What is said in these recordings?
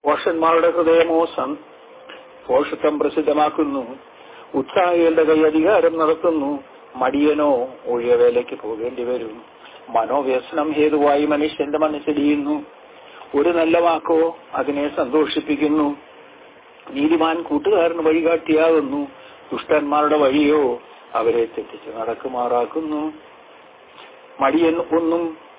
പോഷന്മാരുടെ ഹൃദയമോ some പോഷത്വം പ്രസിദ്ധമാക്കുന്നു ഉത്സാഹികളുടെ കൈ അധികാരം നടത്തുന്നു മടിയനോ ഒഴിയവേലയ്ക്ക് പോകേണ്ടി വരും മനോവ്യസനം ഹേതുവായി മനുഷ്യന്റെ മനസ്സിടിയുന്നു ഒരു നല്ല വാക്കോ അതിനെ സന്തോഷിപ്പിക്കുന്നു നീതിമാൻ കൂട്ടുകാരന് വഴികാട്ടിയാകുന്നു ദുഷ്ടന്മാരുടെ വഴിയോ അവരെ തെറ്റിച്ച് നടക്കുമാറാക്കുന്നു മടിയൻ ഒന്നും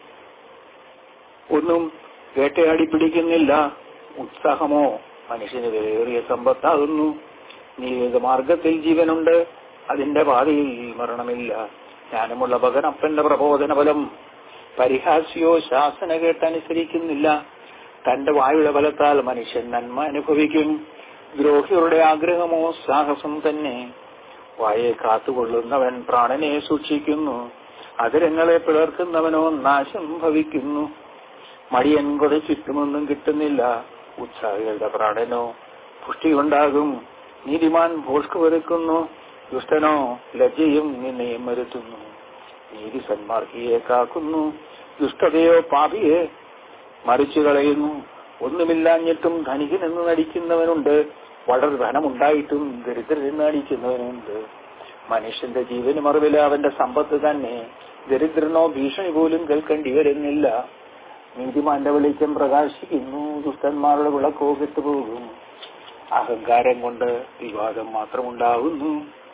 ഒന്നും വേട്ടയാടി പിടിക്കുന്നില്ല ഉത്സാഹമോ മനുഷ്യന് വിലയേറിയ സമ്പത്താകുന്നു നീത മാർഗത്തിൽ ജീവനുണ്ട് അതിന്റെ പാതയിൽ മരണമില്ല ജ്ഞാനമുള്ള മകൻ അപ്പന്റെ പ്രബോധന ഫലം പരിഹാസ്യോ ശാസന കേട്ടനുസരിക്കുന്നില്ല തന്റെ വായുടെ ബലത്താൽ മനുഷ്യൻ നന്മ അനുഭവിക്കും ദ്രോഹികളുടെ ആഗ്രഹമോ സാഹസം തന്നെ വായെ കാത്തുകൊള്ളുന്നവൻ പ്രാണനെ സൂക്ഷിക്കുന്നു അതിരങ്ങളെ പിളർക്കുന്നവനോ നാശം ഭവിക്കുന്നു മടിയൻ കൊട ചുറ്റുമൊന്നും കിട്ടുന്നില്ല ഉത്സാഹികളുടെ പ്രാണനോ പുഷ്ടിയുണ്ടാകും നീതിമാൻ ഭോഷ്ക് വെറുക്കുന്നു ദുഷ്ടനോ ലജ്ജയും നിന്നെയും വരുത്തുന്നു നീതി സന്മാർഗിയെ കാക്കുന്നു ദുഷ്ടതയോ പാപിയെ മറിച്ചു കളയുന്നു ഒന്നുമില്ലാഞ്ഞിട്ടും ധനികനെന്ന് നടിക്കുന്നവനുണ്ട് വളരെ ധനമുണ്ടായിട്ടും ദരിദ്രനെന്ന് നടിക്കുന്നവനുണ്ട് മനുഷ്യന്റെ ജീവന് മറുവില അവന്റെ സമ്പത്ത് തന്നെ ദരിദ്രനോ ഭീഷണി പോലും കേൾക്കേണ്ടി വരുന്നില്ല നീതിമാന്റെ വെളിച്ചം പ്രകാശിക്കുന്നു ദുഷ്ടന്മാരുടെ വിളക്കോ കെട്ടുപോകും അഹങ്കാരം കൊണ്ട് വിവാദം മാത്രമുണ്ടാകുന്നു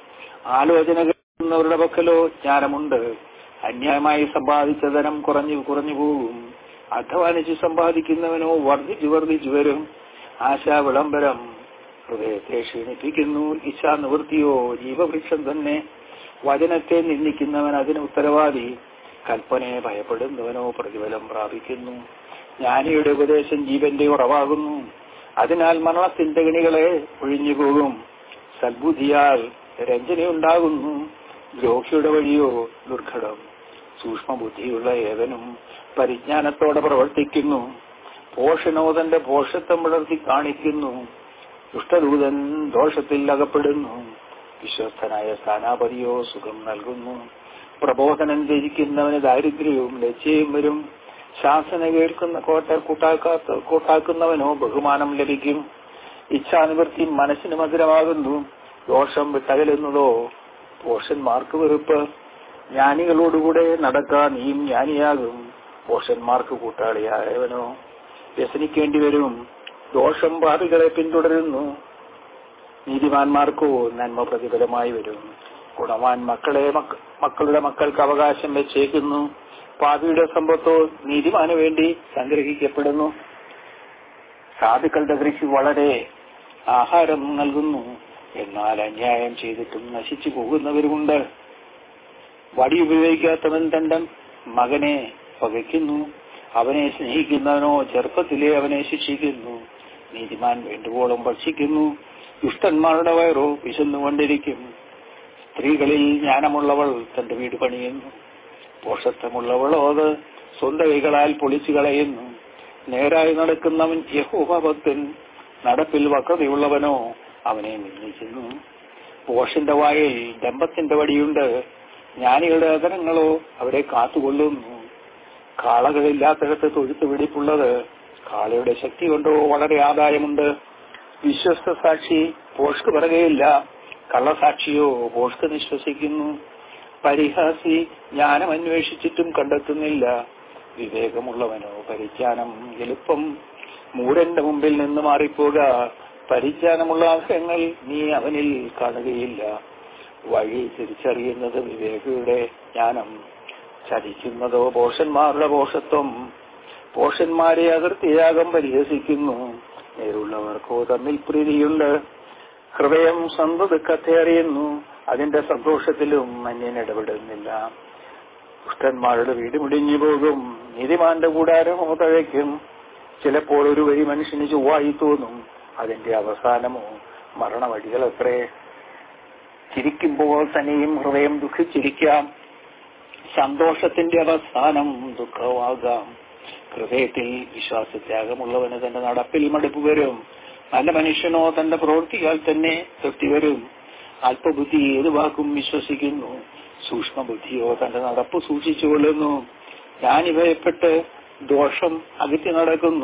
ആലോചന കേൾക്കുന്നവരുടെ പക്കലോ ജ്ഞാനമുണ്ട് അന്യായമായി സമ്പാദിച്ച ധനം കുറഞ്ഞു കുറഞ്ഞു പോകും അധ്വാനിച്ച് സമ്പാദിക്കുന്നവനോ വർദ്ധിച്ചു വർദ്ധിച്ചു വരും ആശാ വിളംബരം ഹൃദയത്തെ ക്ഷീണിപ്പിക്കുന്നു ഇച്ഛാ നിവൃത്തിയോ ജീവവൃക്ഷം തന്നെ വചനത്തെ നിന്ദിക്കുന്നവൻ അതിന് ഉത്തരവാദി കൽപ്പനയെ ഭയപ്പെടുന്നവനോ പ്രതിഫലം പ്രാപിക്കുന്നു ജ്ഞാനിയുടെ ഉപദേശം ജീവന്റെ ഉറവാകുന്നു അതിനാൽ മരണത്തിന്റെ ഗണികളെ ഒഴിഞ്ഞു പോകും സദ്ബുദ്ധിയാൽ രഞ്ജനയുണ്ടാകുന്നു ദ്രോഹിയുടെ വഴിയോ ദുർഘടം സൂക്ഷ്മബുദ്ധിയുള്ള ഏവനും പരിജ്ഞാനത്തോടെ പ്രവർത്തിക്കുന്നു പോഷനോ തന്റെ പോഷത്വം വളർത്തി കാണിക്കുന്നു ദുഷ്ടദൂതൻ ദോഷത്തിൽ അകപ്പെടുന്നു വിശ്വസ്തനായ സ്ഥാനാപതിയോ സുഖം നൽകുന്നു പ്രബോധനം ത്യജിക്കുന്നവന് ദാരിദ്ര്യവും ലജ്ജയും വരും ശാസന കേൾക്കുന്ന കോട്ട കൂട്ടാക്കാത്ത കൂട്ടാക്കുന്നവനോ ബഹുമാനം ലഭിക്കും ഇച്ഛാനിവൃത്തി മനസ്സിന് മധുരമാകുന്നു ദോഷം വിട്ടകലുന്നതോ പോഷന്മാർക്ക് വെറുപ്പ് ജ്ഞാനികളോടുകൂടെ നടക്കാൻ നീയും ജ്ഞാനിയാകും പോഷന്മാർക്ക് കൂട്ടാളിയായവനോ വ്യസനിക്കേണ്ടി വരും ദോഷം പാപികളെ പിന്തുടരുന്നു നീതിമാന്മാർക്കോ നന്മ പ്രതിഫലമായി വരും ഗുണവാൻ മക്കളെ മക്കളുടെ മക്കൾക്ക് അവകാശം വെച്ചേക്കുന്നു പാപിയുടെ സമ്പത്തോ നീതിമാന് വേണ്ടി സംഗ്രഹിക്കപ്പെടുന്നു സാധുക്കളുടെ കൃഷി വളരെ ആഹാരം നൽകുന്നു എന്നാൽ അന്യായം ചെയ്തിട്ടും നശിച്ചു പോകുന്നവരുമുണ്ട് വടി ഉപയോഗിക്കാത്തവൻ തന്റെ മകനെ പകയ്ക്കുന്നു അവനെ സ്നേഹിക്കുന്നവനോ ചെറുപ്പത്തിലെ അവനെ ശിക്ഷിക്കുന്നു നീതിമാൻ വേണ്ടുവോളം ഭക്ഷിക്കുന്നു ദുഷ്ടന്മാരുടെ വയറോ വിശന്നുകൊണ്ടിരിക്കും സ്ത്രീകളിൽ ജ്ഞാനമുള്ളവൾ തന്റെ വീട് പണിയുന്നു പോഷത്വമുള്ളവളോ അത് സ്വന്തം കൈകളാൽ പൊളിച്ചു കളയുന്നു നേരായി നടക്കുന്നവൻ യഹോഭക്തൻ നടപ്പിൽ വക്രതയുള്ളവനോ അവനെ നിന്ദിക്കുന്നു പോഷന്റെ വായിൽ ദമ്പത്തിന്റെ വടിയുണ്ട് ജ്ഞാനികളുടെ അതരങ്ങളോ അവരെ കാത്തുകൊള്ളുന്നു കാളകളില്ലാത്തിടത്ത് തൊഴുത്ത് വെടിപ്പുള്ളത് കാളയുടെ ശക്തി കൊണ്ടോ വളരെ ആദായമുണ്ട് വിശ്വസ്ത സാക്ഷി പോഷ്ക്ക് പറയുകയില്ല കള്ളസാക്ഷിയോ പോഷ്ക്ക് നിശ്വസിക്കുന്നു പരിഹാസി ജ്ഞാനം അന്വേഷിച്ചിട്ടും കണ്ടെത്തുന്നില്ല വിവേകമുള്ളവനോ പരിജ്ഞാനം എളുപ്പം മൂടന്റെ മുമ്പിൽ നിന്ന് മാറിപ്പോക പരിജ്ഞാനമുള്ള ആഗ്രഹങ്ങൾ നീ അവനിൽ കാണുകയില്ല വഴി തിരിച്ചറിയുന്നത് വിവേകയുടെ ജ്ഞാനം ചതിക്കുന്നതോ പോഷന്മാരുടെ പോഷത്വം പോഷന്മാരെ അകൃത്യയാകം പരിഹസിക്കുന്നു നേരുള്ളവർക്കോ തമ്മിൽ പ്രീതിയുണ്ട് ഹൃദയം സന്തതക്കത്തെ അറിയുന്നു അതിന്റെ സന്തോഷത്തിലും അന്യൻ ഇടപെടുന്നില്ല ദുഷ്ടന്മാരുടെ വീട് മുടിഞ്ഞു പോകും നീതിമാന്റെ കൂടാരമോ തഴയ്ക്കും ചിലപ്പോൾ ഒരു വരി മനുഷ്യന് ചൊവ്വായി തോന്നും അതിന്റെ അവസാനമോ മരണവഴികളത്രേ ചിരിക്കുമ്പോൾ തന്നെയും ഹൃദയം ദുഃഖിച്ചിരിക്കാം സന്തോഷത്തിന്റെ അവസാനം ദുഃഖമാകാം ഹൃദയത്തിൽ വിശ്വാസത്യാഗമുള്ളവന് തന്റെ നടപ്പിൽ മടുപ്പ് വരും നല്ല മനുഷ്യനോ തന്റെ പ്രവൃത്തിയാൽ തന്നെ തൃപ്തി വരും അല്പബുദ്ധി ഏത് വാക്കും വിശ്വസിക്കുന്നു സൂക്ഷ്മബുദ്ധിയോ തന്റെ നടപ്പ് സൂക്ഷിച്ചുകൊള്ളുന്നു ഞാൻ ഭയപ്പെട്ട് ദോഷം അകറ്റി നടക്കുന്നു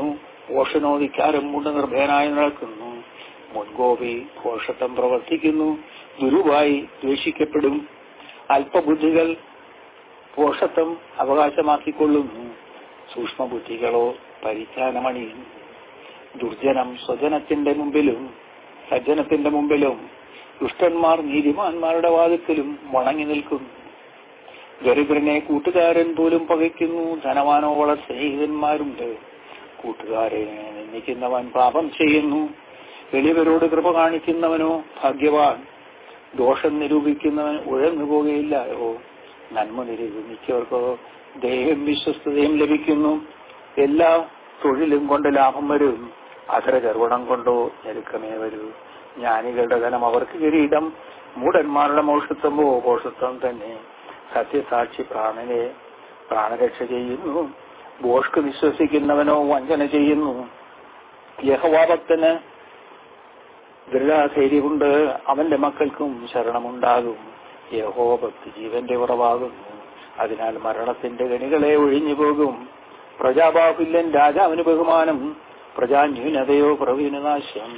പോഷനോ വിക്കാരം കൊണ്ട് നിർഭയനായി നടക്കുന്നു മുൻകോപി പോഷത്വം പ്രവർത്തിക്കുന്നു ഗുരുവായി ദ്വേഷിക്കപ്പെടും അല്പബുദ്ധികൾ പോഷത്വം അവകാശമാക്കിക്കൊള്ളുന്നു സൂക്ഷ്മബുദ്ധികളോ പരിജ്ഞാനമണിയുന്നു ദുർജനം സ്വജനത്തിന്റെ മുമ്പിലും സജ്ജനത്തിന്റെ മുമ്പിലും ദുഷ്ടന്മാർ നീതിമാന്മാരുടെ വാതിക്കലും വണങ്ങി നിൽക്കുന്നു ദരിദ്രനെ കൂട്ടുകാരൻ പോലും പകയ്ക്കുന്നു ധനവാനോ വളരെ സ്നേഹിതന്മാരുണ്ട് കൂട്ടുകാരെ നിന്ദിക്കുന്നവൻ പാപം ചെയ്യുന്നു എളിയവരോട് കൃപ കാണിക്കുന്നവനോ ഭാഗ്യവാൻ ദോഷം നിരൂപിക്കുന്നവൻ ഉഴന്നു പോകുകയില്ലയോ നന്മ നിരൂപിച്ചവർക്കോ ദൈവം വിശ്വസ്തതയും ലഭിക്കുന്നു എല്ലാ തൊഴിലും കൊണ്ട് ലാഭം വരും അധര ഗർവണം കൊണ്ടോ ഞെരുക്കമേ വരൂ ജ്ഞാനികളുടെ ധനം അവർക്ക് കിരീടം മൂടന്മാരുടെ മോഷത്വമോ പോഷത്വം തന്നെ സത്യസാക്ഷി പ്രാണനെ പ്രാണരക്ഷ ചെയ്യുന്നു ബോഷ്ക്ക് വിശ്വസിക്കുന്നവനോ വഞ്ചന ചെയ്യുന്നു യഹവാഭക്തന് ദൃഢാധൈര്യമുണ്ട് അവന്റെ മക്കൾക്കും ശരണമുണ്ടാകും യഹോ ഭക്തി ജീവന്റെ ഉറവാകുന്നു അതിനാൽ മരണത്തിന്റെ ഗണികളെ ഒഴിഞ്ഞു പോകും പ്രജാബാഹുല്യൻ രാജാവിന് ബഹുമാനം പ്രജാന്യൂനതയോ പ്രവീണനാശം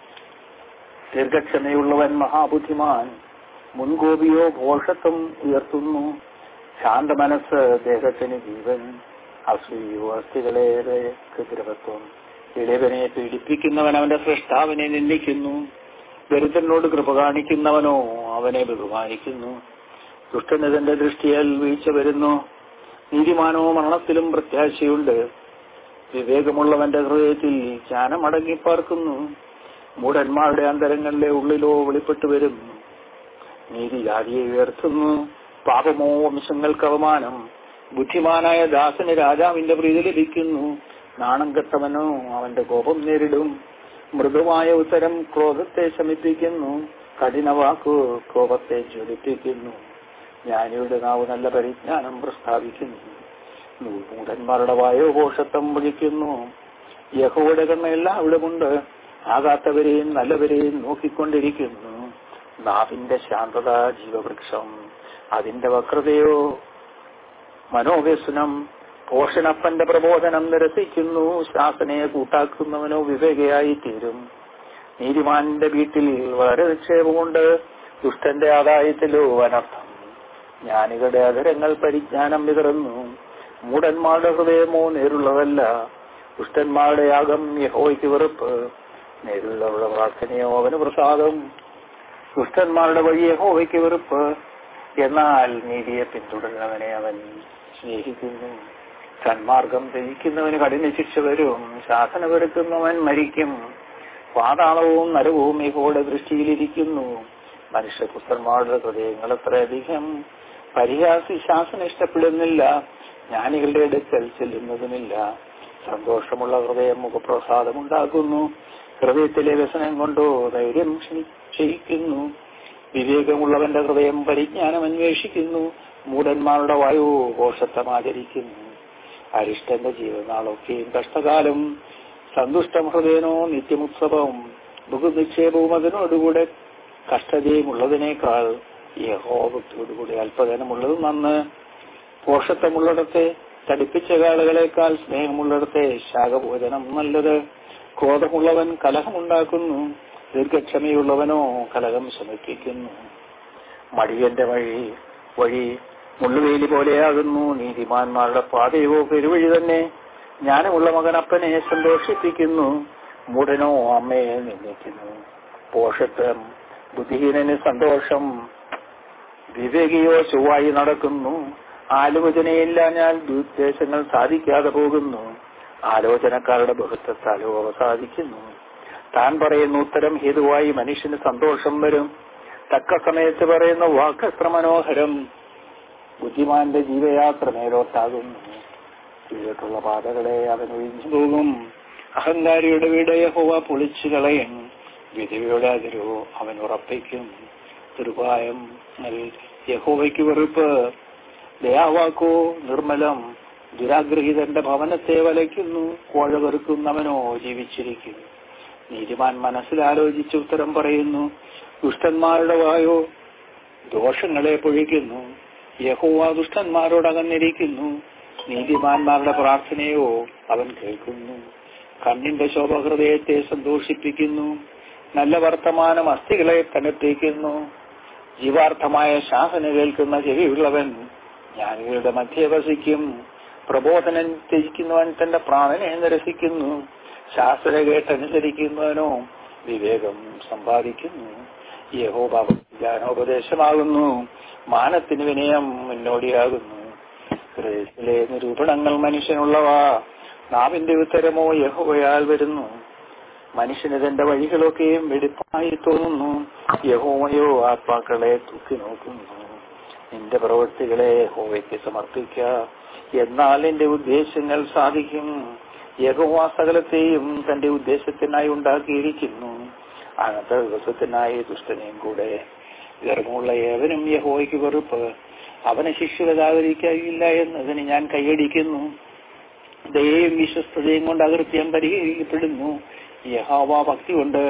ദീർഘക്ഷമയുള്ളവൻ മഹാബുദ്ധിമാൻ മുൻകോപിയോ ഭോഷത്വം ഉയർത്തുന്നു ശാന്ത മനസ്സ് ദേഹത്തിന് ജീവൻ അസൂയോ അസ്ഥികളേറെ കൃതിരവത്വം ഇളവനെ പീഡിപ്പിക്കുന്നവൻ അവന്റെ സൃഷ്ടാവിനെ നിന്ദിക്കുന്നു ദരിദ്രനോട് കൃപ കാണിക്കുന്നവനോ അവനെ ബഹുമാനിക്കുന്നു ദുഷ്ടന് തന്റെ ദൃഷ്ടിയാൽ വീഴ്ച വരുന്നു നീതിമാനോ മരണത്തിലും പ്രത്യാശയുണ്ട് വിവേകമുള്ളവന്റെ ഹൃദയത്തിൽ ജ്ഞാനം അടങ്ങിപ്പാർക്കുന്നു മൂഢന്മാരുടെ അന്തരങ്ങളിലെ ഉള്ളിലോ വെളിപ്പെട്ടു വരുന്നു നീതി ജാതിയെ ഉയർത്തുന്നു പാപമോ വംശങ്ങൾക്ക് അവമാനം ബുദ്ധിമാനായ ദാസന് രാജാവിന്റെ പ്രീതി ലഭിക്കുന്നു നാണം കെട്ടവനോ അവന്റെ കോപം നേരിടും മൃദുവായ ഉത്തരം ക്രോധത്തെ ശമിപ്പിക്കുന്നു കഠിന വാക്കു കോപത്തെ ജ്വലിപ്പിക്കുന്നു ജ്ഞാനിയുടെ നാവ് നല്ല പരിജ്ഞാനം പ്രസ്താവിക്കുന്നു മൂഢന്മാരുടെ വായോഘോഷത്വം വിളിക്കുന്നു യഹോയുടെ കണ്ണ് എല്ലാവിടെമുണ്ട് ആകാത്തവരെയും നല്ലവരെയും നോക്കിക്കൊണ്ടിരിക്കുന്നു നാവിന്റെ ശാന്തത ജീവവൃക്ഷം അതിന്റെ വക്രതയോ മനോവ്യസനം പോഷണപ്പന്റെ പ്രബോധനം നിരസിക്കുന്നു ശാസനയെ കൂട്ടാക്കുന്നവനോ വിവേകയായി തീരും നീതിമാന്റെ വീട്ടിൽ വളരെ നിക്ഷേപമുണ്ട് ദുഷ്ടന്റെ ആദായത്തിലോ അനർത്ഥം ജ്ഞാനികളുടെ അധരങ്ങൾ പരിജ്ഞാനം വിതറുന്നു മൂടന്മാരുടെ ഹൃദയമോ നേരുള്ളതല്ല ദുഷ്ടന്മാരുടെ യാഗം യഹോയ്ക്ക് വെറുപ്പ് നേരുള്ളവരുടെ പ്രാർത്ഥനയോ അവന് പ്രസാദം ദുഷ്ടന്മാരുടെ വഴി യഹോവയ്ക്ക് വെറുപ്പ് എന്നാൽ നീതിയെ പിന്തുടരുന്നവനെ അവൻ സ്നേഹിക്കുന്നു സന്മാർഗം ത്യജിക്കുന്നവന് കഠിന ശിക്ഷ വരും ശാസന വെറുക്കുന്നവൻ മരിക്കും പാതാളവും നരകവും യഹോയുടെ ദൃഷ്ടിയിലിരിക്കുന്നു മനുഷ്യപുത്രന്മാരുടെ ഹൃദയങ്ങൾ അത്രയധികം പരിഹാസി ശാസന ഇഷ്ടപ്പെടുന്നില്ല ജ്ഞാനികളുടെ അടുക്കൽ ചെല്ലുന്നതുമില്ല സന്തോഷമുള്ള ഹൃദയം മുഖപ്രസാദമുണ്ടാക്കുന്നു ഹൃദയത്തിലെ വ്യസനം കൊണ്ടോ ധൈര്യം ക്ഷയിക്കുന്നു വിവേകമുള്ളവന്റെ ഹൃദയം പരിജ്ഞാനം അന്വേഷിക്കുന്നു മൂടന്മാരുടെ വായു ഘോഷത്വം ആചരിക്കുന്നു അരിഷ്ടന്റെ ജീവനാളൊക്കെയും കഷ്ടകാലം സന്തുഷ്ടം ഹൃദയനോ നിത്യമുത്സവം ബഹുനിക്ഷേപവും അതിനോടുകൂടെ കഷ്ടതയും ഉള്ളതിനേക്കാൾ യഹോഭക്തിയോടുകൂടി അല്പധനമുള്ളത് നന്ന് പോഷത്വമുള്ളിടത്തെ തടിപ്പിച്ച കാളുകളെക്കാൾ സ്നേഹമുള്ളിടത്തെ ശാഖഭോജനം നല്ലത് ക്രോധമുള്ളവൻ കലഹമുണ്ടാക്കുന്നു ദീർഘക്ഷമയുള്ളവനോ കലഹം ശമിപ്പിക്കുന്നു മടിയന്റെ വഴി വഴി മുള്ളുവേലി പോലെയാകുന്നു നീതിമാന്മാരുടെ പാതയോ പെരുവഴി തന്നെ ജ്ഞാനമുള്ള മകൻ അപ്പനെ സന്തോഷിപ്പിക്കുന്നു മൂടനോ അമ്മയെ നിന്ദിക്കുന്നു പോഷത്വം ബുദ്ധിഹീനന് സന്തോഷം വിവേകിയോ ചൊവ്വായി നടക്കുന്നു ആലോചനയില്ലാഞ്ഞാൽ ദുദ്ദേശങ്ങൾ സാധിക്കാതെ പോകുന്നു ആലോചനക്കാരുടെ ബഹുത്വത്താലോ അവസാദിക്കുന്നു താൻ പറയുന്ന ഉത്തരം ഹേതുവായി മനുഷ്യന് സന്തോഷം വരും തക്ക സമയത്ത് പറയുന്ന വാക്കത്ര മനോഹരം ബുദ്ധിമാന്റെ ജീവയാത്ര മേലോട്ടാകുന്നു കീഴോട്ടുള്ള പാതകളെ അവൻ ഒഴിഞ്ഞു പോകും അഹങ്കാരിയുടെ വീട് യഹോവ പൊളിച്ചു കളയും വിധവയുടെ അതിരോ അവൻ ഉറപ്പിക്കും ദുർഭായം യഹോവയ്ക്ക് വെറുപ്പ് ദയാവാക്കോ നിർമ്മലം ദുരാഗ്രഹിതന്റെ ഭവനത്തെ വലയ്ക്കുന്നു കോഴ വെറുക്കുന്നവനോ ജീവിച്ചിരിക്കുന്നു നീതിമാൻ മനസ്സിലാലോചിച്ച് ഉത്തരം പറയുന്നു ദുഷ്ടന്മാരുടെ വായോ ദോഷങ്ങളെ പൊഴിക്കുന്നു യഹോവ ദുഷ്ടന്മാരോട് അകന്നിരിക്കുന്നു നീതിമാന്മാരുടെ പ്രാർത്ഥനയോ അവൻ കേൾക്കുന്നു കണ്ണിന്റെ ശോഭ ഹൃദയത്തെ സന്തോഷിപ്പിക്കുന്നു നല്ല വർത്തമാനം അസ്ഥികളെ തണുപ്പിക്കുന്നു ജീവാർത്ഥമായ ശാസന കേൾക്കുന്ന ചെവിയുള്ളവൻ ജ്ഞാനികളുടെ മധ്യ വസിക്കും പ്രബോധനം ത്യജിക്കുന്നവൻ തന്റെ പ്രാണനെ നിരസിക്കുന്നു ശാസ്ത്ര കേട്ടനുസരിക്കുന്നവനോ വിവേകം സമ്പാദിക്കുന്നു യഹോബ ജ്ഞാനോപദേശമാകുന്നു മാനത്തിന് വിനയം മുന്നോടിയാകുന്നു ഹൃദയത്തിലെ നിരൂപണങ്ങൾ മനുഷ്യനുള്ളവ നാവിന്റെ ഉത്തരമോ യഹോവയാൽ വരുന്നു മനുഷ്യന് തന്റെ വഴികളൊക്കെയും വെടിപ്പായി തോന്നുന്നു യഹോവയോ ആത്മാക്കളെ തൂക്കി നോക്കുന്നു നിന്റെ പ്രവൃത്തികളെ യഹോവയ്ക്ക് സമർപ്പിക്ക എന്നാൽ നിന്റെ ഉദ്ദേശങ്ങൾ സാധിക്കും യഹോവ സകലത്തെയും തന്റെ ഉദ്ദേശത്തിനായി ഉണ്ടാക്കിയിരിക്കുന്നു അനന്ത ദിവസത്തിനായി ദുഷ്ടനെയും കൂടെ ഗർഭമുള്ള ഏവനും യഹോവയ്ക്ക് വെറുപ്പ് അവനെ ശിക്ഷുവതാകരിക്കയില്ല എന്നതിന് ഞാൻ കൈയടിക്കുന്നു ദയയും വിശ്വസ്തതയും കൊണ്ട് അകൃത്യം പരിഹരിക്കപ്പെടുന്നു യഹോവ ഭക്തി കൊണ്ട്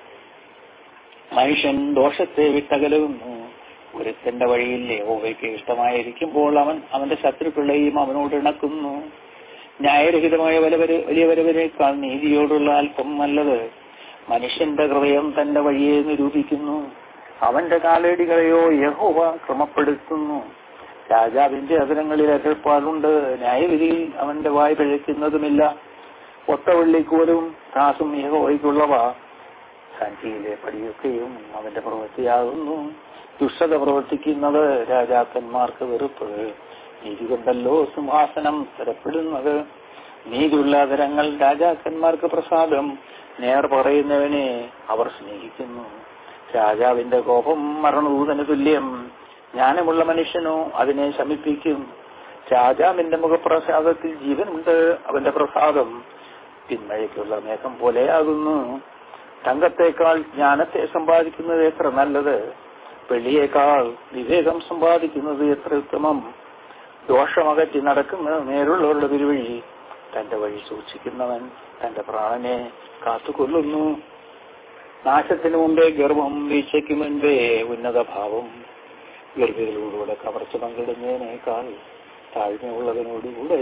മനുഷ്യൻ ദോഷത്തെ വിട്ടകലുന്നു ഒരുത്തന്റെ വഴിയിൽ യഹോവയ്ക്ക് ഇഷ്ടമായിരിക്കുമ്പോൾ അവൻ അവന്റെ ശത്രുക്കളെയും അവനോട് ഇണക്കുന്നു ന്യായരഹിതമായ വലവര് വലിയ വരവരേക്കാൾ നീതിയോടുള്ള അല്പം നല്ലത് മനുഷ്യന്റെ ഹൃദയം തന്റെ വഴിയെ നിരൂപിക്കുന്നു അവന്റെ കാലടികളെയോ യഹോവ ക്രമപ്പെടുത്തുന്നു രാജാവിന്റെ അതിരങ്ങളിൽ എതിർപ്പാടുണ്ട് ന്യായവിധിയിൽ അവന്റെ വായ് പിഴയ്ക്കുന്നതുമില്ല ഒത്തവള്ളിക്കോലും ത്രാസും യഹോവയ്ക്കുള്ളവ സഞ്ചിയിലെ പടിയൊക്കെയും അവന്റെ പ്രവൃത്തിയാകുന്നു ദുഷ്ടത പ്രവർത്തിക്കുന്നത് രാജാക്കന്മാർക്ക് വെറുപ്പ് നീതി കൊണ്ടല്ലോ സിംഹാസനം സ്ഥിരപ്പെടുന്നത് നീതിയുള്ള അതരങ്ങൾ രാജാക്കന്മാർക്ക് പ്രസാദം നേർ പറയുന്നവനെ അവർ സ്നേഹിക്കുന്നു രാജാവിന്റെ കോപം മരണദൂതന് തുല്യം ജ്ഞാനമുള്ള മനുഷ്യനോ അതിനെ ശമിപ്പിക്കും രാജാവിന്റെ മുഖപ്രസാദത്തിൽ ജീവനുണ്ട് അവന്റെ പ്രസാദം പിന്മഴയ്ക്കുള്ള മേഘം പോലെയാകുന്നു തങ്കത്തേക്കാൾ ജ്ഞാനത്തെ സമ്പാദിക്കുന്നത് എത്ര നല്ലത് വെള്ളിയേക്കാൾ വിവേകം സമ്പാദിക്കുന്നത് എത്ര ഉത്തമം ദോഷമകറ്റി നടക്കുന്ന നേരുള്ളവരുടെ തിരുവഴി തന്റെ വഴി സൂക്ഷിക്കുന്നവൻ തന്റെ പ്രാണനെ കാത്തുകൊള്ളുന്നു നാശത്തിനു മുമ്പേ ഗർഭം വീഴ്ചയ്ക്ക് മുൻപേ ഉന്നത ഭാവം ഗർഭികളോടുകൂടെ കവർച്ച പങ്കിടുന്നതിനേക്കാൾ താഴ്മയുള്ളവനോടുകൂടെ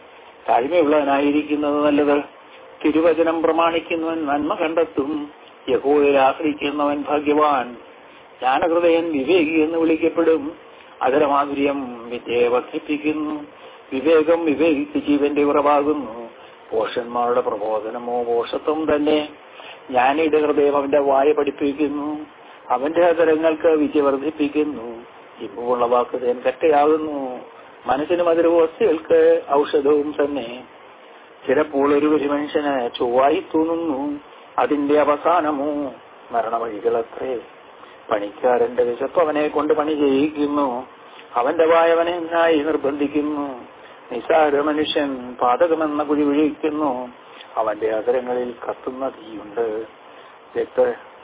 താഴ്മയുള്ളവനായിരിക്കുന്നത് നല്ലത് തിരുവചനം പ്രമാണിക്കുന്നവൻ നന്മ കണ്ടെത്തും യഹോയിൽ ആശ്രയിക്കുന്നവൻ ഭാഗ്യവാൻ ജ്ഞാനഹൃദയൻ വിവേകി എന്ന് വിളിക്കപ്പെടും അതരമാധുര്യം വിദ്യയെ വർദ്ധിപ്പിക്കുന്നു വിവേകം വിവേകിക്ക് ജീവന്റെ ഉറവാകുന്നു പോഷന്മാരുടെ പ്രബോധനമോ പോഷത്വം തന്നെ ജ്ഞാനിയുടെ ഹൃദയം അവന്റെ വായ പഠിപ്പിക്കുന്നു അവന്റെ അതരങ്ങൾക്ക് വിദ്യ വർദ്ധിപ്പിക്കുന്നു ഇമ്പുള്ള വാക്ക് തേൻ കട്ടയാകുന്നു മനസ്സിന് മധുരവസ്തുക്കൾക്ക് ഔഷധവും തന്നെ ചിലപ്പോൾ ഒരു ഒരു മനുഷ്യന് ചൊവ്വായി തോന്നുന്നു അതിന്റെ അവസാനമോ മരണവഴികളത്രേ പണിക്കാരന്റെ വിശപ്പ് അവനെ കൊണ്ട് പണി ചെയ്യിക്കുന്നു അവന്റെ വായവനെ നായി നിർബന്ധിക്കുന്നു നിസാര മനുഷ്യൻ പാതകമെന്ന കുഴി വിഴിക്കുന്നു അവന്റെ അതരങ്ങളിൽ കത്തുന്ന തീയുണ്ട് രക്ത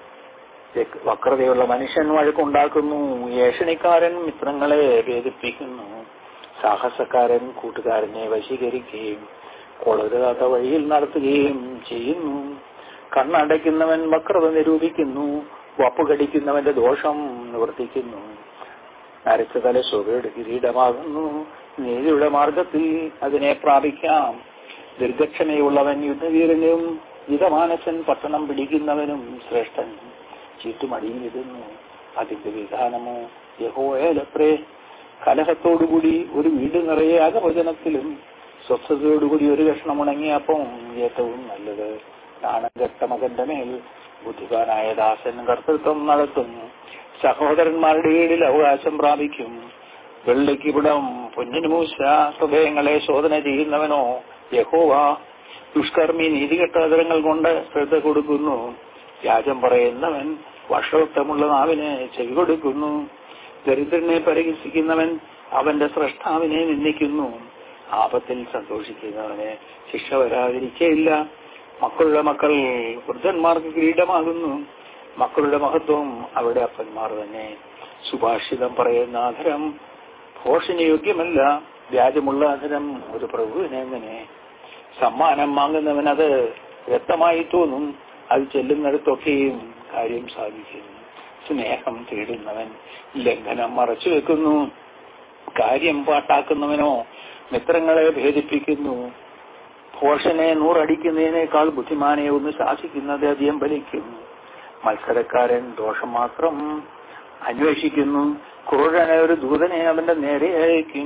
രക്- വക്രതയുള്ള മനുഷ്യൻ വഴക്കുണ്ടാക്കുന്നു ഏഷണിക്കാരൻ മിത്രങ്ങളെ ഭേദിപ്പിക്കുന്നു സാഹസക്കാരൻ കൂട്ടുകാരനെ വശീകരിക്കുകയും കൊളരുകാത്ത വഴിയിൽ നടത്തുകയും ചെയ്യുന്നു കണ്ണടയ്ക്കുന്നവൻ വക്രത നിരൂപിക്കുന്നു വപ്പുകടിക്കുന്നവന്റെ ദോഷം നിവർത്തിക്കുന്നു നരച്ച തല ശോഭയുടെ കിരീടമാകുന്നു നീതിയുടെ മാർഗത്തിൽ അതിനെ പ്രാപിക്കാം ദീർഘക്ഷമയുള്ളവൻ യുദ്ധവീരനും ജിതമാനസൻ പട്ടണം പിടിക്കുന്നവനും ശ്രേഷ്ഠൻ ചീറ്റുമടിയിലിരുന്നു അതിന്റെ വിധാനമോ യഹോയലത്രേ കലഹത്തോടുകൂടി ഒരു വീട് നിറയെ അകവചനത്തിലും സ്വസ്ഥതയോടുകൂടി ഒരു കഷ്ണം ഉണങ്ങിയ അപ്പം ഏറ്റവും നല്ലത് നാണം കെട്ട മകന്റെ മേൽ ബുദ്ധിമാനായ ദാസൻ കർത്തൃത്വം നടത്തുന്നു സഹോദരന്മാരുടെ കീഴിൽ അവകാശം പ്രാപിക്കും വെള്ളിക്ക് പിടം പൊന്നിന് മൂശ ഹൃദയങ്ങളെ ശോധന ചെയ്യുന്നവനോ യഹോവ ദുഷ്കർമ്മി നീതികെട്ട അതരങ്ങൾ കൊണ്ട് ശ്രദ്ധ കൊടുക്കുന്നു വ്യാജം പറയുന്നവൻ വർഷോക്തമുള്ള നാവിന് ചെവി കൊടുക്കുന്നു ദരിദ്രനെ പരിഹസിക്കുന്നവൻ അവന്റെ സ്രഷ്ടാവിനെ നിന്ദിക്കുന്നു ആപത്തിൽ സന്തോഷിക്കുന്നവന് ശിക്ഷ വരാതിരിക്കയില്ല മക്കളുടെ മക്കൾ വൃദ്ധന്മാർക്ക് കിരീടമാകുന്നു മക്കളുടെ മഹത്വം അവരുടെ അപ്പന്മാർ തന്നെ സുഭാഷിതം പറയുന്ന അധരം ഭോഷന് യോഗ്യമല്ല വ്യാജമുള്ള അധരം ഒരു പ്രഭുവിനെ എങ്ങനെ സമ്മാനം വാങ്ങുന്നവൻ അത് വ്യക്തമായി തോന്നും അത് ചെല്ലുന്നിടത്തൊക്കെയും കാര്യം സാധിക്കും സ്നേഹം തേടുന്നവൻ ലംഘനം മറച്ചു വെക്കുന്നു കാര്യം പാട്ടാക്കുന്നവനോ മിത്രങ്ങളെ ഭേദിപ്പിക്കുന്നു പോർഷനെ നൂറടിക്കുന്നതിനേക്കാൾ ബുദ്ധിമാനെ ഒന്ന് ശാസിക്കുന്നത് അധികം ഫലിക്കും മത്സരക്കാരൻ ദോഷം മാത്രം അന്വേഷിക്കുന്നു ക്രൂരനെ ഒരു ദൂതനെ അവന്റെ നേരെ അയക്കും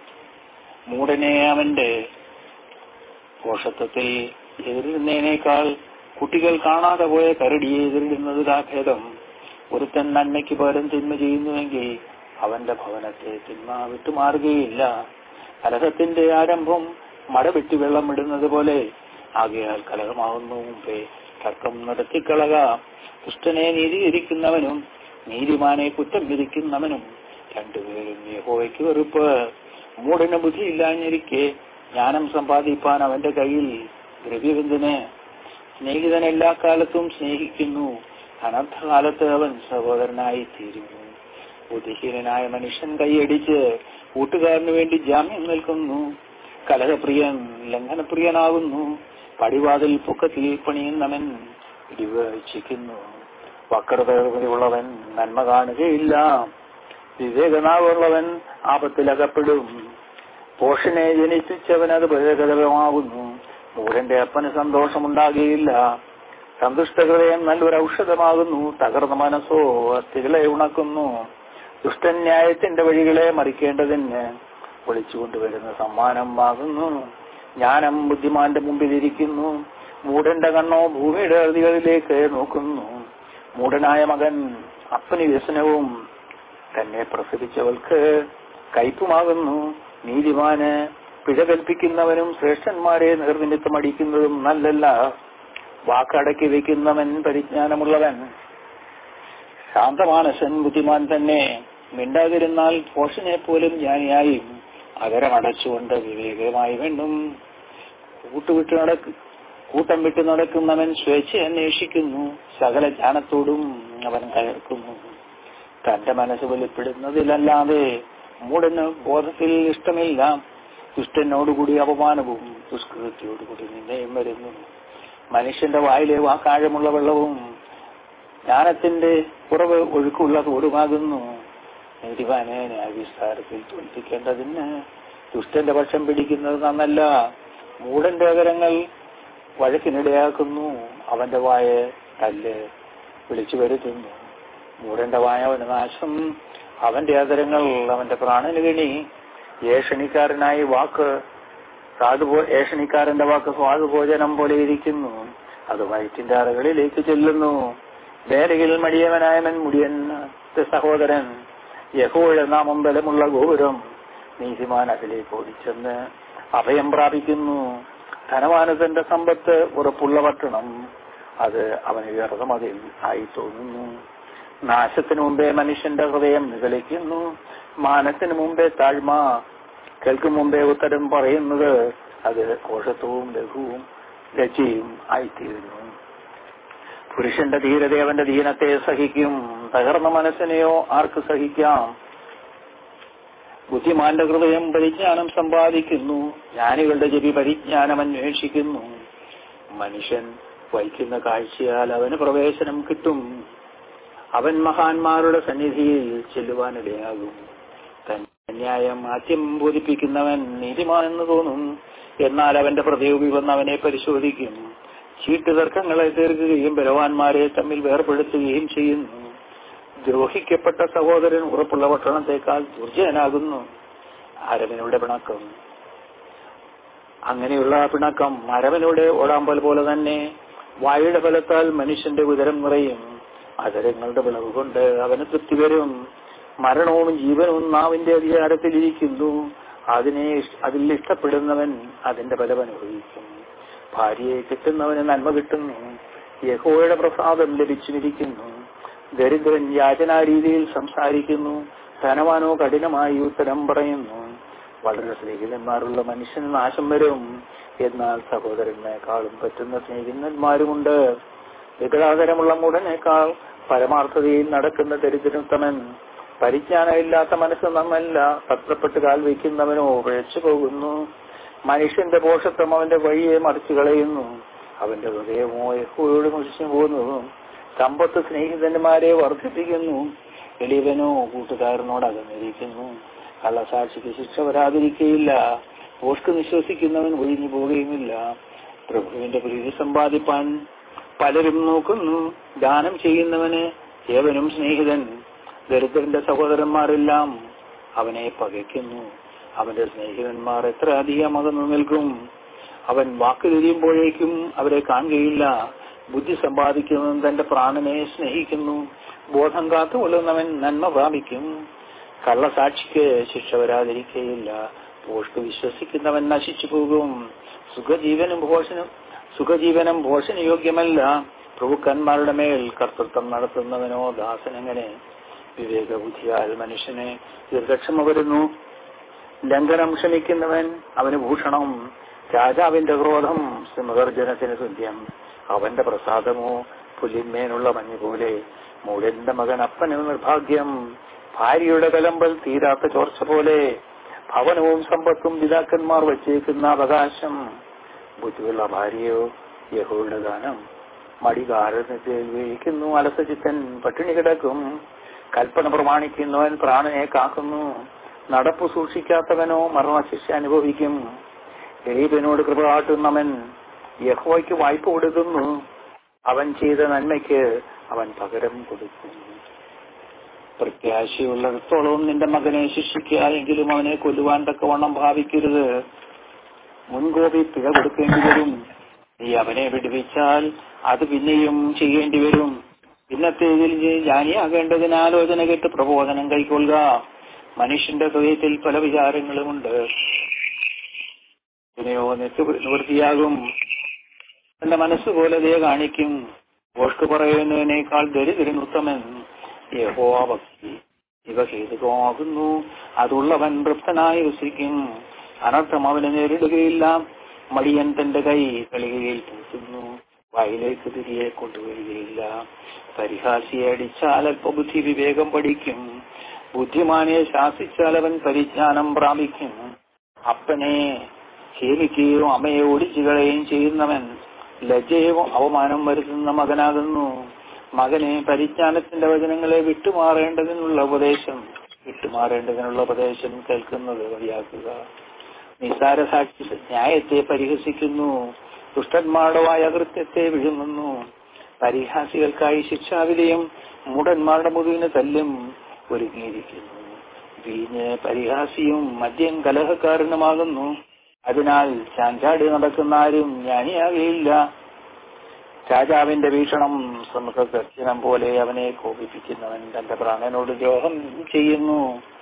മൂടനെ അവന്റെ കോഷത്വത്തിൽ എതിരിടുന്നതിനേക്കാൾ കുട്ടികൾ കാണാതെ പോയ കരടിയെ എതിരിടുന്നത് ഭേദം ഒരുത്തൻ നന്മയ്ക്ക് പകരം തിന്മ ചെയ്യുന്നുവെങ്കിൽ അവന്റെ ഭവനത്തെ തിന്മ വിട്ടുമാറുകയില്ല കലഹത്തിന്റെ ആരംഭം മഴ വിട്ട് വെള്ളം ഇടുന്നത് പോലെ ആകയാൽ കലഹമാവുന്നു മുമ്പേ തർക്കം നടത്തിക്കളക ദുഷ്ടനെ നീതീകരിക്കുന്നവനും നീതിമാനെ കുറ്റം വിധിക്കുന്നവനും രണ്ടുപേരും യഹോവയ്ക്ക് വെറുപ്പ് മൂടന് ബുദ്ധിയില്ലാഞ്ഞിരിക്കെ ജ്ഞാനം സമ്പാദിപ്പാൻ അവന്റെ കയ്യിൽ ദ്രവ്യബന്ധന് സ്നേഹിതൻ എല്ലാ കാലത്തും സ്നേഹിക്കുന്നു അനർത്ഥകാലത്ത് അവൻ സഹോദരനായി തീരുന്നു ബുദ്ധിഹീനനായ മനുഷ്യൻ കൈയടിച്ച് കൂട്ടുകാരന് വേണ്ടി ജാമ്യം നിൽക്കുന്നു കലഹപ്രിയൻ ലംഘനപ്രിയനാകുന്നു പടിവാതിൽ പൊക്കത്തിൽ പണിയുന്നവൻ ഇടിവച്ചിക്കുന്നു വക്രതയുള്ളവൻ നന്മ കാണുകയില്ല വിവേകനാവുള്ളവൻ ആപത്തിലകപ്പെടും പോഷനെ ജനിച്ചവൻ അത് ഭയകരമാകുന്നു മൂരന്റെ അപ്പന് സന്തോഷമുണ്ടാകുകയില്ല സന്തുഷ്ടഹൃദയം നല്ലൊരു ഔഷധമാകുന്നു തകർന്ന മനസ്സോ അസ്ഥികളെ ഉണക്കുന്നു ദുഷ്ടൻ ന്യായത്തിന്റെ വഴികളെ മറിക്കേണ്ടതിന് വിളിച്ചുകൊണ്ടുവരുന്ന സമ്മാനമാകുന്നു ജ്ഞാനം ബുദ്ധിമാന്റെ മുമ്പിലിരിക്കുന്നു മൂടന്റെ കണ്ണോ ഭൂമിയുടെ അറുതികളിലേക്ക് നോക്കുന്നു മൂടനായ മകൻ അപ്പന് വ്യസനവും തന്നെ പ്രസവിച്ചവൾക്ക് കയ്പുമാകുന്നു നീതിമാന് പിഴ കൽപ്പിക്കുന്നവനും ശ്രേഷ്ഠന്മാരെ നിർനിമിത്തം അടിക്കുന്നതും നല്ലല്ല വാക്കടക്കി വെക്കുന്നവൻ പരിജ്ഞാനമുള്ളവൻ ശാന്തമാനസൻ ബുദ്ധിമാൻ തന്നെ മിണ്ടാതിരുന്നാൽ പോഷനെ പോലും ജ്ഞാനിയായും അകരമടച്ചുകൊണ്ട് വിവേകമായി വേണ്ടും കൂട്ടുവിട്ട് നടക്ക് കൂട്ടം വിട്ട് നടക്കുന്നവൻ സ്വേച്ഛ അന്വേഷിക്കുന്നു സകല ജ്ഞാനത്തോടും അവൻ കയർക്കുന്നു തന്റെ മനസ്സ് വെളിപ്പെടുന്നതിലല്ലാതെ മൂടന് ബോധത്തിൽ ഇഷ്ടമില്ല ദുഷ്ടനോടുകൂടി അപമാനവും ദുഷ്കൃതിയോടുകൂടി നിന്നയും വരുന്നു മനുഷ്യന്റെ വായിലെ വാക്കാഴമുള്ള വെള്ളവും ജ്ഞാനത്തിന്റെ കുറവ് ഒഴുക്കുള്ള തോടുമാകുന്നു നീതിവാനെ ന്യായവിസ്താരത്തിൽ തോൽപ്പിക്കേണ്ടതിന് ദുഷ്ടന്റെ പക്ഷം പിടിക്കുന്നത് നന്നല്ല മൂടന്റെ അകരങ്ങൾ വഴക്കിനിടയാക്കുന്നു അവന്റെ വായ കല്ല് വിളിച്ചു വരുത്തുന്നു മൂടന്റെ വായ അവന് നാശം അവന്റെ അതരങ്ങൾ അവന്റെ പ്രാണന് കെണി ഏഷണിക്കാരനായി വാക്ക് സാധുപോ ഏഷണിക്കാരന്റെ വാക്ക് സ്വാദുഭോജനം പോലെ ഇരിക്കുന്നു അത് വയറ്റിന്റെ അറകളിലേക്ക് ചെല്ലുന്നു വേലയിൽ മടിയവനായവൻ മുടിയൻ സഹോദരൻ യഹോയുടെ നാമം ബലമുള്ള ഗോപുരം നീതിമാൻ അതിലേക്ക് ഓടിച്ചെന്ന് അഭയം പ്രാപിക്കുന്നു ധനവാനതന്റെ സമ്പത്ത് ഉറപ്പുള്ള പട്ടണം അത് അവന് വ്യർത്ഥമതിൽ ആയി തോന്നുന്നു നാശത്തിനു മുമ്പേ മനുഷ്യന്റെ ഹൃദയം നിഗളിക്കുന്നു മാനത്തിന് മുമ്പേ താഴ്മ കേൾക്കും മുമ്പേ ഉത്തരം പറയുന്നത് അത് കോഷത്വവും ലഘുവും ലജ്ജയും ആയിത്തീരുന്നു പുരുഷന്റെ ധീരത അവന്റെ ദീനത്തെ സഹിക്കും തകർന്ന മനസ്സിനെയോ ആർക്ക് സഹിക്കാം ബുദ്ധിമാന്റെ ഹൃദയം പരിജ്ഞാനം സമ്പാദിക്കുന്നു ജ്ഞാനികളുടെ ചെവി പരിജ്ഞാനം അന്വേഷിക്കുന്നു മനുഷ്യൻ വഹിക്കുന്ന കാഴ്ചയാൽ അവന് പ്രവേശനം കിട്ടും അവൻ മഹാന്മാരുടെ സന്നിധിയിൽ ചെല്ലുവാനിടയാകും തന്റെ ന്യായം ആദ്യം ബോധിപ്പിക്കുന്നവൻ നീതിമാനെന്ന് തോന്നും എന്നാൽ അവന്റെ പ്രതിയോഗി വന്ന് അവനെ പരിശോധിക്കും ചീട്ട് തർക്കങ്ങളെ തീർക്കുകയും ബലവാന്മാരെ തമ്മിൽ വേർപെടുത്തുകയും ചെയ്യുന്നു ദ്രോഹിക്കപ്പെട്ട സഹോദരൻ ഉറപ്പുള്ള പട്ടണത്തെക്കാൾ ദുർജയനാകുന്നു അരവനുടെ പിണക്കം അങ്ങനെയുള്ള പിണക്കം അരവനുടെ ഓടാമ്പൽ പോലെ തന്നെ വായുടെ ഫലത്താൽ മനുഷ്യന്റെ ഉദരം നിറയും അതരങ്ങളുടെ വിളവ് കൊണ്ട് അവന് തൃപ്തി വരും മരണവും ജീവനവും നാവിന്റെ അധികാരത്തിലിരിക്കുന്നു അതിനെ അതിൽ ഇഷ്ടപ്പെടുന്നവൻ അതിന്റെ ഫലം അനുഭവിക്കും ഭാര്യയെ കിട്ടുന്നവന് നന്മ കിട്ടുന്നു യഹോയുടെ പ്രസാദം ലഭിച്ചിരിക്കുന്നു ദരിദ്രൻ യാചനാ രീതിയിൽ സംസാരിക്കുന്നു ധനവാനോ കഠിനമായി ഉത്തരം പറയുന്നു വളരെ സ്നേഹിതന്മാരുള്ള മനുഷ്യന് നാശം വരും എന്നാൽ സഹോദരനേക്കാളും പറ്റുന്ന സ്നേഹിതന്മാരുമുണ്ട് വികടാതരമുള്ള മുടനേക്കാൾ പരമാർത്ഥതയിൽ നടക്കുന്ന ദരിദ്രത്തമൻ പരിജ്ഞാനമില്ലാത്ത മനസ്സ് നന്നല്ല പത്രപ്പെട്ട് കാൽ വയ്ക്കുന്നവനോ പിഴച്ചു പോകുന്നു മനുഷ്യന്റെ പോഷത്വം അവന്റെ വഴിയെ മറിച്ചു കളയുന്നു അവന്റെ ഹൃദയമോ യഹോയോട് മുഷിച്ചു പോകുന്നു സമ്പത്ത് സ്നേഹിതന്മാരെ വർദ്ധിപ്പിക്കുന്നു എളിയവനോ കൂട്ടുകാരനോട് അകന്നിരിക്കുന്നു കള്ളസാക്ഷിക്ക് ശിക്ഷ വരാതിരിക്കയില്ല പോഷ്ക്ക് വിശ്വസിക്കുന്നവൻ ഒഴിഞ്ഞു പോവുകയുമില്ല പ്രഭുവിന്റെ പ്രീതി സമ്പാദിപ്പാൻ പലരും നോക്കുന്നു ദാനം ചെയ്യുന്നവന് ഏവനും സ്നേഹിതൻ ദരിദ്രന്റെ സഹോദരന്മാരെല്ലാം അവനെ പകയ്ക്കുന്നു അവന്റെ സ്നേഹിതന്മാർ എത്ര അധികം അകന്നു നിൽക്കും അവൻ വാക്ക് തിരിയുമ്പോഴേക്കും അവരെ കാണുകയില്ല ബുദ്ധി സമ്പാദിക്കുന്നവൻ തന്റെ പ്രാണനെ സ്നേഹിക്കുന്നു ബോധം കാത്തുകൊള്ളുന്നവൻ നന്മ പ്രാപിക്കും കള്ളസാക്ഷിക്ക് ശിക്ഷ വരാതിരിക്കുകയില്ല പോഷ്ക്ക് വിശ്വസിക്കുന്നവൻ നശിച്ചു പോകും സുഖജീവനും ഭോഷനും സുഖജീവനം ഭോഷണയോഗ്യമല്ല പ്രഭുക്കന്മാരുടെ മേൽ കർത്തൃത്വം നടത്തുന്നവനോ ദാസനെങ്ങനെ വിവേകബുദ്ധിയാൽ മനുഷ്യനെ ദീർഘക്ഷമ വരുന്നു ലംഘനം ക്ഷമിക്കുന്നവൻ അവന് ഭൂഷണം രാജാവിന്റെ ക്രോധം സിംഹഗർജനത്തിന് തുല്യം അവന്റെ പ്രസാദമോ പുല്ലിന്മേനുള്ള മഞ്ഞ് പോലെ മൂടന്റെ മകൻ അപ്പന് നിർഭാഗ്യം ഭാര്യയുടെ കലമ്പൽ തീരാത്ത ചോർച്ച പോലെ ഭവനവും സമ്പത്തും പിതാക്കന്മാർ വച്ചേക്കുന്ന അവകാശം ബുദ്ധിയുള്ള ഭാര്യയോ യഹോയുടെ ദാനം മടി കാരണത്തിൽ വീഴിക്കുന്നു അലസചിത്തൻ പട്ടിണി കിടക്കും കൽപ്പന പ്രമാണിക്കുന്നവൻ പ്രാണനെ കാക്കുന്നു നടപ്പ് സൂക്ഷിക്കാത്തവനോ മരണശിക്ഷ അനുഭവിക്കും ഗരീബനോട് കൃപ കാട്ടുന്നവൻ യഹോയ്ക്ക് വായ്പ കൊടുക്കുന്നു അവൻ ചെയ്ത നന്മയ്ക്ക് അവൻ പകരം കൊടുക്കുന്നു പ്രത്യാശയുള്ളിടത്തോളം നിന്റെ മകനെ ശിക്ഷിക്കുക എങ്കിലും അവനെ കൊല്ലുവാൻ തക്കവണ്ണം ഭാവിക്കരുത് മുൻകോപി പിഴ കൊടുക്കേണ്ടി വരും നീ അവനെ വിടുവിച്ചാൽ അത് പിന്നെയും ചെയ്യേണ്ടി വരും ഇന്നത്തേതിൽ നീ ജ്ഞാനിയാകേണ്ടതിന് ആലോചന കേട്ട് പ്രബോധനം കൈക്കൊള്ളുക മനുഷ്യന്റെ ഹൃദയത്തിൽ പല വിചാരങ്ങളുമുണ്ട് ഇതിനെയോ നിവൃത്തിയാകും എന്റെ മനസ്സുപോലെ ദയ കാണിക്കും ഓഷ്ക്ക് പറയുന്നതിനേക്കാൾ ദരിദ്രൻ ഉത്തമൻ യഹോഭക്തി ഇവ ഹേതുകമാകുന്നു അതുള്ളവൻ തൃപ്തനായി വസിക്കും അനർത്ഥം അവന് നേരിടുകയില്ല മടിയൻ തന്റെ കൈ കളികയിൽ പൂത്തുന്നു വായിലേക്ക് തിരികെ കൊണ്ടുവരികയില്ല പരിഹാസിയെ അടിച്ചാൽ അല്പബുദ്ധി വിവേകം പഠിക്കും ബുദ്ധിമാനെ ശാസിച്ചാൽ അവൻ പരിജ്ഞാനം പ്രാപിക്കും അപ്പനെ ക്ഷേമിക്കുകയോ അമ്മയെ ഓടിച്ചു കളയുകയും ചെയ്യുന്നവൻ ലജ്ജയോ അവമാനം വരുത്തുന്ന മകനാകുന്നു മകനെ പരിജ്ഞാനത്തിന്റെ വചനങ്ങളെ വിട്ടുമാറേണ്ടതിനുള്ള ഉപദേശം വിട്ടുമാറേണ്ടതിനുള്ള ഉപദേശം കേൾക്കുന്നത് വഴിയാക്കുക നിസാര സാക്ഷി ന്യായത്തെ പരിഹസിക്കുന്നു ദുഷ്ടന്മാരുടെ വായകൃത്യത്തെ വിഴുങ്ങുന്നു പരിഹാസികൾക്കായി ശിക്ഷാവിധയും മൂടന്മാരുടെ മുതുവിന് തല്ലും ഒരുങ്ങിയിരിക്കുന്നു വീഞ്ഞ് പരിഹാസിയും മദ്യം കലഹക്കാരനുമാകുന്നു അതിനാൽ ചാഞ്ചാടി നടക്കുന്ന ആരും ജ്ഞാനിയാകയില്ല രാജാവിന്റെ വീക്ഷണം സമുദ്രദർശനം പോലെ അവനെ കോപിപ്പിക്കുന്നവൻ തന്റെ പ്രാണനോട് ദ്രോഹം ചെയ്യുന്നു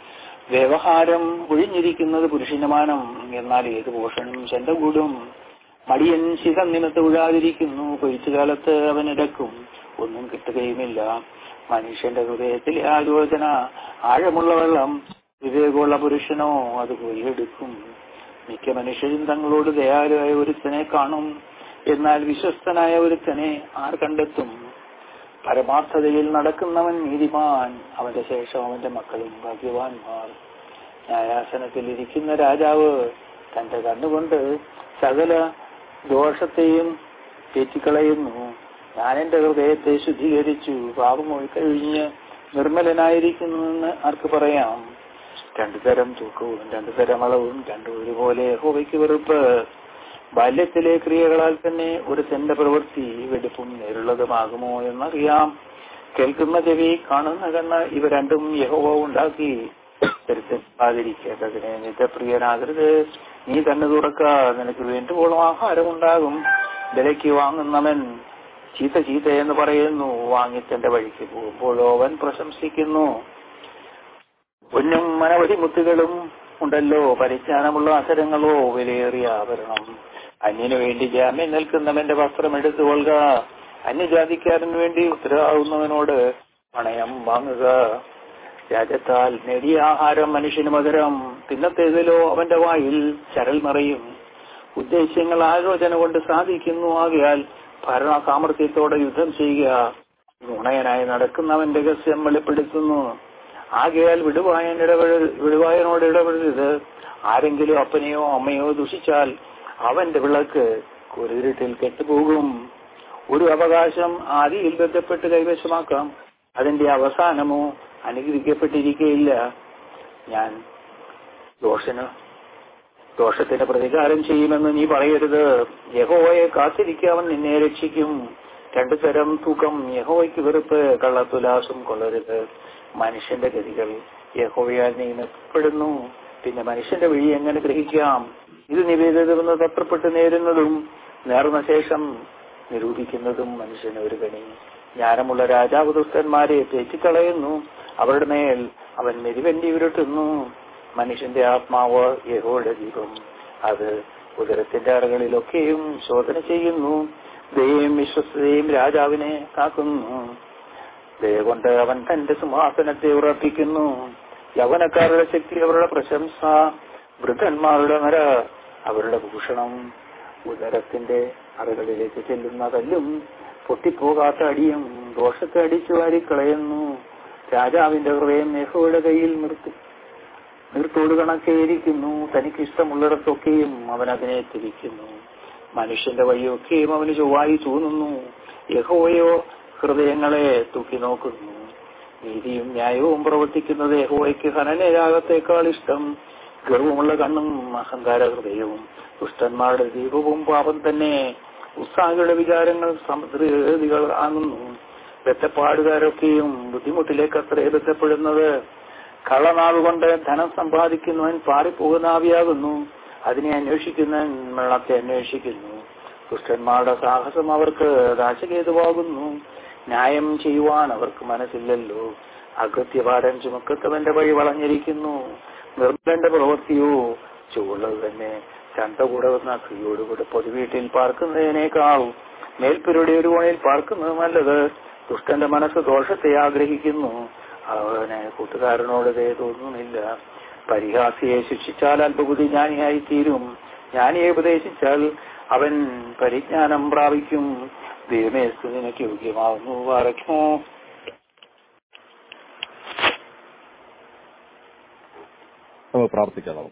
വ്യവഹാരം ഒഴിഞ്ഞിരിക്കുന്നത് പുരുഷനുമാനം എന്നാൽ ഏത് പോഷനും ചെണ്ട കൂടും മടിയൻ ശിഖം നിമിത്ത് ഉഴാതിരിക്കുന്നു കൊയ്ത്തുകാലത്ത് അവൻ ഇടക്കും ഒന്നും കിട്ടുകയുമില്ല മനുഷ്യന്റെ ഹൃദയത്തിലെ ആലോചന ആഴമുള്ള വെള്ളം വിവേകമുള്ള പുരുഷനോ അത് കൊയ്യെടുക്കും മിക്ക മനുഷ്യരും തങ്ങളോട് ദയാലുവായ ഒരുത്തനെ കാണും എന്നാൽ വിശ്വസ്തനായ ഒരുത്തനെ ആർ കണ്ടെത്തും പരമാർത്ഥതയിൽ നടക്കുന്നവൻ നീതിമാൻ അവന്റെ ശേഷം അവന്റെ മക്കളും ഭാഗ്യവാന്മാർ ന്യായാസനത്തിൽ ഇരിക്കുന്ന രാജാവ് തന്റെ കണ്ണുകൊണ്ട് സകല ദോഷത്തെയും തെറ്റിക്കളയുന്നു ഞാൻ എന്റെ ഹൃദയത്തെ ശുദ്ധീകരിച്ചു പാപമൊഴി കഴിഞ്ഞ് നിർമ്മലനായിരിക്കുന്നുവെന്ന് ആർക്ക് പറയാം രണ്ടു തരം തൂക്കവും രണ്ടു തരം അളവും രണ്ടു ഒരുപോലെ ഹോവയ്ക്ക് വെറുപ്പ് ബാല്യത്തിലെ ക്രിയകളാൽ തന്നെ ഒരു തന്റെ പ്രവൃത്തി വെടുപ്പും നേരുള്ളതുമാകുമോ എന്നറിയാം കേൾക്കുന്ന ചെവി കാണുന്ന കണ്ണ് ഇവ രണ്ടും യഹോവ ഉണ്ടാക്കി തിരുത്താതിരിക്കേണ്ടതിനെ നിത്യപ്രിയനാകരുത് നീ കണ്ണു തുറക്ക നിനക്ക് വേണ്ടുവോളം ആഹാരമുണ്ടാകും വിലയ്ക്ക് വാങ്ങുന്നവൻ ചീത്ത ചീത്ത എന്ന് പറയുന്നു വാങ്ങി തന്റെ വഴിക്ക് പോകുമ്പോഴോ അവൻ പ്രശംസിക്കുന്നു പൊന്നും മനവധി മുത്തുകളും ഉണ്ടല്ലോ പരിജ്ഞാനമുള്ള അസരങ്ങളോ വിലയേറിയ ആഭരണം അന്യനു വേണ്ടി ജാമ്യം നിൽക്കുന്നവന്റെ വസ്ത്രം എടുത്തുകൊള്ളുക അന്യജാതിക്കാരന് വേണ്ടി ഉത്തരവാകുന്നവനോട് പണയം വാങ്ങുക രാജ്യത്താൽ നേടിയ ആഹാരം മനുഷ്യന് മധുരം പിന്നത്തേതിലോ അവന്റെ വായിൽ ചരൽ നിറയും ഉദ്ദേശ്യങ്ങൾ ആലോചന കൊണ്ട് സാധിക്കുന്നു ആകയാൽ ഭരണ സാമർഥ്യത്തോടെ യുദ്ധം ചെയ്യുക നുണയനായി നടക്കുന്നവൻ രഹസ്യം വെളിപ്പെടുത്തുന്നു ആകയാൽ വിടുവായൻ ഇടപെട വിടുവായനോട് ഇടപെടരുത് ആരെങ്കിലും അപ്പനെയോ അമ്മയോ ദുഷിച്ചാൽ അവന്റെ വിളക്ക് കുരുരുട്ടിൽ കെട്ടുപോകും ഒരു അവകാശം ആദിയിൽ ബന്ധപ്പെട്ട് കൈവശമാക്കാം അതിന്റെ അവസാനമോ അനുഗ്രഹിക്കപ്പെട്ടിരിക്കുകയില്ല ഞാൻ ദോഷന് ദോഷത്തിന് പ്രതികാരം ചെയ്യുമെന്ന് നീ പറയരുത് യഹോവയെ കാത്തിരിക്കാവൻ നിന്നെ രക്ഷിക്കും രണ്ടു തരം തൂക്കം യഹോവയ്ക്ക് വെറുപ്പ് കള്ളത്തുലാസും കൊള്ളരുത് മനുഷ്യന്റെ ഗതികൾ യഹോവയാൽ നിയമപ്പെടുന്നു പിന്നെ മനുഷ്യന്റെ വഴി എങ്ങനെ ഗ്രഹിക്കാം ഇത് നിവേദിതമെന്ന് തത്രപ്പെട്ട് നേരുന്നതും നേർന്ന ശേഷം നിരൂപിക്കുന്നതും മനുഷ്യന് ഒരു ഗണി ജ്ഞാനമുള്ള രാജാവ് ദുഷ്ടന്മാരെ തെറ്റിക്കളയുന്നു അവരുടെ മേൽ അവൻ മെരുവെണ്ടി ഉരുട്ടുന്നു മനുഷ്യന്റെ ആത്മാവ് യഹോയുടെ ദീപം അത് ഉദരത്തിന്റെ അറകളിലൊക്കെയും ശോധന ചെയ്യുന്നു ദയയും വിശ്വസ്തയും രാജാവിനെ കാക്കുന്നു ദയ കൊണ്ട് അവൻ തന്റെ സിംഹാസനത്തെ ഉറപ്പിക്കുന്നു യവനക്കാരുടെ ശക്തി അവരുടെ പ്രശംസ വൃദ്ധന്മാരുടെ നര അവരുടെ ഭൂഷണം ഉദരത്തിന്റെ അറകളിലേക്ക് ചെല്ലുന്ന കല്ലും പൊട്ടിപ്പോകാത്ത അടിയും ദോഷത്തെ അടിച്ചു വാരിക്കളയുന്നു രാജാവിന്റെ ഹൃദയം യഹോയുടെ കയ്യിൽ നിർത്തി നിർത്തോട് കണക്കേയിരിക്കുന്നു തനിക്ക് ഇഷ്ടമുള്ളിടത്തൊക്കെയും അവൻ അതിനെ തിരിക്കുന്നു മനുഷ്യന്റെ വഴിയൊക്കെയും അവന് ചൊവ്വായി തോന്നുന്നു യഹോവയോ ഹൃദയങ്ങളെ തൂക്കി നോക്കുന്നു നീതിയും ന്യായവും പ്രവർത്തിക്കുന്നത് യഹോവയ്ക്ക് ഹനനരാഗത്തേക്കാൾ ഇഷ്ടം ഗർവമുള്ള കണ്ണും അഹങ്കാര ഹൃദയവും ദുഷ്ടന്മാരുടെ ദീപവും പാപം തന്നെ ഉത്സാഹികളുടെ വിചാരങ്ങൾ സമുദ്രകൾ ആകുന്നു ബന്ധപ്പാടുകാരൊക്കെയും ബുദ്ധിമുട്ടിലേക്ക് അത്രേ ബന്ധപ്പെടുന്നത് കള്ളനാവുകൊണ്ട് ധനം സമ്പാദിക്കുന്നവൻ പാറിപ്പോകുന്ന ആവിയാകുന്നു അതിനെ അന്വേഷിക്കുന്നവൻ വെള്ളത്തെ അന്വേഷിക്കുന്നു ദുഷ്ടന്മാരുടെ സാഹസം അവർക്ക് ദാശകേതുവാകുന്നു ന്യായം ചെയ്യുവാൻ അവർക്ക് മനസ്സില്ലല്ലോ അകൃത്യഭാരം ചുമക്കത്തവന്റെ വഴി വളഞ്ഞിരിക്കുന്നു നിർമ്മലന്റെ പ്രവൃത്തിയോ ചുവള്ളത് തന്നെ ചണ്ട കൂടെ വന്ന സ്ത്രീയോടുകൂടെ പൊതുവീട്ടിൽ പാർക്കുന്നതിനേക്കാൾ മേൽപ്പുരുടെ ഒരു കോണിൽ പാർക്കുന്നത് നല്ലത് ദുഷ്ടന്റെ മനസ്സ് ദോഷത്തെ ആഗ്രഹിക്കുന്നു അവന് കൂട്ടുകാരനോട് ദയ തോന്നുന്നില്ല പരിഹാസിയെ ശിക്ഷിച്ചാൽ അല്പബുദ്ധി ജ്ഞാനിയായി തീരും ജ്ഞാനിയെ ഉപദേശിച്ചാൽ അവൻ പരിജ്ഞാനം പ്രാപിക്കും ദൈവമേ നിനക്ക് യോഗ്യമാവുന്നു പറയ്ക്കുമോ നമുക്ക് പ്രാർത്ഥിക്കാം നമുക്ക്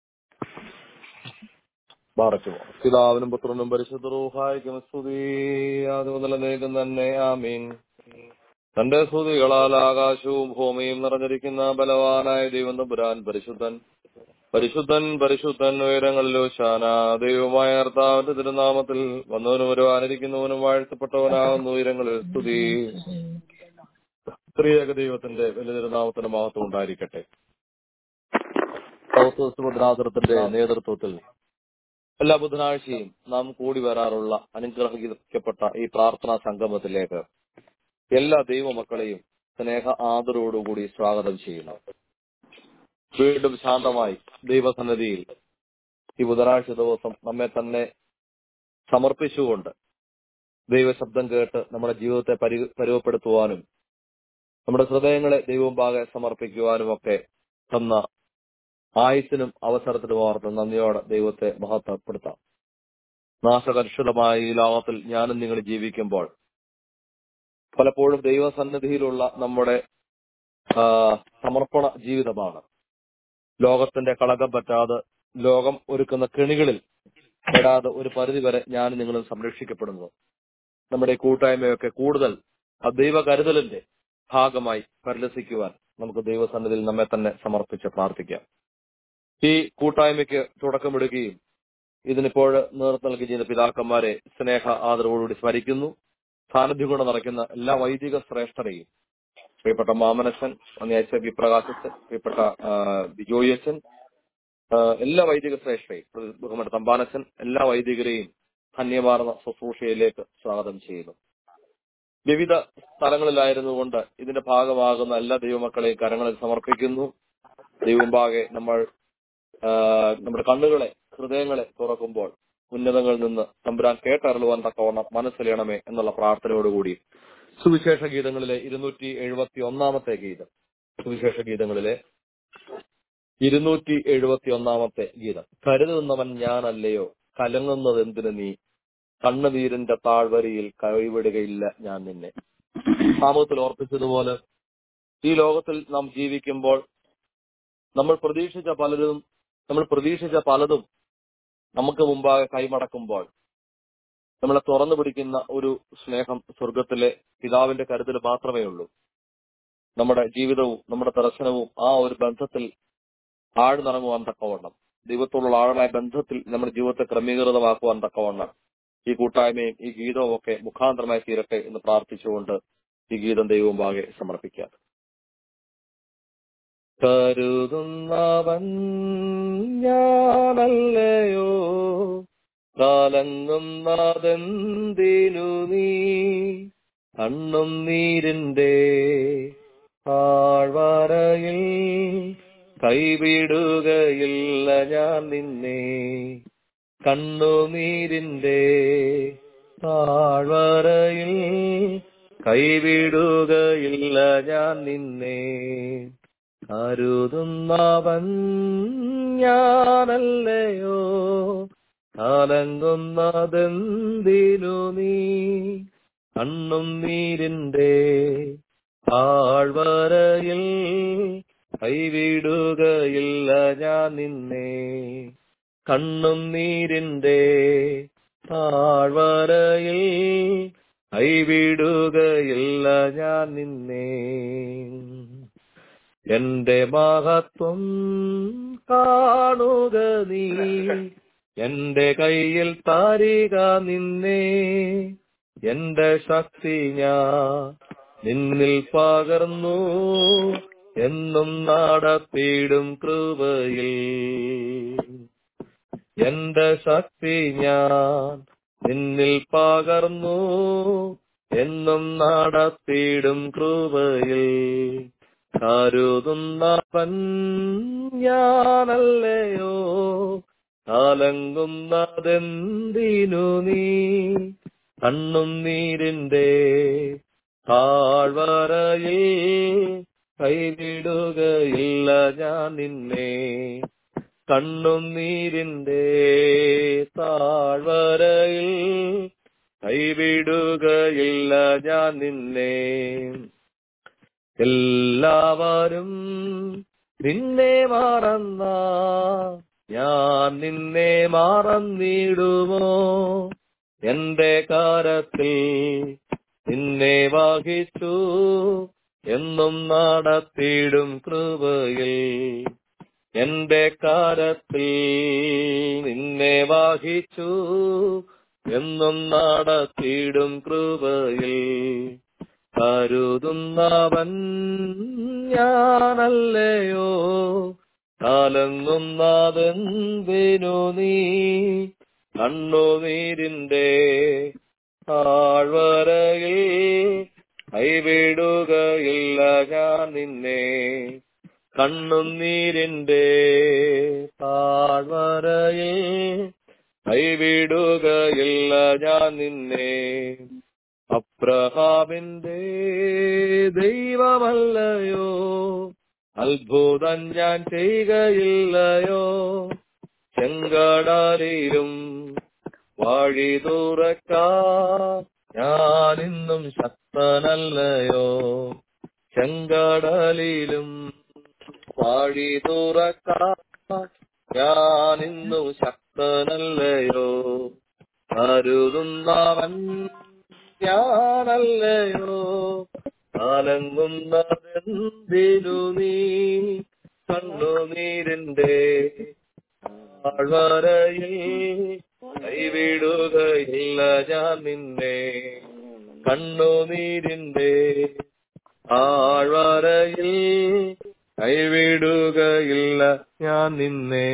ബാറക്കുമോ പിതാവിനും പുത്രനും പരിശുദ്ധ റൂഹായിക്കും സ്തുതി അത് മുതൽ നീക്കും തന്നെ ആമീൻ തന്റെ സ്തുതികളാൽ ആകാശവും ഭൂമിയും നിറഞ്ഞിരിക്കുന്ന ബലവാനായ ദൈവം തമ്പുരാൻ പരിശുദ്ധൻ പരിശുദ്ധൻ പരിശുദ്ധൻ ഉയരങ്ങളിലോ ശാന ദൈവമായ കർത്താവിന്റെ തിരുനാമത്തിൽ വന്നവനും വരുവാനിരിക്കുന്നവനും വാഴ്ത്തപ്പെട്ടവനാകുന്ന ഉയരങ്ങളിൽ സ്തുതി സ്ത്രീയക ദൈവത്തിന്റെ വലിയ തിരുനാമത്തിന് മഹത്വം ഉണ്ടായിരിക്കട്ടെ സൗത്ത് സുഭദ്രാതൃത്തിന്റെ നേതൃത്വത്തിൽ എല്ലാ ബുധനാഴ്ചയും നാം കൂടി വരാറുള്ള അനുഗ്രഹിക്കപ്പെട്ട ഈ പ്രാർത്ഥനാ സംഗമത്തിലേക്ക് എല്ലാ ദൈവമക്കളെയും സ്നേഹ ആദരവോടുകൂടി സ്വാഗതം ചെയ്യുന്നു വീണ്ടും ശാന്തമായി ദൈവസന്നിധിയിൽ ഈ ബുധനാഴ്ച ദിവസം നമ്മെ തന്നെ സമർപ്പിച്ചുകൊണ്ട് ദൈവശബ്ദം കേട്ട് നമ്മുടെ ജീവിതത്തെ പരി പരുവപ്പെടുത്തുവാനും നമ്മുടെ ഹൃദയങ്ങളെ ദൈവമുമ്പാകെ സമർപ്പിക്കുവാനും ഒക്കെ തന്ന ആയുസിനും അവസരത്തിനും ഓർത്ത് നന്ദിയോടെ ദൈവത്തെ മഹത്വപ്പെടുത്താം നാശകലുഷിതമായ ഈ ലോകത്തിൽ ഞാനും നിങ്ങൾ ജീവിക്കുമ്പോൾ പലപ്പോഴും ദൈവസന്നിധിയിലുള്ള നമ്മുടെ ആ, സമർപ്പണ ജീവിതമാണ് ലോകത്തിന്റെ കളങ്കം പറ്റാതെ ലോകം ഒരുക്കുന്ന കെണികളിൽ പെടാതെ ഒരു പരിധി വരെ ഞാനും നിങ്ങളും സംരക്ഷിക്കപ്പെടുന്നു നമ്മുടെ ഈ കൂട്ടായ്മയൊക്കെ കൂടുതൽ ആ ദൈവ കരുതലിന്റെ ഭാഗമായി പരിലസിക്കുവാൻ നമുക്ക് ദൈവസന്നിധിയിൽ നമ്മെ തന്നെ സമർപ്പിച്ച് പ്രാർത്ഥിക്കാം ഈ കൂട്ടായ്മയ്ക്ക് തുടക്കമിടുകയും ഇതിനിപ്പോൾ നേതൃത്വം നൽകി ചെയ്യുന്ന പിതാക്കന്മാരെ സ്നേഹ ആദരവോടുകൂടി സ്മരിക്കുന്നു സാന്നിധ്യം കൊണ്ട് നിറയ്ക്കുന്ന എല്ലാ വൈദിക ശ്രേഷ്ഠരെയും പ്രിയപ്പെട്ട മാമനച്ചൻ അന്യാഴ്ച വി പ്രകാശച്ചൻ പ്രിയപ്പെട്ട ആ, ബിജോയച്ചൻ ആ, എല്ലാ വൈദിക ശ്രേഷ്ഠരെയും ബഹുമാന തമ്പാനച്ചൻ എല്ലാ വൈദികരെയും ധന്യമാർന്ന ശുശ്രൂഷയിലേക്ക് സ്വാഗതം ചെയ്യുന്നു വിവിധ സ്ഥലങ്ങളിലായിരുന്നുകൊണ്ട് ഇതിന്റെ ഭാഗമാകുന്ന എല്ലാ ദൈവമക്കളെയും കരങ്ങളിൽ സമർപ്പിക്കുന്നു ദൈവമ്പാകെ നമ്മൾ ആ, നമ്മുടെ കണ്ണുകളെ ഹൃദയങ്ങളെ തുറക്കുമ്പോൾ ഉന്നതങ്ങളിൽ നിന്ന് തമ്പുരാൻ കേട്ടറിളുവാൻ തക്കവണ്ണം മനസ്സിലെയണമേ എന്നുള്ള പ്രാർത്ഥനയോടുകൂടി സുവിശേഷ ഗീതങ്ങളിലെ ഇരുന്നൂറ്റി എഴുപത്തി ഒന്നാമത്തെ ഗീതം സുവിശേഷ ഗീതങ്ങളിലെ ഇരുന്നൂറ്റി എഴുപത്തി ഒന്നാമത്തെ ഗീതം കരുതുന്നവൻ ഞാനല്ലയോ കലങ്ങുന്നത് എന്തിനു നീ കണ്ണുനീരിന്റെ താഴ്വരയിൽ കൈവിടുകയില്ല ഞാൻ നിന്നെ സാമൂഹത്തിൽ ഓർപ്പിച്ചതുപോലെ ഈ ലോകത്തിൽ നാം ജീവിക്കുമ്പോൾ നമ്മൾ പ്രതീക്ഷിച്ച പലരും നമ്മൾ പ്രതീക്ഷിച്ച പലതും നമുക്ക് മുമ്പാകെ കൈമടക്കുമ്പോൾ നമ്മളെ തുറന്നു പിടിക്കുന്ന ഒരു സ്നേഹം സ്വർഗത്തിലെ പിതാവിന്റെ കരുതൽ മാത്രമേ ഉള്ളൂ നമ്മുടെ ജീവിതവും നമ്മുടെ ദർശനവും ആ ഒരു ബന്ധത്തിൽ ആഴ്ന്നിറങ്ങുവാൻ തക്കവണ്ണം ദൈവത്തോടുള്ള ആഴമായ ബന്ധത്തിൽ നമ്മുടെ ജീവിതത്തെ ക്രമീകൃതമാക്കുവാൻ തക്കവണ്ണം ഈ കൂട്ടായ്മയും ഈ ഗീതവും ഒക്കെ മുഖാന്തരമായി തീരട്ടെ എന്ന് പ്രാർത്ഥിച്ചുകൊണ്ട് ഈ ഗീതം ദൈവമുമ്പാകെ സമർപ്പിക്കാം കരുതുന്നവൻ ഞാനല്ലയോ കാലങ്ങുന്നതെന്തിനു നീ കണ്ണും നീരിന്റെ താഴ്വരയിൽ കൈവിടുകയില്ല ഞാൻ നിന്നെ കണ്ണുനീരിന്റെ താഴ്വരയിൽ കൈവിടുകയില്ല ഞാൻ നിന്നെ കരുതുന്നവൻ ഞാനല്ലയോ കലങ്ങുന്നതെന്തിനു നീ കണ്ണും നീരിന്റെ താഴ്വരയിൽ കൈവിടുകയില്ല ഞാൻ നിന്നെ കണ്ണും നീരിന്റെ താഴ്വരയിൽ കൈവിടുകയില്ല ഞാൻ നിന്നെ എന്റെ മഹത്വം കാണുക നീ എന്റെ കയ്യിൽ താരിക നിന്നെ എന്റെ ശക്തി ഞാൻ നിന്നിൽ പകർന്നു എന്നും നടത്തിയിടും കൃപയിൽ എന്റെ ശക്തി ഞാൻ നിന്നിൽ പകർന്നു എന്നും നടത്തിയിടും കൃപയിൽ കരുതുന്നവൻ ഞാനല്ലയോ കലങ്ങുന്നതെന്തിനു നീ കണ്ണും നീരിന്റെ താഴ്വരയിൽ കൈവിടുകയില്ല ഞാൻ നിന്നെ കണ്ണും നീരിന്റെ താഴ്വരയിൽ കൈവിടുകയില്ല ഞാൻ നിന്നെ എല്ലാവരും നിന്നെ മറന്ന ഞാൻ നിന്നെ മറന്നിടുമോ എന്റെ കാരത്തിൽ നിന്നെ വഹിച്ചു എന്നും നടത്തിയിടും കൃപയിൽ എന്റെ കാരത്തിൽ നിന്നെ വഹിച്ചു എന്നും നടത്തിയിടും കൃപയിൽ കരുതുന്നവൻ ഞാനല്ലയോ കലങ്ങുന്നതെന്തിനു നീ കണ്ണുനീരിന്റെ താഴ്വരയിൽ കൈവിടുകയില്ല ഞാൻ നിന്നെ കണ്ണുനീരിന്റെ താഴ്വരയിൽ കൈവിടുകയില്ല ഞാൻ നിന്നെ അബ്രഹാമിന്റെ ദൈവമല്ലയോ അത്ഭുതം ഞാൻ ചെയ്യുകയില്ലയോ ചെങ്കടലിലും വഴി തുറക്കാ ഞാനിന്നും ശക്തനല്ലയോ ചെങ്കടലിലും വഴി തുറക്കാ ഞാനിന്നും ശക്തനല്ലയോ കരുതുന്നവൻ ഞാനല്ലയോ കാലങ്ങുന്നതെന്തിനു നീ കണ്ണുനീരിന്റെ താഴ്വരയിൽ കൈവിടുകയില്ല ഞാൻ നിന്നെ കണ്ണുനീരിന്റെ താഴ്വരയിൽ കൈവിടുകയില്ല ഞാൻ നിന്നെ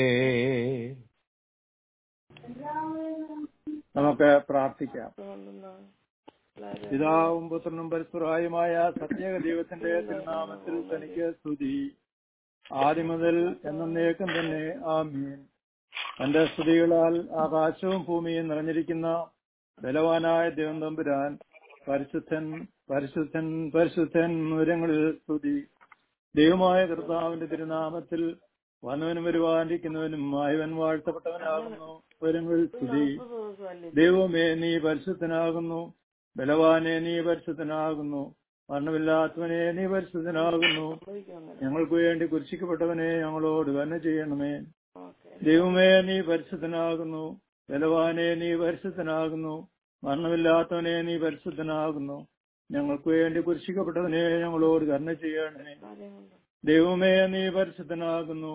നമുക്ക് പ്രാർത്ഥിക്കാം പിതാവും പുത്രനും പരിശുറായുമായ സത്യേക ദൈവത്തിന്റെ തിരുനാമത്തിൽ തനിക്ക് സ്തുതി ആദ്യം മുതൽ എന്നേക്കും തന്നെ ആമീൻ തന്റെ സ്തുതികളാൽ ആകാശവും ഭൂമിയും നിറഞ്ഞിരിക്കുന്ന ബലവാനായ ദൈവം തമ്പുരാൻ പരിശുദ്ധൻ പരിശുദ്ധൻ പരിശുദ്ധൻ ഉയരങ്ങളിൽ സ്തുതി ദൈവമായ കർത്താവിന്റെ തിരുനാമത്തിൽ വന്നവനും വരുവാനിരിക്കുന്നവനും ആയവൻ വാഴ്ത്തപ്പെട്ടവനാകുന്നു ഉയരങ്ങളിൽ സ്തുതി ദൈവമേ നീ പരിശുദ്ധനാകുന്നു ബലവാനെ നീ പരിശുദ്ധനാകുന്നു മരണമില്ലാത്തവനെ നീ പരിശുദ്ധനാകുന്നു ഞങ്ങൾക്ക് വേണ്ടി കുരിശിക്കപ്പെട്ടവനെ ഞങ്ങളോട് തന്നെ ചെയ്യണമേ ദൈവമേ നീ പരിശുദ്ധനാകുന്നു ബലവാനെ നീ പരിശുദ്ധനാകുന്നു മരണമില്ലാത്തവനെ നീ പരിശുദ്ധനാകുന്നു ഞങ്ങൾക്ക് വേണ്ടി കുരിശിക്കപ്പെട്ടവനെ ഞങ്ങളോട് കരുണ ചെയ്യണമേ ദൈവമേ നീ പരിശുദ്ധനാകുന്നു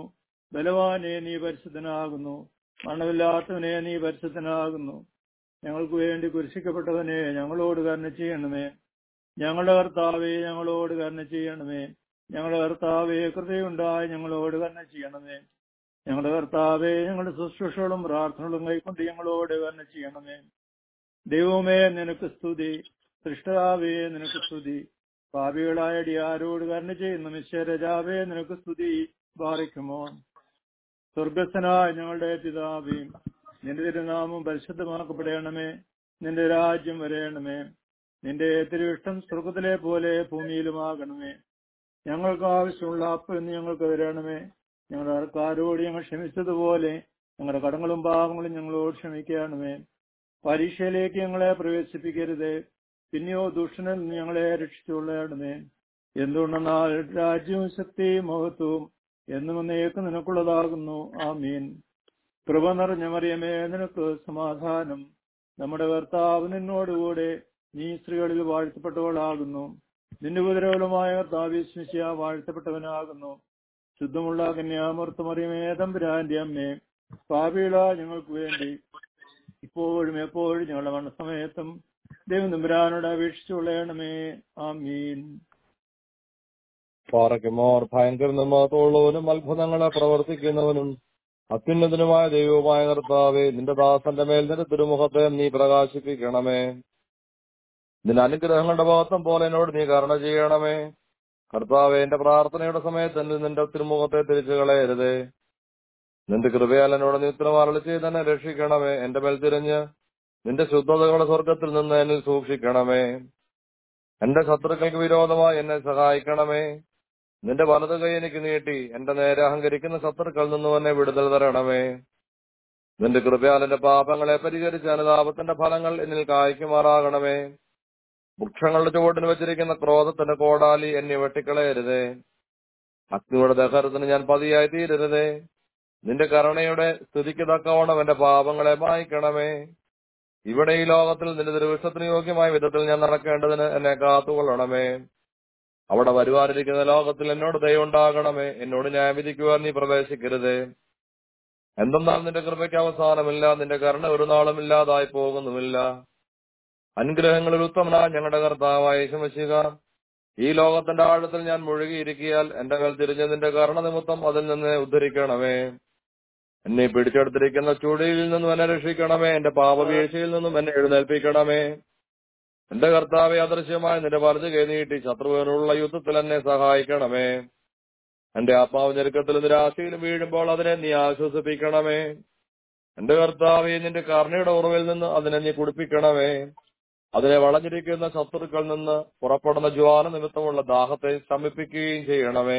ബലവാനെ നീ പരിശുദ്ധനാകുന്നു മരണമില്ലാത്തവനെ നീ പരിശുദ്ധനാകുന്നു ഞങ്ങൾക്ക് വേണ്ടി കുരിശിക്കപ്പെട്ടവനെ ഞങ്ങളോട് കരുണ ചെയ്യണമേ ഞങ്ങളുടെ കർത്താവെ ഞങ്ങളോട് കരുണ ചെയ്യണമേ ഞങ്ങളുടെ കർത്താവെ കൃതയുണ്ടായി ഞങ്ങളോട് കരുണ ചെയ്യണമേ ഞങ്ങളുടെ കർത്താവെ ഞങ്ങളുടെ ശുശ്രൂഷകളും പ്രാർത്ഥനകളും കൈക്കൊണ്ട് ഞങ്ങളോട് കരുണ ചെയ്യണമേ ദൈവമേ നിനക്ക് സ്തുതി സൃഷ്ടാവേ നിനക്ക് സ്തുതി പാപികളായ അടിയാരോട് കരുണ ചെയ്യുന്ന മിശ്വരജാവേ നിനക്ക് സ്തുതി ബാറിക്കുമോ സ്വർഗസ്ഥനായ ഞങ്ങളുടെ പിതാവേ നിന്റെ തിരുനാമം പരിശുദ്ധമാക്കപ്പെടണമേ നിന്റെ രാജ്യം വരയണമേ നിന്റെ തിരുവിഷ്ടം സ്വർഗത്തിലെ പോലെ ഭൂമിയിലുമാകണമേ ഞങ്ങൾക്ക് ആവശ്യമുള്ള അപ്പം എന്ന് ഞങ്ങൾക്ക് തരണമേ ഞങ്ങളുടെ ആൾക്കാരോട് ഞങ്ങൾ ക്ഷമിച്ചതുപോലെ ഞങ്ങളുടെ കടങ്ങളും പാപങ്ങളും ഞങ്ങളോട് ക്ഷമിക്കണമേ പരീക്ഷയിലേക്ക് ഞങ്ങളെ പ്രവേശിപ്പിക്കരുത് പിന്നെയോ ദുഷ്ടനിൽ നിന്ന് ഞങ്ങളെ രക്ഷിച്ചുകൊള്ളണമേ എന്തുകൊണ്ടെന്നാൽ രാജ്യവും ശക്തിയും മഹത്വവും എന്നും എന്നേക്ക് നിനക്കുള്ളതാകുന്നു ആമീൻ കൃപ നിറഞ്ഞ മറിയമേ നിനക്ക് സമാധാനം നമ്മുടെ കർത്താവ് നിന്നോടുകൂടെ നീ സ്ത്രീകളിൽ വാഴ്ത്തപ്പെട്ടവളാകുന്നു നിന്റെ ഉപദ്രവലമായ കർത്താവ് വിശ്വസിയ വാഴ്ത്തപ്പെട്ടവനാകുന്നു ശുദ്ധമുള്ള കന്യാമൃത്തമറിയമേ തമ്പുരാന്റെ അമ്മേ പാപികള ഞങ്ങൾക്ക് വേണ്ടി ഇപ്പോഴും എപ്പോഴും ഞങ്ങളുടെ മരണസമയത്തും ദൈവം തമ്പുരാനോട് അപേക്ഷിച്ചുകൊള്ളണമേ ആമീൻ പാറയ്ക്കുമോർ ഭയങ്കര നിർമ്മാതമുള്ളവനും അത്ഭുതങ്ങളെ പ്രവർത്തിക്കുന്നവനും അത്യുന്നതനുമായ ദൈവമായ കർത്താവേ നിന്റെ ദാസന്റെ മേൽ നിന്റെ തിരുമുഖത്തെ നീ പ്രകാശിപ്പിക്കണമേ നിന്റെ അനുഗ്രഹങ്ങളുടെ ഭാഗത്തം പോലെ എന്നോട് നീ കരുണ ചെയ്യണമേ കർത്താവെ എന്റെ പ്രാർത്ഥനയുടെ സമയത്ത് എന്നിൽ നിന്റെ തിരുമുഖത്തെ തിരിച്ചു കളയരുതേ നിന്റെ കൃപയാൽ എന്നോട് നീ ഉത്തരവാറളി ചെയ്ത് എന്നെ രക്ഷിക്കണമേ എന്റെ മേൽ തിരിഞ്ഞ് നിന്റെ ശുദ്ധതകളുടെ സ്വർഗത്തിൽ നിന്ന് എന്നിൽ സൂക്ഷിക്കണമേ എന്റെ ശത്രുക്കൾക്ക് വിരോധമായി എന്നെ സഹായിക്കണമേ നിന്റെ വലത് കൈ എനിക്ക് നീട്ടി എന്റെ നേരെ അഹങ്കരിക്കുന്ന ശത്രുക്കളിൽ നിന്നും എന്നെ വിടുതൽ തരണമേ നിന്റെ കൃപയാൽ എന്റെ പാപങ്ങളെ പരിഹരിച്ച് അനുതാപത്തിന്റെ ഫലങ്ങൾ എന്നിൽ കായ്ക്കുമാറാകണമേ വൃക്ഷങ്ങളുടെ ചുവട്ടിന് വെച്ചിരിക്കുന്ന ക്രോധത്തിന്റെ കോടാലി എന്നെ വെട്ടിക്കളയരുതേ അഗ്നിയുടെ ദഹരത്തിന് ഞാൻ പതിയായി തീരരുതേ നിന്റെ കരുണയുടെ സ്ഥിതിക്ക് തക്കവണ്ണം എന്റെ പാപങ്ങളെ മായ്ക്കണമേ ഇവിടെ ഈ ലോകത്തിൽ നിന്റെ തിരുവിഷ്ടത്തിന് യോഗ്യമായ വിധത്തിൽ ഞാൻ നടക്കേണ്ടതിന് എന്നെ കാത്തുകൊള്ളണമേ അവിടെ വരുവാനിരിക്കുന്ന ലോകത്തിൽ എന്നോട് ദയുണ്ടാകണമേ എന്നോട് ന്യായം വിധിക്കുവാൻ നീ പ്രവേശിക്കരുതേ എന്തെന്നാൽ നിന്റെ കൃപയ്ക്ക് അവസാനമില്ല നിന്റെ കരുണ ഒരു നാളും ഇല്ലാതായി പോകുന്നുമില്ല അനുഗ്രഹങ്ങളിൽ ഉത്തമനാ ഞങ്ങളുടെ കർത്താവായ ശമശിക ഈ ലോകത്തിന്റെ ആഴത്തിൽ ഞാൻ മുഴുകിയിരിക്കിയാൽ എന്റെ മേൽ തിരിഞ്ഞ നിന്റെ കരുണ നിമിത്തം അതിൽ നിന്ന് ഉദ്ധരിക്കണമേ എന്നെ പിടിച്ചെടുത്തിരിക്കുന്ന ചുഴിയിൽ നിന്നും എന്നെ രക്ഷിക്കണമേ എന്റെ പാപവീഴ്ചയിൽ നിന്നും എന്നെ എഴുന്നേൽപ്പിക്കണമേ എന്റെ കർത്താവെ അദൃശ്യമായ നിന്റെ വലത് കൈ നീട്ടി ശത്രുവിനുള്ള യുദ്ധത്തിൽ എന്നെ സഹായിക്കണമേ എന്റെ ആത്മാവ് ഞെരുക്കത്തിലും നിരാശയിലും വീഴുമ്പോൾ അതിനെ നീ ആശ്വസിപ്പിക്കണമേ എന്റെ കർത്താവെ നിന്റെ കരുണയുടെ ഉറവിൽ നിന്ന് അതിനെ നീ കുടിപ്പിക്കണമേ അതിനെ വളഞ്ഞിരിക്കുന്ന ശത്രുക്കളിൽ നിന്ന് പുറപ്പെടുന്ന ജ്വാല നിമിത്തമുള്ള ദാഹത്തെ ശമിപ്പിക്കുകയും ചെയ്യണമേ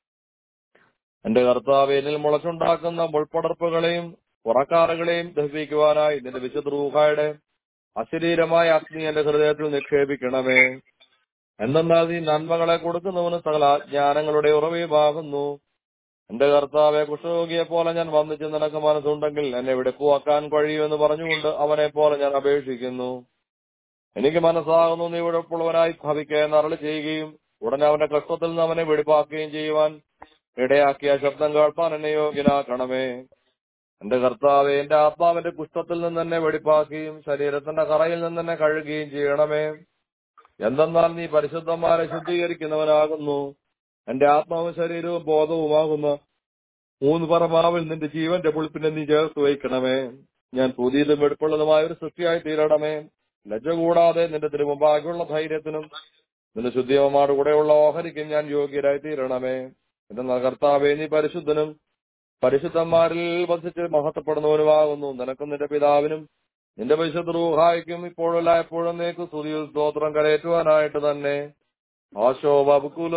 എന്റെ കർത്താവ് എന്നിൽ മുളച്ചുണ്ടാക്കുന്ന മുൾപ്പടർപ്പുകളെയും പുറക്കാറുകളെയും ദഹിപ്പിക്കുവാനായി നിന്റെ വിശുദ്ധ റൂഹായുടെ അശരീരമായ അഗ്നി എന്റെ ഹൃദയത്തിൽ നിക്ഷേപിക്കണമേ എന്തെന്നാൽ നീ നന്മകളെ കൊടുക്കുന്നവന് സകല ജ്ഞാനങ്ങളുടെ ഉറവിയുമാകുന്നു എന്റെ കർത്താവെ കുഷ്ഠരോഗിയെ പോലെ ഞാൻ വന്നിച്ച് നിനക്ക് മനസ്സുണ്ടെങ്കിൽ എന്നെ വിടുക്കുവാക്കാൻ കഴിയുമെന്ന് പറഞ്ഞുകൊണ്ട് അവനെ പോലെ ഞാൻ അപേക്ഷിക്കുന്നു എനിക്ക് മനസ്സാകുന്നു നീ വിടപ്പുള്ളവനായി ഭവിക്കാൻ അരളി ചെയ്യുകയും ഉടനെ അവന്റെ കഷ്ടത്തിൽ നിന്ന് അവനെ വെടിപ്പാക്കുകയും ചെയ്യുവാൻ ഇടയാക്കിയ ശബ്ദം കേൾപ്പാൻ എന്നെ യോഗ്യനാക്കണമേ എന്റെ കർത്താവെ എന്റെ ആത്മാവിന്റെ കുഷ്ഠത്തിൽ നിന്ന് എന്നെ വെടിപ്പാക്കുകയും ശരീരത്തിന്റെ കറയിൽ നിന്ന് എന്നെ കഴുകുകയും ചെയ്യണമേ എന്തെന്നാൽ നീ പരിശുദ്ധന്മാരെ ശുദ്ധീകരിക്കുന്നവനാകുന്നു എന്റെ ആത്മാവും ശരീരവും ബോധവുമാകുന്ന മൂന്ന് പറമാവിൽ നിന്റെ ജീവന്റെ പുളിപ്പിനെ നീ ചേർത്ത് വയ്ക്കണമേ ഞാൻ പുതിയതും വെടുപ്പുള്ളതുമായ ഒരു സൃഷ്ടിയായി തീരണമേ ലജ്ജ കൂടാതെ നിന്റെ തിരുമുമ്പാകെയുള്ള ധൈര്യത്തിനും നിന്റെ ശുദ്ധിയവമാട് കൂടെയുള്ള ഓഹരിക്കും ഞാൻ യോഗ്യരായി തീരണമേ എന്റെ കർത്താവെ നീ പരിശുദ്ധനും പരിശുദ്ധന്മാരിൽ വസിച്ച് മഹത്വപ്പെടുന്നവനുമാകുന്നു നിനക്കും നിന്റെ പിതാവിനും നിന്റെ പരിശുദ്ധ റൂഹായിക്കും ഇപ്പോഴല്ല എപ്പോഴും നീക്ക് സ്തുതിയിൽ സ്തോത്രം കരയേറ്റുവാനായിട്ട് തന്നെ ആശോ ബബുക്കുല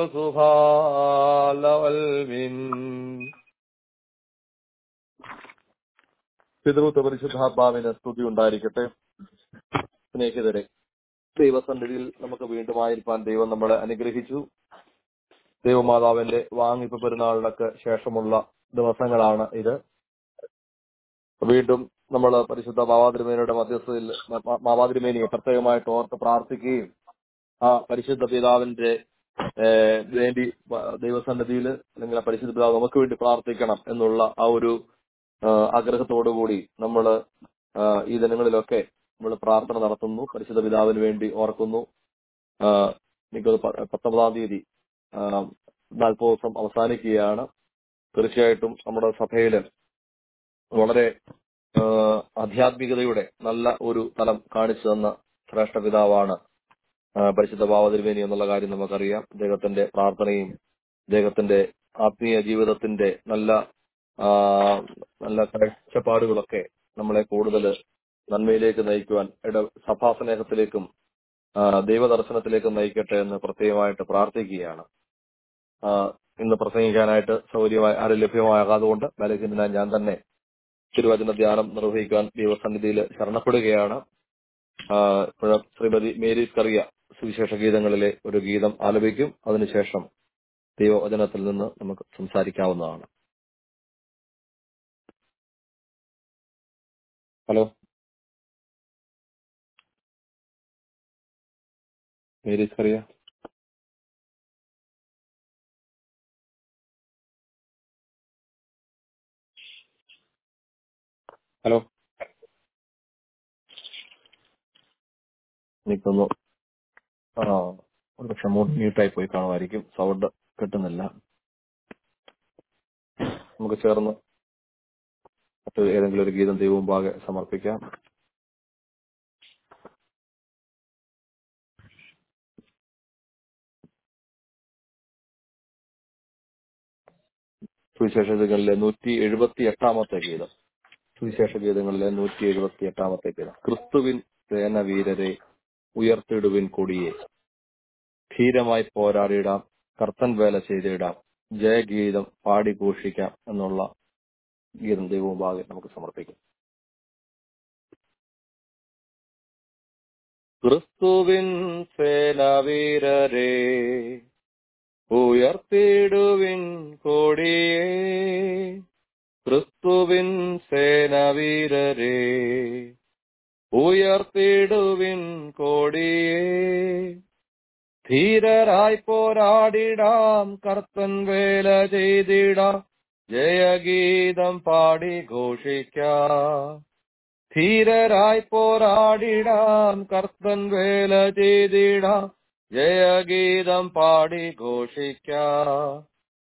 സുഹാലവൽമിൻ പിതൃത്വ പരിശുദ്ധാത്മാവിന് സ്തുതി ഉണ്ടായിരിക്കട്ടെ സ്നേഹിതരെ ദൈവസന്നിധിയിൽ നമുക്ക് വീണ്ടും ആയിരിക്കാൻ ദൈവം നമ്മളെ അനുഗ്രഹിച്ചു ദൈവമാതാവിന്റെ വാങ്ങിപ്പ് പെരുന്നാളിനൊക്കെ ശേഷമുള്ള ദിവസങ്ങളാണ് ഇത് വീണ്ടും നമ്മൾ പരിശുദ്ധ മാവാതിരുമേനിയുടെ മധ്യസ്ഥയിൽ മാവാതിരുമേനിയെ പ്രത്യേകമായിട്ട് ഓർത്ത് പ്രാർത്ഥിക്കുകയും ആ പരിശുദ്ധ പിതാവിന്റെ ഏഹ് വേണ്ടി വ- ദൈവസന്നിധിയിൽ അല്ലെങ്കിൽ ആ പരിശുദ്ധ പിതാവ് നമുക്ക് വേണ്ടി പ്രാർത്ഥിക്കണം എന്നുള്ള ആ ഒരു ആഹ് ആഗ്രഹത്തോടുകൂടി നമ്മൾ ഈ ദിനങ്ങളിലൊക്കെ നമ്മൾ പ്രാർത്ഥന നടത്തുന്നു പരിശുദ്ധ പിതാവിന് വേണ്ടി ഓർക്കുന്നു ആഹ് എനിക്കത് പ- പത്തൊമ്പതാം തീയതി ആഹ് നാൽപ്പത് ദിവസം അവസാനിക്കുകയാണ് തീർച്ചയായിട്ടും നമ്മുടെ സഭയില് വളരെ ആഹ് ആധ്യാത്മികതയുടെ നല്ല ഒരു തലം കാണിച്ചു തന്ന ശ്രേഷ്ഠ പിതാവാണ് ആഹ് പരിശുദ്ധ ഭാവതിരുവേനി എന്നുള്ള കാര്യം നമുക്കറിയാം അദ്ദേഹത്തിന്റെ പ്രാർത്ഥനയും അദ്ദേഹത്തിന്റെ ആത്മീയ ജീവിതത്തിന്റെ നല്ല ആഹ് നല്ല കാഴ്ചപ്പാടുകളൊക്കെ നമ്മളെ കൂടുതൽ നന്മയിലേക്ക് നയിക്കുവാൻ ഇട സഭാ സ്നേഹത്തിലേക്കും ആഹ് ദൈവദർശനത്തിലേക്കും നയിക്കട്ടെ എന്ന് പ്രത്യേകമായിട്ട് പ്രാർത്ഥിക്കുകയാണ് ആഹ് ഇന്ന് പ്രസംഗിക്കാനായിട്ട് സൗകര്യമായി ആരും ലഭ്യമാകാതുകൊണ്ട് ബലഹീനനായ ഞാൻ തന്നെ തിരുവചന ധ്യാനം നിർവഹിക്കാൻ ദൈവസന്നിധിയിൽ ശരണപ്പെടുകയാണ് ആഹ് ഇപ്പോൾ ശ്രീമതി മേരി കറിയ സുവിശേഷ ഗീതങ്ങളിലെ ഒരു ഗീതം ആലപിക്കും അതിനുശേഷം ദൈവവചനത്തിൽ നിന്ന് നമുക്ക് സംസാരിക്കാവുന്നതാണ് ഹലോ മേരി കറിയ ഹലോ എനിക്കൊന്ന് ആ ഒരു പക്ഷെ മ്യൂട്ടായി പോയി കാണുമായിരിക്കും സൗണ്ട് കിട്ടുന്നില്ല നമുക്ക് ചേർന്ന് മറ്റ് ഏതെങ്കിലും ഒരു ഗീതം ദൈവമുമ്പാകെ സമർപ്പിക്കാം സുവിശേഷ ഗീതങ്ങളിലെ നൂറ്റി എഴുപത്തി എട്ടാമത്തെ ഗീതം സുവിശേഷ ഗീതങ്ങളിലെ നൂറ്റി എഴുപത്തി എട്ടാമത്തെ ഗീതം ക്രിസ്തുവിൻ സേനവീരരെ ഉയർത്തിടുവിൻ കൊടിയെ ധീരമായി പോരാടിയിടാം കർത്തൻ വേല ചെയ്തിടാം ജയഗീതം പാടി ഘോഷിക്കാം എന്നുള്ള ഗീതം ദൈവമുമ്പാകെ നമുക്ക് സമർപ്പിക്കാം ക്രിസ്തുവിൻ സേനവീരരെ ഉയർത്തിടുവിൻ കൊടിയെ ക്രിസ്തുവിൻ സേനവീരരെ ഉയർത്തിടുവിൻ കൊടിയെ ധീരരായി പോരാടിടാം കർത്തൻ വേല ചെയ്തിടാം ജയഗീതം പാടി ഘോഷിക്കാം ധീരരായി പോരാടിടാം കർത്തൻ വേല ചെയ്തിടാം ജയഗീതം പാടി ഘോഷിക്കാം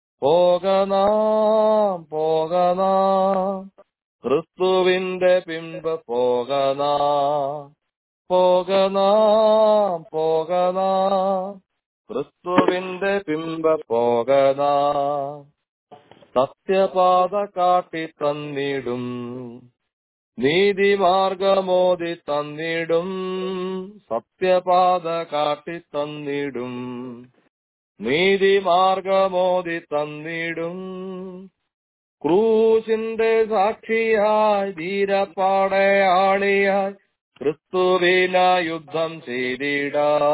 പോകനാം പോകനാം ക്രിസ്തുവിന്റെ പിമ്പ പോകനാം പോകനാം പോകനാം ക്രിസ്തുവിന്റെ പിമ്പ പോകനാം സത്യപാത കാട്ടി തന്നിടും നീതിമാർഗമോദി തന്നിടും സത്യപാത കാട്ടി തന്നിടും നീതിമാർഗമോദി തന്നിടും ക്രൂശിന്റെ സാക്ഷിയായി ധീരപ്പാടയാളിയായി ക്രിസ്തുവിന യുദ്ധം ചെയ്തിട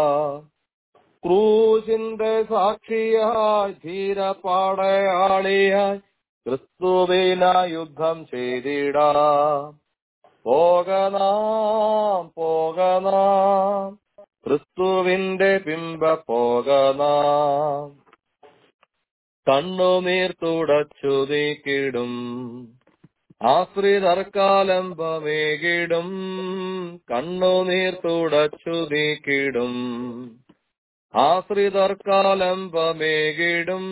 ക്രൂശിന്റെ സാക്ഷിയായി ധീരപ്പാടയാളിയായി ക്രിസ്തുവിന യുദ്ധം ചെയ്തിട പോകനാം പോകനാം ക്രിസ്തുവിന്റെ പിമ്പ പോകനാം കണ്ണുനീർ തുടച്ചു നീക്കിടും ആശ്രിതർക്കാലംബമേകിടും കണ്ണുനീർ തുടച്ചു നീക്കിടും ആശ്രിതർക്കാലംബമേകിടും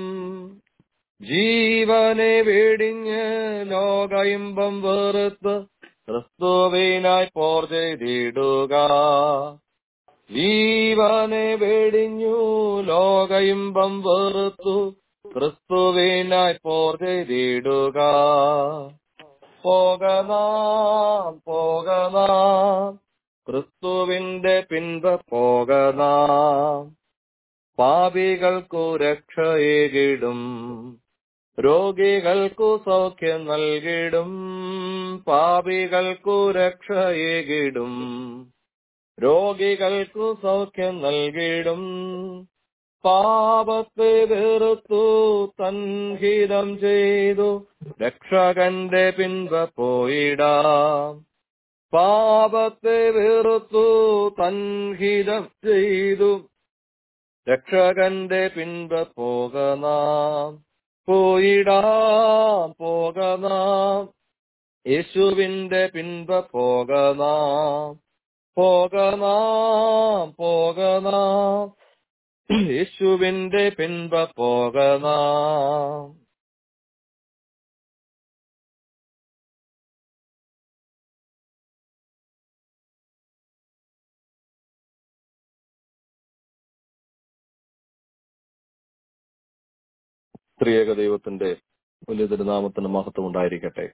ജീവനെ വെടിഞ്ഞ് ലോക ഇമ്പം വെറുത്ത് ക്രിസ്തുവിനായി പോർ ചെയ്തിടുക ജീവനെ വെടിഞ്ഞു ലോക ഇമ്പം വെറുത്തു ക്രിസ്തുവിനായി പോർ ചെയ്തിടുക പോകനാം പോകനാം ക്രിസ്തുവിന്റെ പിൻപ പോകനാം പാപികൾക്കു രക്ഷയേകിടും രോഗികൾക്കു സൗഖ്യം നൽകിടും പാപികൾക്കു രക്ഷയേകിടും രോഗികൾക്കു സൗഖ്യം നൽകിടും പാപത്തെ വെറുത്തു തൻഹിതം ചെയ്തു രക്ഷകന്റെ പിൻപ പോയിടാം പാപത്തെ വെറുത്തു തൻഹിതം ചെയ്തു രക്ഷകന്റെ പിൻപ് പോക നാം പോയിടാം പോക നാം യേശുവിന്റെ പിൻപ് പോക നാം പോക നാം പോക നാം യേശുവിന്റെ പിൻപ് പോക നാം ത്രിയേക ദൈവത്തിന്റെ വലിയ തിരുനാമത്തിന് മഹത്വം ഉണ്ടായിരിക്കട്ടെ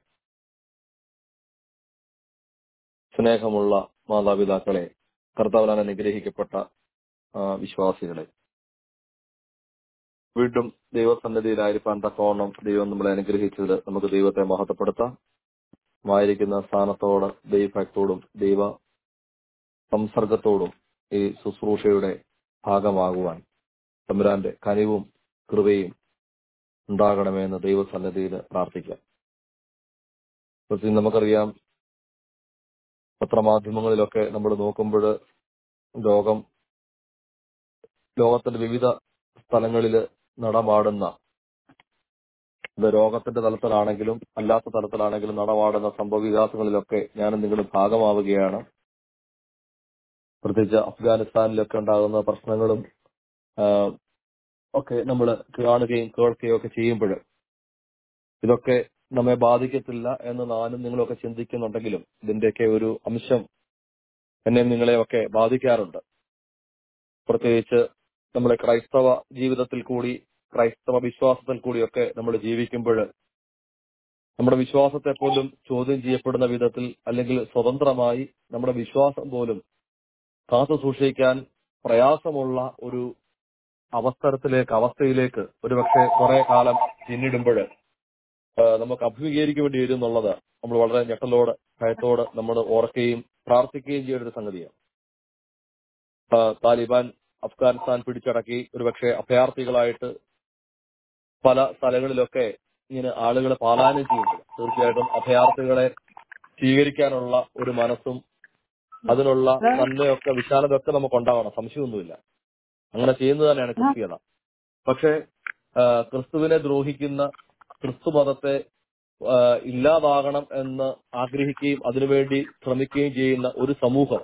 സ്നേഹമുള്ള മാതാപിതാക്കളെ കർത്താവിനാൽ അനുഗ്രഹിക്കപ്പെട്ട ആ, വിശ്വാസികളെ വീണ്ടും ദൈവസന്നിധിയിലായിരിക്കാൻ തക്കവണ്ണം ദൈവം നമ്മളെ അനുഗ്രഹിച്ചതിൽ നമുക്ക് ദൈവത്തെ മഹത്വപ്പെടുത്താം ആയിരിക്കുന്ന സ്ഥാനത്തോട് ദൈവഭക്തോടും ദൈവ സംസർഗത്തോടും ഈ ശുശ്രൂഷയുടെ ഭാഗമാകുവാൻ തമ്പുരാന്റെ കനിവും കൃപയും ഉണ്ടാകണമെന്ന് ദൈവസന്നിധിയിൽ പ്രാർത്ഥിക്കാം പ്രത്യേകിച്ച് നമുക്കറിയാം പത്രമാധ്യമങ്ങളിലൊക്കെ നമ്മൾ നോക്കുമ്പോൾ ലോകം ലോകത്തിന്റെ വിവിധ സ്ഥലങ്ങളിൽ നടമാടുന്ന ഇത് രോഗത്തിന്റെ തലത്തിലാണെങ്കിലും അല്ലാത്ത തലത്തിലാണെങ്കിലും നടമാടുന്ന സംഭവ വികാസങ്ങളിലൊക്കെ ഞാനും നിങ്ങളും ഭാഗമാവുകയാണ് പ്രത്യേകിച്ച് അഫ്ഗാനിസ്ഥാനിലൊക്കെ ഉണ്ടാകുന്ന പ്രശ്നങ്ങളും ആ, ഒക്കെ നമ്മൾ കാണുകയും കേൾക്കുകയും ഒക്കെ ചെയ്യുമ്പോൾ ഇതൊക്കെ നമ്മെ ബാധിക്കത്തില്ല എന്ന് നാനും നിങ്ങളൊക്കെ ചിന്തിക്കുന്നുണ്ടെങ്കിലും ഇതിന്റെയൊക്കെ ഒരു അംശം എന്നെ നിങ്ങളെയൊക്കെ ബാധിക്കാറുണ്ട് പ്രത്യേകിച്ച് നമ്മളെ ക്രൈസ്തവ ജീവിതത്തിൽ കൂടി ക്രൈസ്തവ വിശ്വാസത്തിൽ കൂടിയൊക്കെ നമ്മൾ ജീവിക്കുമ്പോൾ നമ്മുടെ വിശ്വാസത്തെ പോലും ചോദ്യം ചെയ്യപ്പെടുന്ന വിധത്തിൽ അല്ലെങ്കിൽ സ്വതന്ത്രമായി നമ്മുടെ വിശ്വാസം പോലും കാത്തു സൂക്ഷിക്കാൻ പ്രയാസമുള്ള ഒരു അവസരത്തിലേക്ക് അവസ്ഥയിലേക്ക് ഒരുപക്ഷെ കുറെ കാലം പിന്നിടുമ്പോൾ നമുക്ക് അഭിമുഖീകരിക്കേണ്ടി വരും എന്നുള്ളത് നമ്മൾ വളരെ ഞെട്ടലോട് ഭയത്തോട് നമ്മൾ ഓർക്കുകയും പ്രാർത്ഥിക്കുകയും ചെയ്യേണ്ട ഒരു സംഗതിയാണ് ആ, താലിബാൻ അഫ്ഗാനിസ്ഥാൻ പിടിച്ചടക്കി ഒരുപക്ഷെ അഭയാർത്ഥികളായിട്ട് പല സ്ഥലങ്ങളിലൊക്കെ ഇങ്ങനെ ആളുകൾ പാലായനം ചെയ്യുമ്പോൾ തീർച്ചയായിട്ടും അഭയാർത്ഥികളെ സ്വീകരിക്കാനുള്ള ഒരു മനസ്സും അതിനുള്ള നന്മയൊക്കെ വിശാലതയൊക്കെ നമുക്ക് ഉണ്ടാവണം സംശയമൊന്നുമില്ല അങ്ങനെ ചെയ്യുന്നത് തന്നെയാണ് ക്രിസ്തീയത പക്ഷേ ആ, ക്രിസ്തുവിനെ ദ്രോഹിക്കുന്ന ക്രിസ്തു മതത്തെ ആ, ഇല്ലാതാകണം എന്ന് ആഗ്രഹിക്കുകയും അതിനുവേണ്ടി ശ്രമിക്കുകയും ചെയ്യുന്ന ഒരു സമൂഹം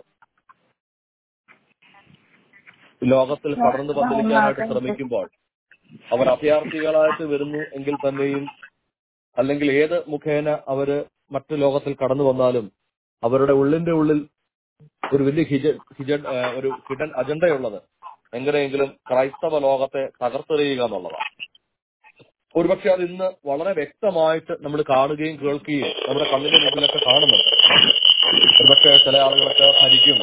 ലോകത്തിൽ പടർന്നു പന്തലിക്കാനായിട്ട് ശ്രമിക്കുമ്പോൾ അവർ അഭയാർത്ഥികളായിട്ട് വരുന്നു എങ്കിൽ തന്നെയും അല്ലെങ്കിൽ ഏത് മുഖേന അവര് മറ്റു ലോകത്തിൽ കടന്നു വന്നാലും അവരുടെ ഉള്ളിന്റെ ഉള്ളിൽ ഒരു വലിയ ഹിജ ഹിജ ആ, ഒരു ഹിഡൻ അജണ്ടയുള്ളത് എങ്ങനെയെങ്കിലും ക്രൈസ്തവ ലോകത്തെ തകർത്തെറിയുക എന്നുള്ളതാണ് ഒരുപക്ഷെ അത് ഇന്ന് വളരെ വ്യക്തമായിട്ട് നമ്മൾ കാണുകയും കേൾക്കുകയും നമ്മുടെ കണ്ണിന്റെ മുമ്പിലൊക്കെ കാണുന്നുണ്ട് ഒരുപക്ഷെ ചില ആളുകളൊക്കെ ഭരിക്കും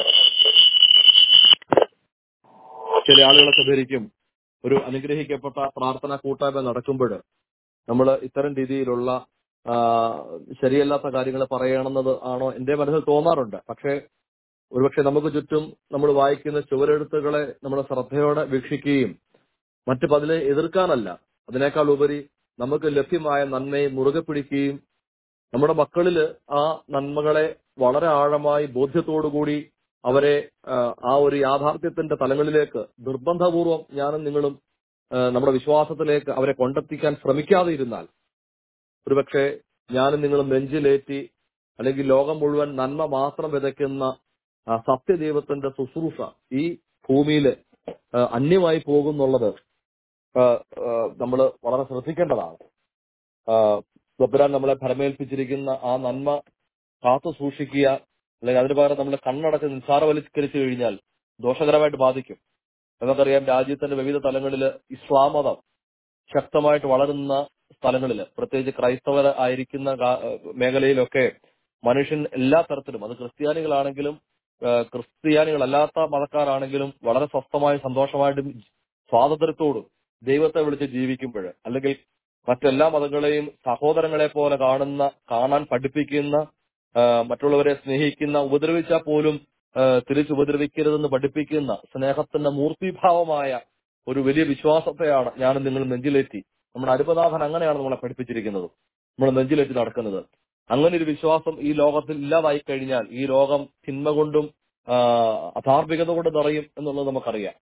ചില ആളുകളൊക്കെ ഭരിക്കും ഒരു അനുഗ്രഹിക്കപ്പെട്ട പ്രാർത്ഥന കൂട്ടായ്മ നടക്കുമ്പോൾ നമ്മൾ ഇത്തരം രീതിയിലുള്ള ആ, ശരിയല്ലാത്ത കാര്യങ്ങൾ പറയണമെന്നത് ആണോ എന്റെ മനസ്സിൽ തോന്നാറുണ്ട് പക്ഷേ ഒരുപക്ഷെ നമുക്ക് ചുറ്റും നമ്മൾ വായിക്കുന്ന ചുവരെഴുത്തുകളെ നമ്മൾ ശ്രദ്ധയോടെ വീക്ഷിക്കുകയും മറ്റു പതിലെ എതിർക്കാനല്ല അതിനേക്കാൾ ഉപരി നമുക്ക് ലഭ്യമായ നന്മയെ മുറുകെ പിടിക്കുകയും നമ്മുടെ മക്കളില് ആ നന്മകളെ വളരെ ആഴമായി ബോധ്യത്തോടുകൂടി അവരെ ആ, ആ ഒരു യാഥാർത്ഥ്യത്തിന്റെ തലങ്ങളിലേക്ക് നിർബന്ധപൂർവം ഞാനും നിങ്ങളും ആ, നമ്മുടെ വിശ്വാസത്തിലേക്ക് അവരെ കൊണ്ടെത്തിക്കാൻ ശ്രമിക്കാതെ ഇരുന്നാൽ ഒരുപക്ഷെ ഞാനും നിങ്ങളും നെഞ്ചിലേറ്റി അല്ലെങ്കിൽ ലോകം മുഴുവൻ നന്മ മാത്രം വിതയ്ക്കുന്ന ആ, സത്യദൈവത്തിന്റെ ശുശ്രൂഷ ഈ ഭൂമിയിൽ അന്യമായി പോകുന്നുള്ളത് നമ്മൾ വളരെ ശ്രദ്ധിക്കേണ്ടതാണ് ഗബ്രാൻ നമ്മളെ ഫലമേൽപ്പിച്ചിരിക്കുന്ന ആ നന്മ കാത്തു സൂക്ഷിക്കുക അല്ലെങ്കിൽ അതിന് പകരം നമ്മൾ കണ്ണടച്ച് നിസ്സാരവൽക്കരിച്ചു കഴിഞ്ഞാൽ ദോഷകരമായിട്ട് ബാധിക്കും നമുക്കറിയാം രാജ്യത്തിന്റെ വിവിധ തലങ്ങളിൽ ഇസ്ലാം മതം ശക്തമായിട്ട് വളരുന്ന സ്ഥലങ്ങളിൽ പ്രത്യേകിച്ച് ക്രൈസ്തവർ ആയിരിക്കുന്ന കാ- മേഖലയിലൊക്കെ മനുഷ്യൻ എല്ലാ തരത്തിലും അത് ക്രിസ്ത്യാനികളാണെങ്കിലും ആ, ക്രിസ്ത്യാനികളല്ലാത്ത മതക്കാരാണെങ്കിലും വളരെ സ്വസ്ഥമായും സന്തോഷമായിട്ടും സ്വാതന്ത്ര്യത്തോടും ദൈവത്തെ വിളിച്ച് ജീവിക്കുമ്പോൾ അല്ലെങ്കിൽ മറ്റെല്ലാ മതങ്ങളെയും സഹോദരങ്ങളെ പോലെ കാണുന്ന കാണാൻ പഠിപ്പിക്കുന്ന ആ, മറ്റുള്ളവരെ സ്നേഹിക്കുന്ന ഉപദ്രവിച്ചാൽ പോലും ആ, തിരിച്ചുപദ്രവിക്കരുതെന്ന് പഠിപ്പിക്കുന്ന സ്നേഹത്തിന്റെ മൂർത്തിഭാവമായ ഒരു വലിയ വിശ്വാസത്തെയാണ് ഞാൻ നിങ്ങൾ നെഞ്ചിലേറ്റി നമ്മുടെ അരുപനാഥൻ അങ്ങനെയാണ് നമ്മളെ പഠിപ്പിച്ചിരിക്കുന്നത് നമ്മൾ നെഞ്ചിലേറ്റി നടക്കുന്നത് അങ്ങനെ ഒരു വിശ്വാസം ഈ ലോകത്തിൽ ഇല്ലാതായി കഴിഞ്ഞാൽ ഈ ലോകം തിന്മ കൊണ്ടും ആ, അധാർമികത കൊണ്ട് നിറയും എന്നുള്ളത് നമുക്കറിയാം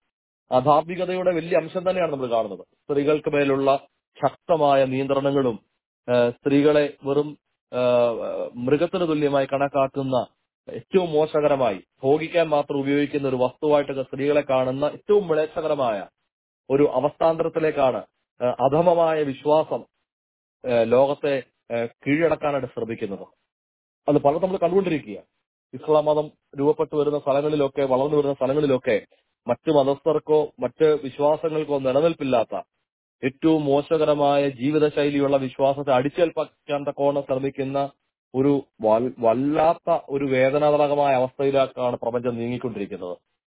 അധാർമികതയുടെ വലിയ അംശം തന്നെയാണ് നമ്മൾ കാണുന്നത് സ്ത്രീകൾക്ക് മേലുള്ള ശക്തമായ നിയന്ത്രണങ്ങളും ആ, സ്ത്രീകളെ വെറും ആ, മൃഗത്തിന് തുല്യമായി കണക്കാക്കുന്ന ഏറ്റവും മോശകരമായി ഭോഗിക്കാൻ മാത്രം ഉപയോഗിക്കുന്ന ഒരു വസ്തുവായിട്ടൊക്കെ സ്ത്രീകളെ കാണുന്ന ഏറ്റവും വിളേശകരമായ ഒരു അവസ്ഥാന്തരത്തിലേക്കാണ് ആ, അധമമായ വിശ്വാസം ആ, ലോകത്തെ ആ, കീഴടക്കാനായിട്ട് ശ്രമിക്കുന്നത് അത് പലതും നമ്മൾ കണ്ടുകൊണ്ടിരിക്കുക ഇസ്ലാം മതം രൂപപ്പെട്ടു വരുന്ന സ്ഥലങ്ങളിലൊക്കെ വളർന്നു വരുന്ന സ്ഥലങ്ങളിലൊക്കെ മറ്റു മതസ്ഥർക്കോ മറ്റ് വിശ്വാസങ്ങൾക്കോ നിലനിൽപ്പില്ലാത്ത ഏറ്റവും മോശകരമായ ജീവിതശൈലിയുള്ള വിശ്വാസത്തെ അടിച്ചേൽപ്പിക്കാൻ തക്കോണം ശ്രമിക്കുന്ന ഒരു വൽ- വല്ലാത്ത ഒരു വേദനാജനകമായ അവസ്ഥയിലേക്കാണ് പ്രപഞ്ചം നീങ്ങിക്കൊണ്ടിരിക്കുന്നത്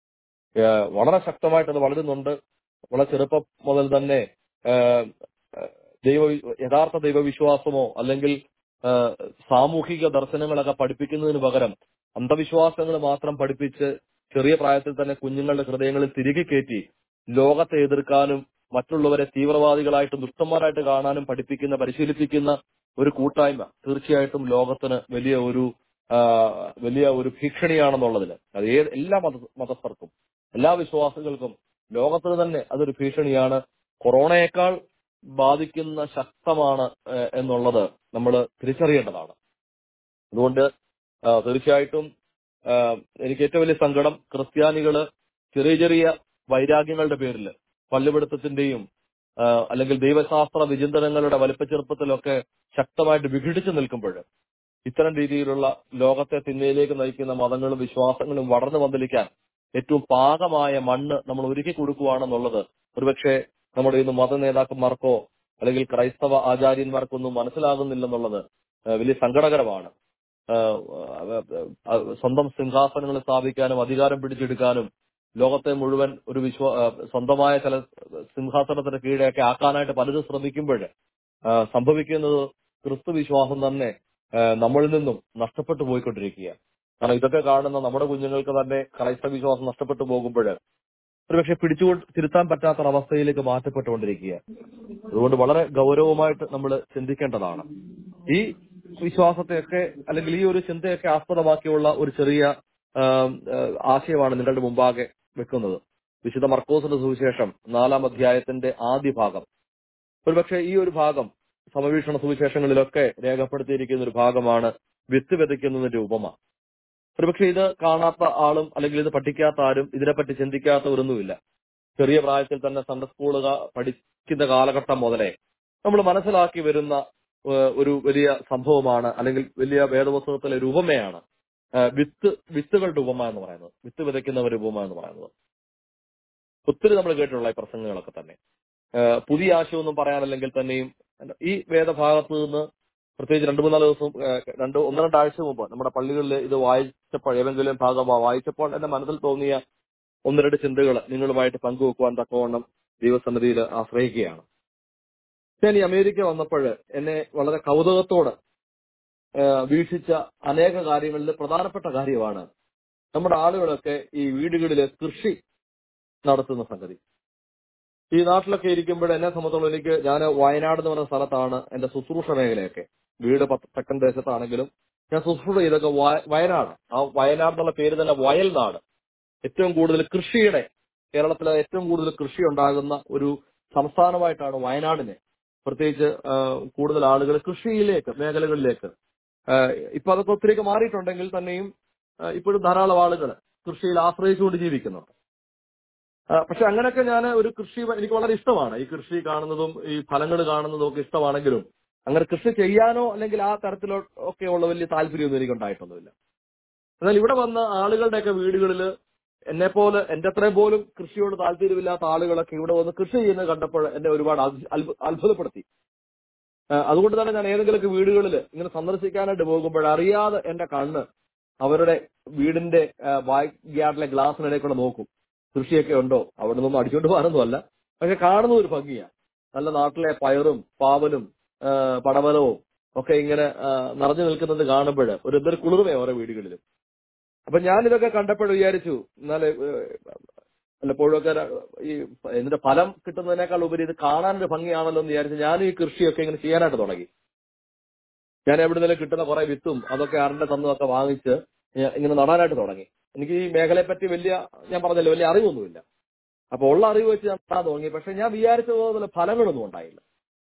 ഏഹ് വളരെ ശക്തമായിട്ട് അത് വളരുന്നുണ്ട് വളരെ ചെറുപ്പം മുതൽ തന്നെ ഏഹ് ഏഹ് ദൈവ യഥാർത്ഥ ദൈവവിശ്വാസമോ അല്ലെങ്കിൽ ഏഹ് സാമൂഹിക ദർശനങ്ങളൊക്കെ പഠിപ്പിക്കുന്നതിന് പകരം അന്ധവിശ്വാസങ്ങൾ മാത്രം പഠിപ്പിച്ച് ചെറിയ പ്രായത്തിൽ തന്നെ കുഞ്ഞുങ്ങളുടെ ഹൃദയങ്ങളിൽ തിരികെ കയറ്റി ലോകത്തെ എതിർക്കാനും മറ്റുള്ളവരെ തീവ്രവാദികളായിട്ടും ദുഷ്ടന്മാരായിട്ട് കാണാനും പഠിപ്പിക്കുന്ന പരിശീലിപ്പിക്കുന്ന ഒരു കൂട്ടായ്മ തീർച്ചയായിട്ടും ലോകത്തിന് വലിയ ഒരു ആ, വലിയ ഒരു ഭീഷണിയാണെന്നുള്ളതിൽ അത് ഏത് എല്ലാ മത മതസ്ഥർക്കും എല്ലാ വിശ്വാസികൾക്കും ലോകത്തിന് തന്നെ അതൊരു ഭീഷണിയാണ് കൊറോണയേക്കാൾ ബാധിക്കുന്ന ശക്തമാണ് ഏഹ്, എന്നുള്ളത് നമ്മൾ തിരിച്ചറിയേണ്ടതാണ് അതുകൊണ്ട് ആ, തീർച്ചയായിട്ടും ആ, എനിക്ക് ഏറ്റവും വലിയ സങ്കടം ക്രിസ്ത്യാനികള് ചെറിയ ചെറിയ വൈരാഗ്യങ്ങളുടെ പേരിൽ പള്ളിപിടുത്തത്തിന്റെയും ആ, അല്ലെങ്കിൽ ദൈവശാസ്ത്ര വിചിന്തനങ്ങളുടെ വലിപ്പച്ചെറുപ്പത്തിലൊക്കെ ശക്തമായിട്ട് വിഘടിച്ചു നിൽക്കുമ്പോൾ ഇത്തരം രീതിയിലുള്ള ലോകത്തെ തിന്മയിലേക്ക് നയിക്കുന്ന മതങ്ങളും വിശ്വാസങ്ങളും വളർന്നു വന്നിരിക്കാൻ ഏറ്റവും പാകമായ മണ്ണ് നമ്മൾ ഒരുക്കി കൊടുക്കുകയാണെന്നുള്ളത് ഒരുപക്ഷെ നമ്മുടെ ഇന്ന് മത നേതാക്കന്മാർക്കോ അല്ലെങ്കിൽ ക്രൈസ്തവ ആചാര്യന്മാർക്കൊന്നും മനസ്സിലാകുന്നില്ലെന്നുള്ളത് ആ, വലിയ സങ്കടകരമാണ് ആ, ആ, സ്വന്തം സിംഹാസനങ്ങൾ സ്ഥാപിക്കാനും അധികാരം പിടിച്ചെടുക്കാനും ലോകത്തെ മുഴുവൻ ഒരു വിശ്വ ആ, സ്വന്തമായ ചില സിംഹാസനത്തിന്റെ കീഴെയൊക്കെ ആക്കാനായിട്ട് പലരും ശ്രമിക്കുമ്പോൾ സംഭവിക്കുന്നത് ക്രിസ്തു വിശ്വാസം തന്നെ ആ, നമ്മളിൽ നിന്നും നഷ്ടപ്പെട്ടു പോയിക്കൊണ്ടിരിക്കുക കാരണം ഇതൊക്കെ കാണുന്ന നമ്മുടെ കുഞ്ഞുങ്ങൾക്ക് തന്നെ ക്രൈസ്തവ വിശ്വാസം നഷ്ടപ്പെട്ടു പോകുമ്പോൾ ഒരുപക്ഷെ പിടിച്ചുകൊണ്ട് തിരുത്താൻ പറ്റാത്ത അവസ്ഥയിലേക്ക് മാറ്റപ്പെട്ടുകൊണ്ടിരിക്കുക അതുകൊണ്ട് വളരെ ഗൗരവമായിട്ട് നമ്മൾ ചിന്തിക്കേണ്ടതാണ് ഈ വിശ്വാസത്തെയൊക്കെ അല്ലെങ്കിൽ ഈ ഒരു ചിന്തയൊക്കെ ആസ്പദമാക്കിയുള്ള ഒരു ചെറിയ ആ, ആ, ആശയമാണ് നിങ്ങളുടെ മുമ്പാകെ വെക്കുന്നത് വിശുദ്ധ മർക്കോസിന്റെ സുവിശേഷം നാലാം അധ്യായത്തിന്റെ ആദ്യ ഭാഗം ഒരുപക്ഷെ ഈ ഒരു ഭാഗം സമവീക്ഷണ സുവിശേഷങ്ങളിലൊക്കെ രേഖപ്പെടുത്തിയിരിക്കുന്ന ഒരു ഭാഗമാണ് വിത്ത് വിതയ്ക്കുന്നതിന്റെ ഉപമ ഒരുപക്ഷെ ഇത് കാണാത്ത ആളും അല്ലെങ്കിൽ ഇത് പഠിക്കാത്ത ആരും ഇതിനെപ്പറ്റി ചിന്തിക്കാത്തവരൊന്നുമില്ല ചെറിയ പ്രായത്തിൽ തന്നെ സൺഡേ സ്കൂൾ പഠിക്കുന്ന കാലഘട്ടം മുതലേ നമ്മൾ മനസ്സിലാക്കി വരുന്ന ഏഹ്, ഒരു വലിയ സംഭവമാണ് അല്ലെങ്കിൽ വലിയ വേദപുസ്തകത്തിലെ ഒരു ഉപമയാണ് ഏഹ്, വിത്ത് വിത്തുകളുടെ ഉപമ എന്ന് പറയുന്നത് വിത്ത് വിതയ്ക്കുന്നവരുടെ ഉപമ എന്ന് പറയുന്നത് ഒത്തിരി നമ്മൾ കേട്ടിട്ടുള്ള ഈ പ്രസംഗങ്ങളൊക്കെ തന്നെ ഏഹ്, പുതിയ ആശയമൊന്നും പറയാനല്ലെങ്കിൽ തന്നെയും ഈ വേദഭാഗത്ത് നിന്ന് പ്രത്യേകിച്ച് രണ്ടു മൂന്നാല് ദിവസം ഏഹ്, രണ്ട് ഒന്ന് രണ്ടാഴ്ച മുമ്പ് നമ്മുടെ പള്ളികളിൽ ഇത് വായിച്ചപ്പോൾ ഏതെങ്കിലും ഭാഗം വായിച്ചപ്പോൾ എന്റെ മനസ്സിൽ തോന്നിയ ഒന്ന് രണ്ട് ചിന്തകൾ നിങ്ങളുമായിട്ട് പങ്കുവെക്കുവാൻ തക്കവണ്ണം ദൈവസന്നിധിയിൽ ആശ്രയിക്കുകയാണ് ഞാൻ ഈ അമേരിക്ക വന്നപ്പോൾ എന്നെ വളരെ കൗതുകത്തോട് ഏഹ്, വീക്ഷിച്ച അനേക കാര്യങ്ങളിൽ പ്രധാനപ്പെട്ട കാര്യമാണ് നമ്മുടെ ആളുകളൊക്കെ ഈ വീടുകളിൽ കൃഷി നടത്തുന്ന സംഗതി ഈ നാട്ടിലൊക്കെ ഇരിക്കുമ്പോൾ എന്നെ സംബന്ധിച്ചോളം എനിക്ക് ഞാൻ വയനാട് എന്ന് പറയുന്ന സ്ഥലത്താണ് എന്റെ ശുശ്രൂഷ മേഖലയൊക്കെ വീട് പത്ത് തെക്കൻ ദേശത്താണെങ്കിലും ഞാൻ ശുശ്രൂഷ ചെയ്തൊക്കെ വയ- വയനാട് ആ വയനാട് എന്നുള്ള പേര് തന്നെ വയൽ നാട് ഏറ്റവും കൂടുതൽ കൃഷിയുടെ കേരളത്തിലെ ഏറ്റവും കൂടുതൽ കൃഷി ഉണ്ടാകുന്ന ഒരു സംസ്ഥാനമായിട്ടാണ് വയനാടിനെ പ്രത്യേകിച്ച് ആ, കൂടുതൽ ആളുകൾ കൃഷിയിലേക്ക് മേഖലകളിലേക്ക് ആ, ഇപ്പൊ അതൊക്കെ ഒത്തിരിയൊക്കെ മാറിയിട്ടുണ്ടെങ്കിൽ തന്നെയും ആ, ഇപ്പോഴും ധാരാളം ആളുകൾ കൃഷിയിൽ ആശ്രയിച്ചുകൊണ്ട് ജീവിക്കുന്നുണ്ട് ആ, പക്ഷെ അങ്ങനെയൊക്കെ ഞാൻ ഒരു കൃഷി എനിക്ക് വളരെ ഇഷ്ടമാണ് ഈ കൃഷി കാണുന്നതും ഈ ഫലങ്ങൾ കാണുന്നതും ഒക്കെ ഇഷ്ടമാണെങ്കിലും അങ്ങനെ കൃഷി ചെയ്യാനോ അല്ലെങ്കിൽ ആ തരത്തിലോ ഒക്കെ ഉള്ള വലിയ താല്പര്യമൊന്നും എനിക്ക് ഉണ്ടായിട്ടൊന്നുമില്ല എന്നാൽ ഇവിടെ വന്ന ആളുകളുടെയൊക്കെ വീടുകളിൽ എന്നെ പോലെ എന്റെ അത്രയും പോലും കൃഷിയോട് താല്പര്യമില്ലാത്ത ആളുകളൊക്കെ ഇവിടെ വന്ന് കൃഷി ചെയ്യുന്നത് കണ്ടപ്പോൾ എന്നെ ഒരുപാട് അത്ഭു- അത്ഭു- അത്ഭുതപ്പെടുത്തി ആ, അതുകൊണ്ട് തന്നെ ഞാൻ ഏതെങ്കിലുമൊക്കെ വീടുകളിൽ ഇങ്ങനെ സന്ദർശിക്കാനായിട്ട് പോകുമ്പോൾ അറിയാതെ എന്റെ കണ്ണ് അവരുടെ വീടിന്റെ ബാക്ക്യാർഡിലെ ഗ്ലാസ്സിനിടയിൽ നോക്കും കൃഷിയൊക്കെ ഉണ്ടോ അവിടെ നിന്നും അടിച്ചോണ്ട് പോകാനൊന്നുമല്ല പക്ഷെ കാണുന്ന ഒരു ഭംഗിയാണ് നല്ല നാട്ടിലെ പയറും പാവലും ആ, പടവലവും ഒക്കെ ഇങ്ങനെ ആ, നിറഞ്ഞു നിൽക്കുന്നത് കാണുമ്പോൾ ഒരു എന്തൊരു കുളിർമയാണ് ഓരോ വീടുകളിലും അപ്പൊ ഞാൻ ഇതൊക്കെ കണ്ടപ്പോൾ വിചാരിച്ചു എന്നാല് വല്ലപ്പോഴും ഒക്കെ ഈ ഇതിന്റെ ഫലം കിട്ടുന്നതിനേക്കാൾ ഉപരി ഇത് കാണാനൊരു ഭംഗിയാണല്ലോ എന്ന് വിചാരിച്ച് ഞാനും ഈ കൃഷിയൊക്കെ ഇങ്ങനെ ചെയ്യാനായിട്ട് തുടങ്ങി ഞാൻ എവിടുന്നെങ്കിലും കിട്ടുന്ന കുറെ വിത്തും അതൊക്കെ ആറിന്റെ തന്നതൊക്കെ വാങ്ങിച്ച് ഞാൻ ഇങ്ങനെ നടാനായിട്ട് തുടങ്ങി എനിക്ക് ഈ മേഖലയെ പറ്റി വലിയ ഞാൻ പറഞ്ഞല്ലോ വലിയ അറിവൊന്നുമില്ല അപ്പൊ ഉള്ള അറിവ് വെച്ച് ഞാൻ നടാൻ തുടങ്ങി പക്ഷെ ഞാൻ വിചാരിച്ച പോലെ ഫലങ്ങളൊന്നും ഉണ്ടായില്ല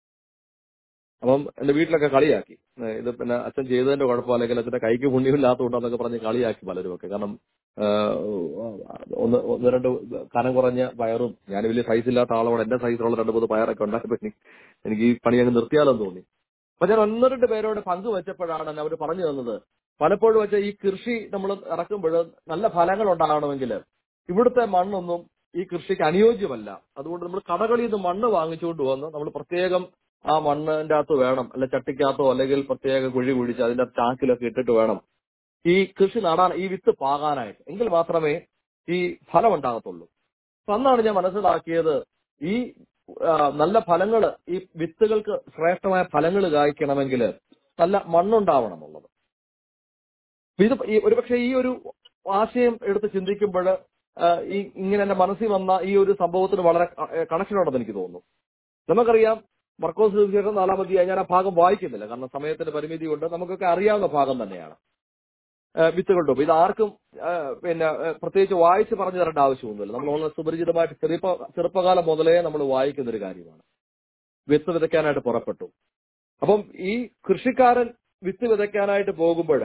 അപ്പം എന്റെ വീട്ടിലൊക്കെ കളിയാക്കി ഏ, ഇത് പിന്നെ അച്ഛൻ ചെയ്തതിന്റെ കുഴപ്പം അല്ലെങ്കിൽ അച്ഛന്റെ കൈക്ക് പുണ്യമില്ലാത്തതുകൊണ്ടെന്നൊക്കെ പറഞ്ഞ് കളിയാക്കി പലരും ഒക്കെ കാരണം ആ, ഒന്ന് ഒന്ന് രണ്ട് കനം കുറഞ്ഞ പയറും ഞാൻ വലിയ സൈസ് ഇല്ലാത്ത ആളോട് എന്റെ സൈസിലുള്ള രണ്ട് മൂന്ന് പയറൊക്കെ ഉണ്ടായപ്പോ എനിക്ക് എനിക്ക് ഈ പണി അങ്ങ് നിർത്തിയാലെന്ന് തോന്നി അപ്പൊ ഞാൻ ഒന്ന് രണ്ട് പേരോട് പങ്കുവെച്ചപ്പോഴാണ് അവർ പറഞ്ഞു തന്നത് പലപ്പോഴും വെച്ച ഈ കൃഷി നമ്മൾ ഇറക്കുമ്പോൾ നല്ല ഫലങ്ങൾ ഉണ്ടാകണമെങ്കിൽ ഇവിടുത്തെ മണ്ണൊന്നും ഈ കൃഷിക്ക് അനുയോജ്യമല്ല അതുകൊണ്ട് നമ്മൾ കടകളിൽ നിന്ന് മണ്ണ് വാങ്ങിച്ചുകൊണ്ട് വന്ന് നമ്മൾ പ്രത്യേകം ആ മണ്ണിന്റെ അകത്ത് വേണം അല്ലെ ചട്ടിക്കകത്തോ അല്ലെങ്കിൽ പ്രത്യേക കുഴി കുഴിച്ച് അതിന്റെ ചാക്കിലൊക്കെ ഇട്ടിട്ട് വേണം ഈ കൃഷി നടാൻ ഈ വിത്ത് പാകാനായിട്ട് എങ്കിൽ മാത്രമേ ഈ ഫലം ഉണ്ടാകത്തുള്ളൂ അപ്പൊ അന്നാണ് ഞാൻ മനസ്സിലാക്കിയത് ഈ ആ, നല്ല ഫലങ്ങൾ ഈ വിത്തുകൾക്ക് ശ്രേഷ്ഠമായ ഫലങ്ങൾ കായ്ക്കണമെങ്കിൽ നല്ല മണ്ണുണ്ടാവണം എന്നുള്ളത് അപ്പൊ ഇത് ഈ ഒരുപക്ഷെ ഈ ഒരു ആശയം എടുത്ത് ചിന്തിക്കുമ്പോൾ ഈ ഇങ്ങനെ എന്റെ മനസ്സിൽ വന്ന ഈ ഒരു സംഭവത്തിന് വളരെ കണക്ഷൻ ഉണ്ടെന്ന് എനിക്ക് തോന്നുന്നു നമുക്കറിയാം മർക്കോസ് സുവിശേഷം നാലാം അധ്യായം ഞാൻ ആ ഭാഗം വായിക്കുന്നില്ല കാരണം സമയത്തിന്റെ പരിമിതി കൊണ്ട് നമുക്കൊക്കെ അറിയാവുന്ന ഭാഗം തന്നെയാണ് ഏഹ് വിത്തുകളുടെ ഒപ്പം ഇത് ആർക്കും ഏഹ് പിന്നെ ഏഹ് പ്രത്യേകിച്ച് വായിച്ച് പറഞ്ഞു തരേണ്ട ആവശ്യമൊന്നുമില്ല നമ്മൾ വളരെ സുപരിചിതമായിട്ട് ചെറുപ്പ ചെറുപ്പകാലം മുതലേ നമ്മൾ വായിക്കുന്ന ഒരു കാര്യമാണ് വിത്ത് വിതയ്ക്കാനായിട്ട് പുറപ്പെട്ടു അപ്പം ഈ കൃഷിക്കാരൻ വിത്ത് വിതയ്ക്കാനായിട്ട് പോകുമ്പോൾ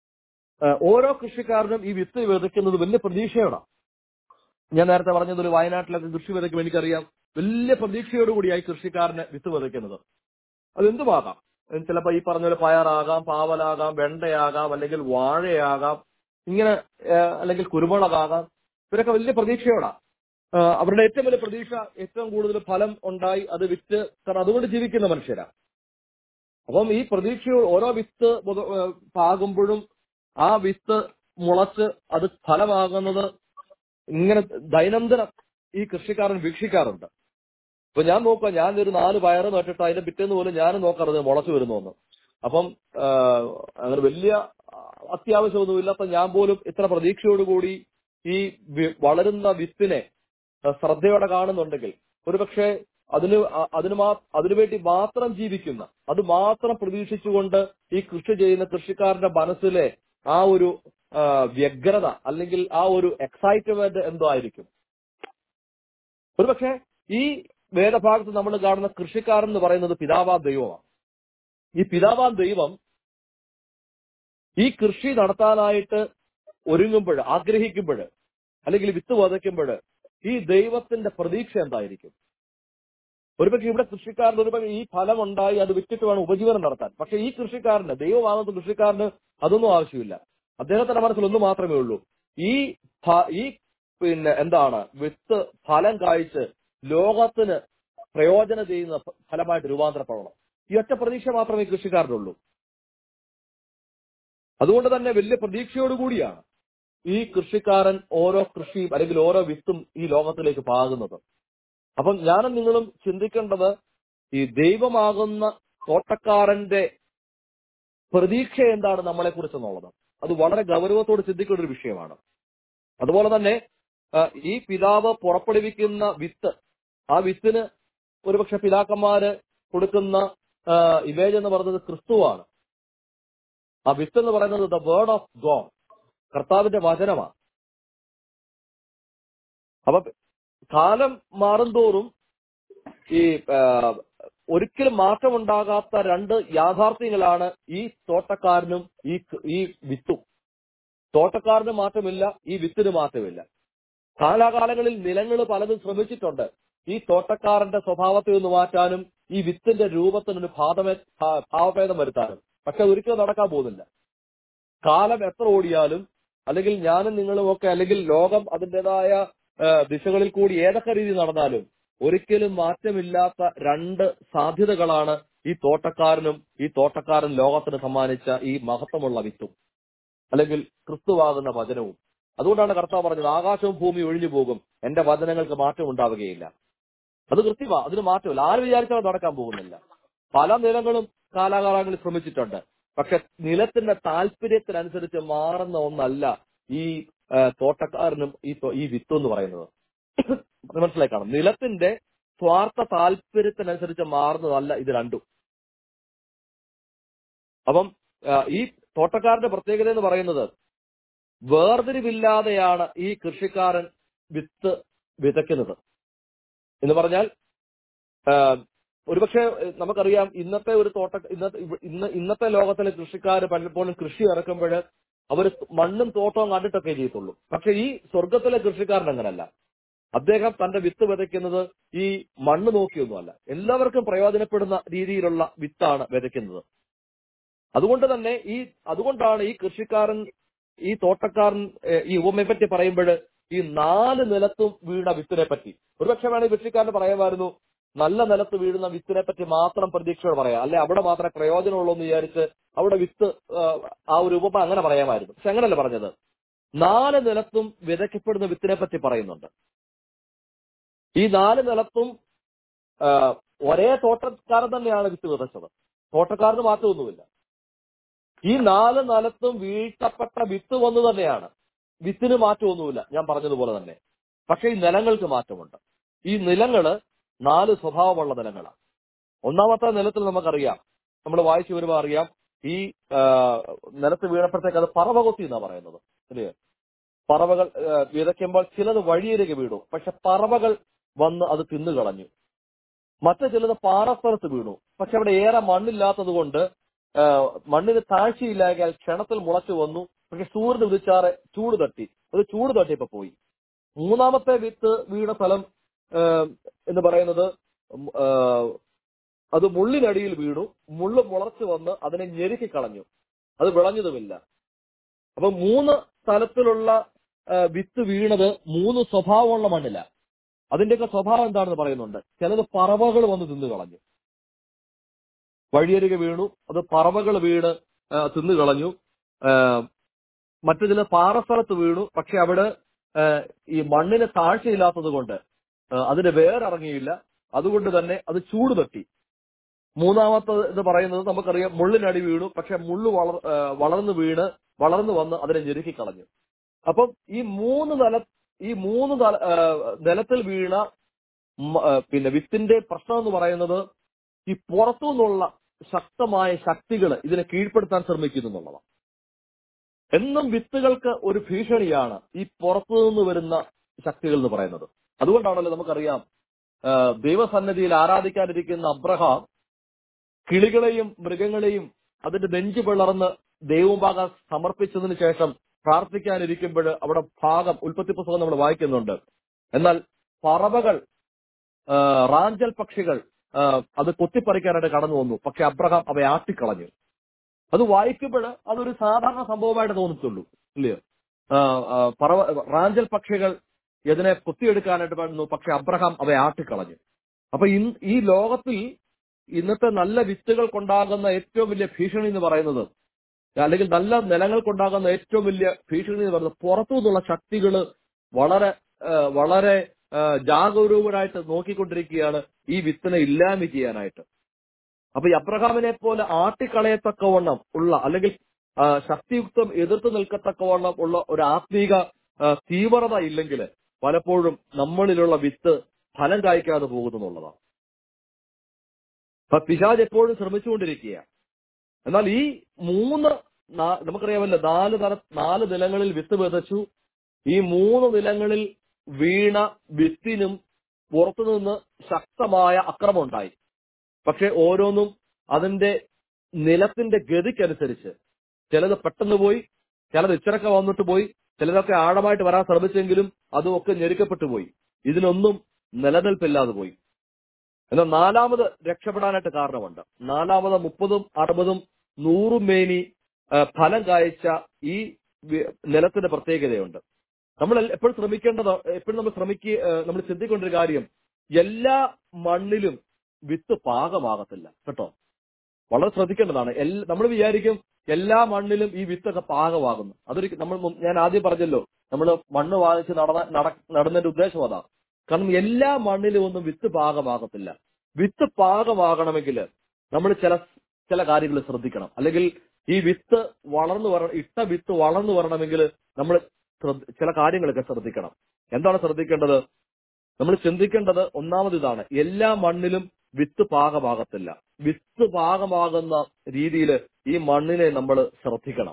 ഓരോ കൃഷിക്കാരനും ഈ വിത്ത് വിതയ്ക്കുന്നത് വലിയ പ്രതീക്ഷയോടാണ് ഞാൻ നേരത്തെ പറഞ്ഞത് ഒരു വയനാട്ടിലൊക്കെ കൃഷി വിതയ്ക്കും എനിക്കറിയാം വലിയ പ്രതീക്ഷയോടുകൂടിയായി കൃഷിക്കാരന് വിത്ത് വിതയ്ക്കുന്നത് അതെന്തുമാകാം ചിലപ്പോൾ ഈ പറഞ്ഞ പോലെ പയറാകാം പാവലാകാം വെണ്ടയാകാം അല്ലെങ്കിൽ വാഴയാകാം ഇങ്ങനെ ഏഹ്, അല്ലെങ്കിൽ കുരുമുളകാകാം ഇവരൊക്കെ വലിയ പ്രതീക്ഷയോടാ ഏഹ്, അവരുടെ ഏറ്റവും വലിയ പ്രതീക്ഷ ഏറ്റവും കൂടുതൽ ഫലം ഉണ്ടായി അത് വിറ്റ് കാരണം അതുകൊണ്ട് ജീവിക്കുന്ന മനുഷ്യരാ അപ്പം ഈ പ്രതീക്ഷയോട് ഓരോ വിത്ത് മുത- ഏഹ്, പാകുമ്പോഴും ആ വിത്ത് മുളച്ച് അത് ഫലമാകുന്നത് ഇങ്ങനെ ദൈനംദിനം ഈ കൃഷിക്കാരൻ വീക്ഷിക്കാറുണ്ട് അപ്പൊ ഞാൻ നോക്കുക ഞാൻ ഒരു നാല് പയറ് നട്ടിട്ട് അതിന്റെ പിറ്റേന്ന് പോലും ഞാനും നോക്കാറത് മുളച്ചു വരുന്നു അപ്പം ആ, അങ്ങനെ വലിയ അത്യാവശ്യമൊന്നുമില്ല അപ്പൊ ഞാൻ പോലും ഇത്ര പ്രതീക്ഷയോടുകൂടി ഈ വി- വളരുന്ന വിത്തിനെ ആ, ശ്രദ്ധയോടെ കാണുന്നുണ്ടെങ്കിൽ ഒരുപക്ഷെ അതിന് അ- അതിന് മാ അതിനുവേണ്ടി മാത്രം ജീവിക്കുന്ന അത് മാത്രം പ്രതീക്ഷിച്ചുകൊണ്ട് ഈ കൃഷി ചെയ്യുന്ന കൃഷിക്കാരന്റെ മനസ്സിലെ ആ ഒരു ആ, വ്യഗ്രത അല്ലെങ്കിൽ ആ ഒരു എക്സൈറ്റ്മെന്റ് എന്തോ ആയിരിക്കും ഒരുപക്ഷെ ഈ വേദഭാഗത്ത് നമ്മൾ കാണുന്ന കൃഷിക്കാരൻ എന്ന് പറയുന്നത് പിതാവാൻ ദൈവമാണ് ഈ പിതാവാൻ ദൈവം ഈ കൃഷി നടത്താനായിട്ട് ഒരുങ്ങുമ്പോൾ ആഗ്രഹിക്കുമ്പോൾ അല്ലെങ്കിൽ വിത്ത് വതയ്ക്കുമ്പോൾ ഈ ദൈവത്തിന്റെ പ്രതീക്ഷ എന്തായിരിക്കും ഒരുപക്ഷെ ഇവിടെ കൃഷിക്കാരന് ഒരുപക്ഷെ ഈ ഫലം ഉണ്ടായി അത് വിറ്റിട്ട് വേണം ഉപജീവനം നടത്താൻ പക്ഷെ ഈ കൃഷിക്കാരന് ദൈവമാകുന്ന കൃഷിക്കാരന് അതൊന്നും ആവശ്യമില്ല അദ്ദേഹത്തിന്റെ മനസ്സിൽ ഒന്ന് മാത്രമേ ഉള്ളൂ ഈ ഫ- ഈ പിന്നെ എന്താണ് വിത്ത് ഫലം കായ്ച്ച് ലോകത്തിന് പ്രയോജനം ചെയ്യുന്ന ഫ- ഫലമായിട്ട് രൂപാന്തരപ്പെടണം ഈ ഒറ്റ പ്രതീക്ഷ മാത്രമേ ഈ കൃഷിക്കാരനുള്ളൂ അതുകൊണ്ട് തന്നെ വലിയ പ്രതീക്ഷയോടുകൂടിയാണ് ഈ കൃഷിക്കാരൻ ഓരോ കൃഷിയും അല്ലെങ്കിൽ ഓരോ വിത്തും ഈ ലോകത്തിലേക്ക് പാകുന്നത് അപ്പം ഞാനും നിങ്ങളും ചിന്തിക്കേണ്ടത് ഈ ദൈവമാകുന്ന തോട്ടക്കാരന്റെ പ്രതീക്ഷ എന്താണ് നമ്മളെ കുറിച്ചെന്നുള്ളത് അത് വളരെ ഗൗരവത്തോട് ചിന്തിക്കേണ്ട ഒരു വിഷയമാണ് അതുപോലെ തന്നെ ആ, ഈ പിതാവ് പുറപ്പെടുവിക്കുന്ന വിത്ത് ആ വിത്തിന് ഒരുപക്ഷെ പിതാക്കന്മാര് കൊടുക്കുന്ന ഇമേജ് എന്ന് പറയുന്നത് ക്രിസ്തുവാണ് ആ വിത്ത് എന്ന് പറയുന്നത് ദ വേർഡ് ഓഫ് ഗോഡ് കർത്താവിന്റെ വചനമാണ് അപ്പൊ കാലം മാറുന്തോറും ഈ ആ, ഒരിക്കലും മാറ്റമുണ്ടാകാത്ത രണ്ട് യാഥാർത്ഥ്യങ്ങളാണ് ഈ തോട്ടക്കാരനും ഈ ഈ വിത്തും തോട്ടക്കാരന് മാറ്റമില്ല ഈ വിത്തിന് മാറ്റമില്ല കാലാകാലങ്ങളിൽ നിലങ്ങൾ പലതും ശ്രമിച്ചിട്ടുണ്ട് ഈ തോട്ടക്കാരന്റെ സ്വഭാവത്തെ ഒന്ന് മാറ്റാനും ഈ വിത്തിന്റെ രൂപത്തിനൊരു ഭാതമേ ഭാ- ഭാവഭേദം വരുത്താനും പക്ഷെ ഒരിക്കലും നടക്കാൻ പോകുന്നില്ല കാലം എത്ര ഓടിയാലും അല്ലെങ്കിൽ ഞാനും നിങ്ങളും ഒക്കെ അല്ലെങ്കിൽ ലോകം അതിൻ്റെതായ ദിശകളിൽ കൂടി ഏതൊക്കെ രീതി നടന്നാലും ഒരിക്കലും മാറ്റമില്ലാത്ത രണ്ട് സാധ്യതകളാണ് ഈ തോട്ടക്കാരനും ഈ തോട്ടക്കാരൻ ലോകത്തിന് സമ്മാനിച്ച ഈ മഹത്വമുള്ള വിത്തും അല്ലെങ്കിൽ ക്രിസ്തുവാകുന്ന വചനവും അതുകൊണ്ടാണ് കർത്താവ് പറഞ്ഞത് ആകാശവും ഭൂമിയും ഒഴിഞ്ഞു പോകും എന്റെ വചനങ്ങൾക്ക് മാറ്റം ഉണ്ടാവുകയില്ല അത് കൃത്യമാ അതിന് മാറ്റമില്ല ആര് വിചാരിച്ചാൽ അത് നടക്കാൻ പോകുന്നില്ല പല നിലങ്ങളും കാലാകാലങ്ങളിൽ ശ്രമിച്ചിട്ടുണ്ട് പക്ഷെ നിലത്തിന്റെ താല്പര്യത്തിനനുസരിച്ച് മാറുന്ന ഒന്നല്ല ഈ ആ, തോട്ടക്കാരനും ഈ തോ- ഈ വിത്തും എന്ന് പറയുന്നത് അത് മനസ്സിലായി കാണും നിലത്തിന്റെ സ്വാർത്ഥ താല്പര്യത്തിനനുസരിച്ച് മാറുന്നതല്ല ഇത് രണ്ടും അപ്പം ആ, ഈ തോട്ടക്കാരന്റെ പ്രത്യേകത എന്ന് പറയുന്നത് വേർതിരിവില്ലാതെയാണ് ഈ കൃഷിക്കാരൻ വിത്ത് വിതയ്ക്കുന്നത് എന്ന് പറഞ്ഞാൽ ആ, ഒരുപക്ഷെ ഏഹ്, നമുക്കറിയാം ഇന്നത്തെ ഒരു തോട്ട ഇന്നത്തെ ഇവ- ഇന്ന് ഇന്നത്തെ ലോകത്തിലെ കൃഷിക്കാർ പലപ്പോഴും കൃഷി ഇറക്കുമ്പോൾ അവർ മണ്ണും തോട്ടവും കണ്ടിട്ടൊക്കെ ചെയ്യത്തുള്ളൂ പക്ഷെ ഈ സ്വർഗത്തിലെ കൃഷിക്കാരൻ അങ്ങനല്ല അദ്ദേഹം തന്റെ വിത്ത് വിതയ്ക്കുന്നത് ഈ മണ്ണ് നോക്കിയൊന്നുമല്ല എല്ലാവർക്കും പ്രയോജനപ്പെടുന്ന രീതിയിലുള്ള വിത്താണ് വിതയ്ക്കുന്നത് അതുകൊണ്ട് തന്നെ ഈ അതുകൊണ്ടാണ് ഈ കൃഷിക്കാരൻ ഈ തോട്ടക്കാരൻ ഏഹ്, ഈ ഉപമയെ പറ്റി പറയുമ്പോൾ ഈ നാല് നിലത്തും വീണ വിത്തിനെ പറ്റി ഒരുപക്ഷെ വേണമെങ്കിൽ കൃഷിക്കാരന് പറയാമായിരുന്നു നല്ല നിലത്ത് വീഴുന്ന വിത്തിനെ പറ്റി മാത്രം പ്രതീക്ഷയോടെ പറയാം അല്ലെ അവിടെ മാത്രമേ പ്രയോജനമുള്ളൂ എന്ന് വിചാരിച്ച് അവിടെ വിത്ത് ആ, ആ ഒരു ഉപമ അങ്ങനെ പറയാമായിരുന്നു പക്ഷെ അങ്ങനല്ല പറഞ്ഞത് നാല് നിലത്തും വിതയ്ക്കപ്പെടുന്ന വിത്തിനെ പറ്റി പറയുന്നുണ്ട് ഈ നാല് നിലത്തും ആ, ഒരേ തോട്ടക്കാരൻ തന്നെയാണ് വിത്ത് വിതച്ചത് തോട്ടക്കാരന് മാറ്റമൊന്നുമില്ല ഈ നാല് നിലത്തും വീഴ്ത്തപ്പെട്ട വിത്ത് വന്നു തന്നെയാണ് വിത്തിന് മാറ്റമൊന്നുമില്ല ഞാൻ പറഞ്ഞതുപോലെ തന്നെ പക്ഷെ ഈ നിലങ്ങൾക്ക് മാറ്റമുണ്ട് ഈ നിലങ്ങള് നാല് സ്വഭാവമുള്ള നിലങ്ങളാണ് ഒന്നാമത്തെ നിലത്തിൽ നമുക്കറിയാം നമ്മൾ വായിച്ചു വരുമ്പോൾ അറിയാം ഈ ആ, നിലത്ത് വീണപ്പോഴത്തേക്ക് അത് പറവകൊത്തി എന്നാ പറയുന്നത് അല്ലേ പറവകൾ ആ, വിതയ്ക്കുമ്പോൾ ചിലത് വഴിയരികെ വീണു പക്ഷെ പറവകൾ വന്ന് അത് തിന്നുകളഞ്ഞു മറ്റു ചിലത് പാറസ്ഥലത്ത് വീണു പക്ഷെ അവിടെ ഏറെ മണ്ണില്ലാത്തത് കൊണ്ട് ആ, മണ്ണിന് താഴ്ചയില്ലായാൽ ക്ഷണത്തിൽ മുളച്ചു വന്നു പക്ഷെ സൂര്യന് ഉദിച്ചാറെ ചൂട് തട്ടി അത് ചൂട് തട്ടിയപ്പോ പോയി മൂന്നാമത്തെ വിത്ത് വീണ സ്ഥലം ആ, എന്ന് പറയുന്നത് ഉം, ആ, അത് മുള്ളിനടിയിൽ വീണു മുള്ള് മുളച്ചു വന്ന് അതിനെ ഞെരുക്കി കളഞ്ഞു അത് വിളഞ്ഞതുമില്ല അപ്പൊ മൂന്ന് തലത്തിലുള്ള ആ, വിത്ത് വീണത് മൂന്ന് സ്വഭാവമുള്ള മണ്ണില അതിന്റെയൊക്കെ സ്വഭാവം എന്താണെന്ന് പറയുന്നുണ്ട് ചിലത് പറവകൾ വന്ന് തിന്നു കളഞ്ഞു വഴിയരികെ വീണു അത് പറവകൾ വീണ് ആ, തിന്നു കളഞ്ഞു ആ, മറ്റു ചില പാറസ്ഥലത്ത് വീണു പക്ഷെ അവിടെ ആ, ഈ മണ്ണിന് താഴ്ചയില്ലാത്തത് കൊണ്ട് ആ, അതിന് വേറിറങ്ങിയില്ല അതുകൊണ്ട് തന്നെ അത് ചൂട് തട്ടി മൂന്നാമത്തെ എന്ന് പറയുന്നത് നമുക്കറിയാം മുള്ളിനടി വീണു പക്ഷെ മുള്ളു വളർ ആ, വളർന്നു വീണ് വളർന്നു വന്ന് അതിനെ ഞെരുക്കി കളഞ്ഞു അപ്പം ഈ മൂന്ന് നില ഈ മൂന്ന് തല- ആ, നിലത്തിൽ വീണ മ- ആ, പിന്നെ വിത്തിന്റെ പ്രശ്നം എന്ന് പറയുന്നത് ഈ പുറത്തു നിന്നുള്ള ശക്തമായ ശക്തികൾ ഇതിനെ കീഴ്പ്പെടുത്താൻ ശ്രമിക്കുന്നു എന്നുള്ളതാണ് എന്നും വിത്തുകൾക്ക് ഒരു ഭീഷണിയാണ് ഈ പുറത്തു നിന്ന് വരുന്ന ശക്തികൾ എന്ന് പറയുന്നത് അതുകൊണ്ടാണല്ലോ നമുക്കറിയാം ആ, ദൈവസന്നിധിയിൽ ആരാധിക്കാനിരിക്കുന്ന അബ്രഹാം കിളികളെയും മൃഗങ്ങളെയും അതിന്റെ നെഞ്ചു പിളർന്ന് ദൈവഭാഗം സമർപ്പിച്ചതിന് ശേഷം പ്രാർത്ഥിക്കാനിരിക്കുമ്പോൾ അവിടെ ഭാഗം ഉൽപ്പത്തി പുസ്തകം നമ്മൾ വായിക്കുന്നുണ്ട് എന്നാൽ പറവകൾ ആ, റാഞ്ചൽ പക്ഷികൾ ആ, അത് കൊത്തിപ്പറിക്കാനായിട്ട് കടന്നു വന്നു പക്ഷെ അബ്രഹാം അവയെ ആട്ടിക്കളഞ്ഞു അത് വായിക്കുമ്പോൾ അതൊരു സാധാരണ സംഭവമായിട്ട് തോന്നത്തുള്ളൂ ഇല്ലയോ ആ, ആ, പറവ റാഞ്ചൽ പക്ഷികൾ ഇതിനെ കൊത്തിയെടുക്കാനായിട്ട് വന്നു പക്ഷെ അബ്രഹാം അവയെ ആട്ടിക്കളഞ്ഞു അപ്പൊ ഇൻ- ഈ ലോകത്തിൽ ഇന്നത്തെ നല്ല വിത്തുകൾക്കുണ്ടാകുന്ന ഏറ്റവും വലിയ ഭീഷണി എന്ന് പറയുന്നത് അല്ലെങ്കിൽ നല്ല നിലങ്ങൾക്കുണ്ടാകുന്ന ഏറ്റവും വലിയ ഭീഷണി എന്ന് പറയുന്നത് പുറത്തു നിന്നുള്ള ശക്തികൾ വളരെ ആ, വളരെ ആ, ജാഗരൂകരായിട്ട് നോക്കിക്കൊണ്ടിരിക്കുകയാണ് ഈ വിത്തിനെ ഇല്ലായ്മ ചെയ്യാനായിട്ട് അപ്പൊ ഈ അബ്രഹാമിനെ പോലെ ആട്ടിക്കളയത്തക്കവണ്ണം ഉള്ള അല്ലെങ്കിൽ ആ, ശക്തിയുക്തം എതിർത്ത് നിൽക്കത്തക്കവണ്ണം ഉള്ള ഒരു ആത്മീക ആ, തീവ്രത ഇല്ലെങ്കിൽ പലപ്പോഴും നമ്മളിലുള്ള വിത്ത് ഫലം കായ്ക്കാതെ പോകുന്നു എന്നുള്ളതാണ് അപ്പൊ പിശാജ് എപ്പോഴും ശ്രമിച്ചുകൊണ്ടിരിക്കുക എന്നാൽ ഈ മൂന്ന് നാ- നമുക്കറിയാമല്ലോ നാല് തര നാല് നിലങ്ങളിൽ വിത്ത് വിതച്ചു ഈ മൂന്ന് നിലങ്ങളിൽ വീണ വിത്തിനും പുറത്തുനിന്ന് ശക്തമായ അക്രമം ഉണ്ടായി പക്ഷെ ഓരോന്നും അതിന്റെ നിലത്തിന്റെ ഗതിക്കനുസരിച്ച് ചിലത് പെട്ടെന്ന് പോയി ചിലത് ഇച്ചിറക്ക വന്നിട്ട് പോയി ചിലതൊക്കെ ആഴമായിട്ട് വരാൻ ശ്രമിച്ചെങ്കിലും അതും ഒക്കെ ഞെരുക്കപ്പെട്ടു പോയി ഇതിനൊന്നും നിലനിൽപ്പില്ലാതെ പോയി എന്നാൽ നാലാമത് രക്ഷപ്പെടാനായിട്ട് കാരണമുണ്ട് നാലാമത് മുപ്പതും അറുപതും നൂറും മേനി ആ, ഫലം കായ്ച്ച ഈ വി- നിലത്തിന്റെ പ്രത്യേകതയുണ്ട് നമ്മൾ എപ്പോഴും ശ്രമിക്കേണ്ടത് എപ്പോഴും നമ്മൾ ശ്രമിക്കുക നമ്മൾ ചിന്തിക്കേണ്ട ഒരു കാര്യം എല്ലാ മണ്ണിലും വിത്ത് പാകമാകത്തില്ല കേട്ടോ വളരെ ശ്രദ്ധിക്കേണ്ടതാണ് നമ്മൾ വിചാരിക്കും എല്ലാ മണ്ണിലും ഈ വിത്തൊക്കെ പാകമാകുന്നു അതൊരു നമ്മൾ മുൻ- ഞാൻ ആദ്യം പറഞ്ഞല്ലോ നമ്മൾ മണ്ണ് വാങ്ങിച്ച് നടന്ന നട- നടുന്നതിന്റെ ഉദ്ദേശം അതാ കാരണം എല്ലാ മണ്ണിലും ഒന്നും വിത്ത് പാകമാകത്തില്ല വിത്ത് പാകമാകണമെങ്കിൽ നമ്മൾ ചില ചില കാര്യങ്ങൾ ശ്രദ്ധിക്കണം അല്ലെങ്കിൽ ഈ വിത്ത് വളർന്നു വര ഇട്ട വിത്ത് വളർന്നു വരണമെങ്കിൽ നമ്മൾ ശ്രദ്ധ- ചില കാര്യങ്ങളൊക്കെ ശ്രദ്ധിക്കണം എന്താണ് ശ്രദ്ധിക്കേണ്ടത് നമ്മൾ ചിന്തിക്കേണ്ടത് ഒന്നാമത് ഇതാണ് എല്ലാ മണ്ണിലും വിത്ത് പാകമാകത്തില്ല വിത്ത് പാകമാകുന്ന രീതിയിൽ ഈ മണ്ണിനെ നമ്മൾ ശ്രദ്ധിക്കണം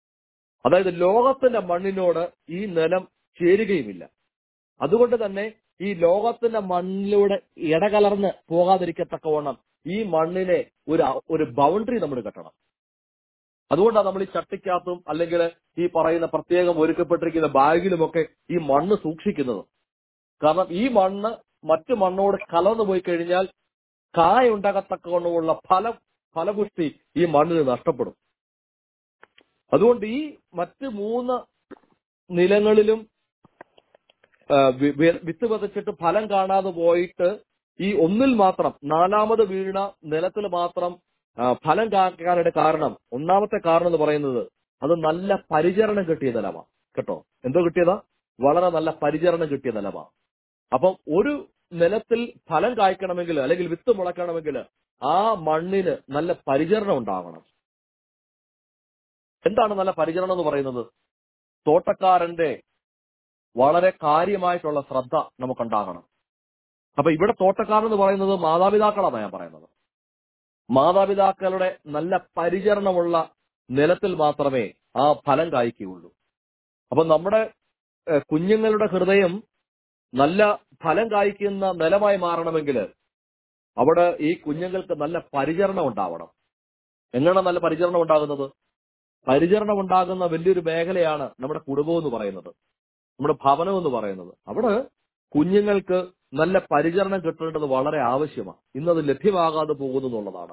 അതായത് ലോകത്തിന്റെ മണ്ണിനോട് ഈ നിലം ചേരുകയുമില്ല അതുകൊണ്ട് തന്നെ ഈ ലോകത്തിന്റെ മണ്ണിലൂടെ ഇടകലർന്ന് പോകാതിരിക്കത്തക്കവണ്ണം ഈ മണ്ണിനെ ഒരു ഒരു ബൗണ്ടറി നമ്മൾ കെട്ടണം അതുകൊണ്ടാണ് നമ്മൾ ഈ ചട്ടിക്കകത്തും അല്ലെങ്കിൽ ഈ പറയുന്ന പ്രത്യേകം ഒരുക്കപ്പെട്ടിരിക്കുന്ന ബാഗിലുമൊക്കെ ഈ മണ്ണ് സൂക്ഷിക്കുന്നത് കാരണം ഈ മണ്ണ് മറ്റു മണ്ണോട് കലർന്നു പോയി കഴിഞ്ഞാൽ കായ ഉണ്ടാകത്തക്കവണ്ണമുള്ള ഫല ഫലപുഷ്ടി ഈ മണ്ണിന് നഷ്ടപ്പെടും അതുകൊണ്ട് ഈ മറ്റ് മൂന്ന് നിലങ്ങളിലും ആ, വി- വി- വിത്ത് വിതച്ചിട്ട് ഫലം കാണാതെ പോയിട്ട് ഈ ഒന്നിൽ മാത്രം നാലാമത് വീണ നിലത്തിൽ മാത്രം ആ, ഫലം കാക്കാനായിട്ട് കാരണം ഒന്നാമത്തെ കാരണം എന്ന് പറയുന്നത് അത് നല്ല പരിചരണം കിട്ടിയ നിലമാണ് കേട്ടോ എന്തോ കിട്ടിയതാ വളരെ നല്ല പരിചരണം കിട്ടിയ നിലമാണ് അപ്പം ഒരു നിലത്തിൽ ഫലം കായ്ക്കണമെങ്കിൽ അല്ലെങ്കിൽ വിത്ത് മുളയ്ക്കണമെങ്കിൽ ആ മണ്ണിന് നല്ല പരിചരണം ഉണ്ടാകണം എന്താണ് നല്ല പരിചരണം എന്ന് പറയുന്നത് തോട്ടക്കാരന്റെ വളരെ കാര്യമായിട്ടുള്ള ശ്രദ്ധ നമുക്കുണ്ടാകണം അപ്പൊ ഇവിടെ തോട്ടക്കാരൻ എന്ന് പറയുന്നത് മാതാപിതാക്കളാണ് ഞാൻ പറയുന്നത് മാതാപിതാക്കളുടെ നല്ല പരിചരണമുള്ള നിലത്തിൽ മാത്രമേ ആ ഫലം കായ്ക്കുകയുള്ളൂ അപ്പൊ നമ്മുടെ ഏഹ്, കുഞ്ഞുങ്ങളുടെ ഹൃദയം നല്ല ഫലം കായ്ക്കുന്ന നിലമായി മാറണമെങ്കിൽ അവിടെ ഈ കുഞ്ഞുങ്ങൾക്ക് നല്ല പരിചരണം ഉണ്ടാവണം എങ്ങനെ നല്ല പരിചരണം ഉണ്ടാകുന്നത് പരിചരണം ഉണ്ടാകുന്ന വലിയൊരു മേഖലയാണ് നമ്മുടെ കുടുംബം എന്ന് പറയുന്നത് നമ്മുടെ ഭവനം എന്ന് പറയുന്നത് അവിടെ കുഞ്ഞുങ്ങൾക്ക് നല്ല പരിചരണം കിട്ടേണ്ടത് വളരെ ആവശ്യമാണ് ഇന്നത് ലഭ്യമാകാതെ പോകുന്നു എന്നുള്ളതാണ്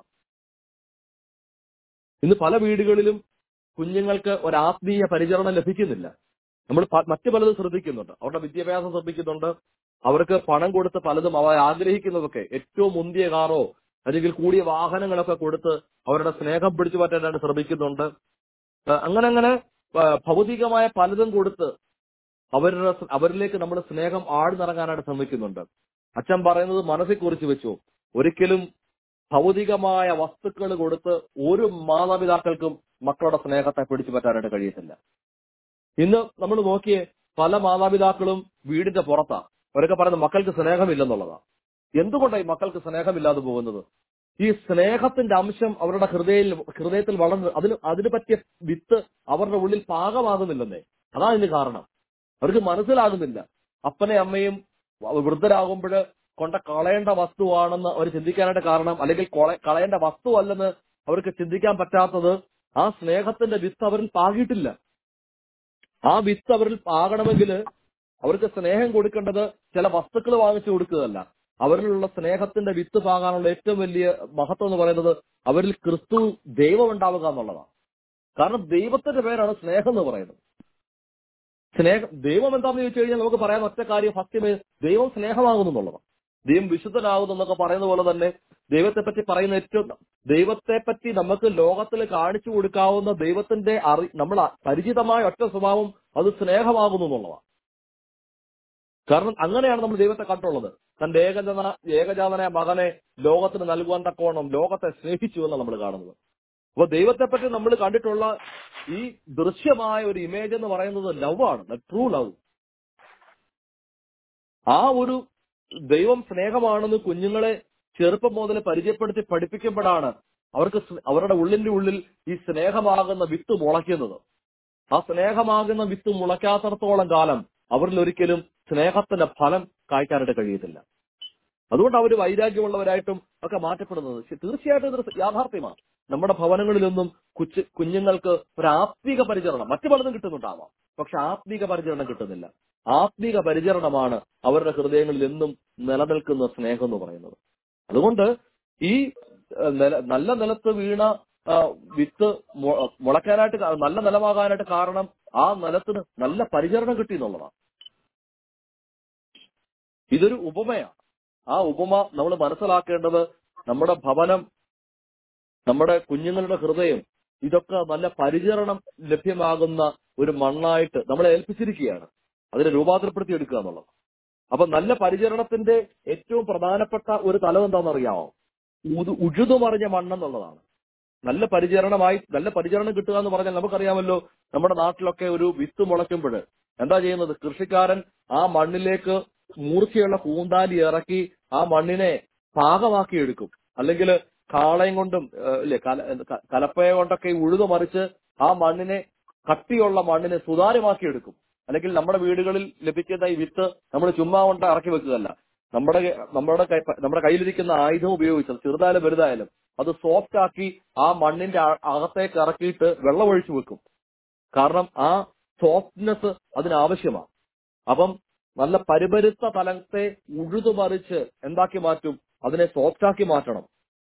ഇന്ന് പല വീടുകളിലും കുഞ്ഞുങ്ങൾക്ക് ഒരു ആത്മീയ പരിചരണം ലഭിക്കുന്നില്ല നമ്മൾ പ- മറ്റു പലതും ശ്രദ്ധിക്കുന്നുണ്ട് അവരുടെ വിദ്യാഭ്യാസം ശ്രദ്ധിക്കുന്നുണ്ട് അവർക്ക് പണം കൊടുത്ത് പലതും അവർ ആഗ്രഹിക്കുന്നതൊക്കെ ഏറ്റവും മുന്തിയ കാറോ അല്ലെങ്കിൽ കൂടിയ വാഹനങ്ങളൊക്കെ കൊടുത്ത് അവരുടെ സ്നേഹം പിടിച്ചു പറ്റാനായിട്ട് ശ്രമിക്കുന്നുണ്ട് ആ, അങ്ങനെ അങ്ങനെ ആ, ഭൗതികമായ പലതും കൊടുത്ത് അവരുടെ അവരിലേക്ക് നമ്മൾ സ്നേഹം ആഴ്ന്നിറങ്ങാനായിട്ട് ശ്രമിക്കുന്നുണ്ട് അച്ഛൻ പറയുന്നത് മനസ്സിൽ കുറിച്ച് വെച്ചു ഒരിക്കലും ഭൗതികമായ വസ്തുക്കൾ കൊടുത്ത് ഒരു മാതാപിതാക്കൾക്കും മക്കളുടെ സ്നേഹത്തെ പിടിച്ചു പറ്റാനായിട്ട് കഴിയത്തില്ല ഇന്ന് നമ്മൾ നോക്കിയേ പല മാതാപിതാക്കളും വീടിന്റെ പുറത്താ അവരൊക്കെ പറയുന്നത് മക്കൾക്ക് സ്നേഹമില്ലെന്നുള്ളതാ എന്തുകൊണ്ടാണ് ഈ മക്കൾക്ക് സ്നേഹമില്ലാതെ പോകുന്നത് ഈ സ്നേഹത്തിന്റെ അംശം അവരുടെ ഹൃദയത്തിൽ ഹൃദയത്തിൽ വളർന്ന് അതിന് അതിന് പറ്റിയ വിത്ത് അവരുടെ ഉള്ളിൽ പാകമാകുന്നില്ലെന്നേ അതാണ് ഇതിന് കാരണം അവർക്ക് മനസ്സിലാകുന്നില്ല അപ്പനെ അമ്മയും വൃദ്ധരാകുമ്പോൾ കൊണ്ട കളയേണ്ട വസ്തുവാണെന്ന് അവർ ചിന്തിക്കാനായിട്ട് കാരണം അല്ലെങ്കിൽ കൊള- കളയേണ്ട വസ്തു അല്ലെന്ന് അവർക്ക് ചിന്തിക്കാൻ പറ്റാത്തത് ആ സ്നേഹത്തിന്റെ വിത്ത് അവരിൽ പാകിയിട്ടില്ല ആ വിത്ത് അവരിൽ പാകണമെങ്കിൽ അവർക്ക് സ്നേഹം കൊടുക്കേണ്ടത് ചില വസ്തുക്കൾ വാങ്ങിച്ചു കൊടുക്കുകയല്ല അവരിലുള്ള സ്നേഹത്തിന്റെ വിത്ത് പാകാനുള്ള ഏറ്റവും വലിയ മഹത്വം എന്ന് പറയുന്നത് അവരിൽ ക്രിസ്തു ദൈവം ഉണ്ടാവുക എന്നുള്ളതാണ് കാരണം ദൈവത്തിന്റെ പേരാണ് സ്നേഹം എന്ന് പറയുന്നത് സ്നേഹം ദൈവം എന്താണെന്ന് ചോദിച്ചു കഴിഞ്ഞാൽ നമുക്ക് പറയാൻ ഒറ്റ കാര്യം ഫസ്റ്റ് ദൈവം സ്നേഹമാകുന്നു എന്നുള്ളതാണ് ദൈവം വിശുദ്ധനാകുന്നു എന്നൊക്കെ പറയുന്ന പോലെ തന്നെ ദൈവത്തെ പറ്റി പറയുന്ന ഏറ്റവും ദൈവത്തെ പറ്റി നമുക്ക് ലോകത്തിൽ കാണിച്ചു കൊടുക്കാവുന്ന ദൈവത്തിന്റെ അറി നമ്മൾ പരിചിതമായ ഒറ്റ സ്വഭാവം അത് സ്നേഹമാകുന്നു എന്നുള്ളതാണ് കാരണം അങ്ങനെയാണ് നമ്മൾ ദൈവത്തെ കണ്ടുള്ളത് തന്റെ ഏകജന ഏകജാതനായ മകനെ ലോകത്തിന് നൽകുവാൻ തക്കവണ്ണം ലോകത്തെ സ്നേഹിച്ചു എന്നാണ് നമ്മൾ കാണുന്നത് അപ്പൊ ദൈവത്തെ പറ്റി നമ്മൾ കണ്ടിട്ടുള്ള ഈ ദൃശ്യമായ ഒരു ഇമേജ് എന്ന് പറയുന്നത് ലവ് ആണ് ട്രൂ ലവ് ആ ഒരു ദൈവം സ്നേഹമാണെന്ന് കുഞ്ഞുങ്ങളെ ചെറുപ്പം മുതൽ പരിചയപ്പെടുത്തി പഠിപ്പിക്കുമ്പോഴാണ് അവർക്ക് സ്- അവരുടെ ഉള്ളിന്റെ ഉള്ളിൽ ഈ സ്നേഹമാകുന്ന വിത്ത് മുളയ്ക്കുന്നത് ആ സ്നേഹമാകുന്ന വിത്ത് മുളയ്ക്കാത്തടത്തോളം കാലം അവരിൽ ഒരിക്കലും സ്നേഹത്തിന്റെ ഫലം കായ്ക്കാനായിട്ട് കഴിയത്തില്ല അതുകൊണ്ട് അവർ വൈരാഗ്യമുള്ളവരായിട്ടും ഒക്കെ മാറ്റപ്പെടുന്നത് പക്ഷെ തീർച്ചയായിട്ടും ഇതൊരു യാഥാർത്ഥ്യമാണ് നമ്മുടെ ഭവനങ്ങളിലൊന്നും കുച്ച് കുഞ്ഞുങ്ങൾക്ക് ഒരു ആത്മീക പരിചരണം മറ്റു പലതും കിട്ടുന്നുണ്ടാവാം പക്ഷെ ആത്മീക പരിചരണം കിട്ടുന്നില്ല ആത്മീക പരിചരണമാണ് അവരുടെ ഹൃദയങ്ങളിൽ എന്നും നിലനിൽക്കുന്ന സ്നേഹം എന്ന് പറയുന്നത് അതുകൊണ്ട് ഈ ഏഹ്, നില- നല്ല നിലത്ത് വീണ ആ, വിത്ത് മു- മുളയ്ക്കാനായിട്ട് കാ- നല്ല നിലമാകാനായിട്ട് കാരണം ആ നിലത്തിന് നല്ല പരിചരണം കിട്ടി എന്നുള്ളതാണ് ഇതൊരു ഉപമയാണ് ആ ഉപമ നമ്മൾ മനസ്സിലാക്കേണ്ടത് നമ്മുടെ ഭവനം നമ്മുടെ കുഞ്ഞുങ്ങളുടെ ഹൃദയം ഇതൊക്കെ നല്ല പരിചരണം ലഭ്യമാകുന്ന ഒരു മണ്ണായിട്ട് നമ്മളെ ഏൽപ്പിച്ചിരിക്കുകയാണ് അതിനെ രൂപാന്തരപ്പെടുത്തി എടുക്കുക എന്നുള്ളത് അപ്പൊ നല്ല പരിചരണത്തിന്റെ ഏറ്റവും പ്രധാനപ്പെട്ട ഒരു തലം എന്താണെന്ന് അറിയാമോ ഉതു- ഉഴുതുമറിഞ്ഞ മണ്ണെന്നുള്ളതാണ് നല്ല പരിചരണമായി നല്ല പരിചരണം കിട്ടുക എന്ന് പറഞ്ഞാൽ നമുക്കറിയാമല്ലോ നമ്മുടെ നാട്ടിലൊക്കെ ഒരു വിത്ത് മുളയ്ക്കുമ്പോൾ എന്താ ചെയ്യുന്നത് കൃഷിക്കാരൻ ആ മണ്ണിലേക്ക് മൂർച്ചയുള്ള കൂന്താലി ഇറക്കി ആ മണ്ണിനെ പാകമാക്കി എടുക്കും അല്ലെങ്കിൽ കാളയും കൊണ്ടും ഏഹ്, ഇല്ലേ കല- ക- കലപ്പയ കൊണ്ടൊക്കെ ഉഴുതു മറിച്ച് ആ മണ്ണിനെ കട്ടിയുള്ള മണ്ണിനെ സുതാര്യമാക്കി എടുക്കും അല്ലെങ്കിൽ നമ്മുടെ വീടുകളിൽ ലഭിക്കുന്ന ഈ വിത്ത് നമ്മൾ ചുമ്മാ കൊണ്ട് ഇറക്കി വെക്കുകയല്ല നമ്മുടെ നമ്മുടെ കൈ- നമ്മുടെ കയ്യിലിരിക്കുന്ന ആയുധം ഉപയോഗിച്ച് ചെറുതായാലും വലുതായാലും അത് സോഫ്റ്റ് ആക്കി ആ മണ്ണിന്റെ അ- അകത്തേക്ക് ഇറക്കിയിട്ട് വെള്ളം ഒഴിച്ചു വെക്കും കാരണം ആ സോഫ്റ്റ്നെസ് അതിനാവശ്യമാണ് അപ്പം നല്ല പരിപരുത്ത തലത്തെ ഉഴുതുമറിച്ച് എന്താക്കി മാറ്റും അതിനെ സോഫ്റ്റ് ആക്കി മാറ്റണം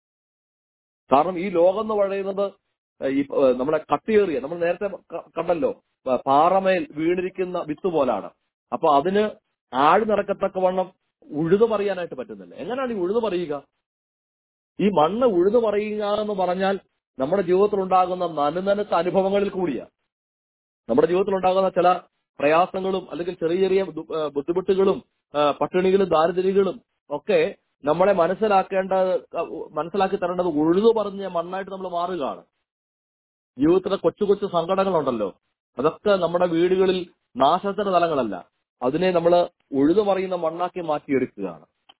കാരണം ഈ ലോകം എന്ന് പറയുന്നത് ഏഹ്, ഈ ഏഹ്, നമ്മളെ കട്ടിയേറിയ നമ്മൾ നേരത്തെ ക- കണ്ടല്ലോ പ- പാറമേൽ വീണിരിക്കുന്ന വിത്ത് പോലാണ് അപ്പൊ അതിന് ആഴ്ന്നിറക്കത്തക്കവണ്ണം ഉഴുതു പറയാനായിട്ട് പറ്റുന്നില്ല എങ്ങനെയാണ് ഈ ഉഴുതു പറയുക ഈ മണ്ണ് ഉഴുതു പറയുക എന്ന് പറഞ്ഞാൽ നമ്മുടെ ജീവിതത്തിൽ ഉണ്ടാകുന്ന നനുനനുത്ത അനുഭവങ്ങളിൽ കൂടിയാണ് നമ്മുടെ ജീവിതത്തിൽ ഉണ്ടാകുന്ന ചില പ്രയാസങ്ങളും അല്ലെങ്കിൽ ചെറിയ ചെറിയ ബു- ഏഹ് ബുദ്ധിമുട്ടുകളും ഏഹ് പട്ടിണികളും ദാരിദ്ര്യങ്ങളും ഒക്കെ നമ്മളെ മനസ്സിലാക്കേണ്ട മനസ്സിലാക്കി തരേണ്ടത് ഉഴുതു പറഞ്ഞ മണ്ണായിട്ട് നമ്മൾ മാറുകയാണ് ജീവിതത്തിലെ കൊച്ചു കൊച്ചു സങ്കടങ്ങളുണ്ടല്ലോ അതൊക്കെ നമ്മുടെ വീടുകളിൽ നാശത്തിന്റെ തലങ്ങളല്ല അതിനെ നമ്മൾ ഉഴുതു പറയുന്ന മണ്ണാക്കി മാറ്റിയെടുക്കുകയാണ്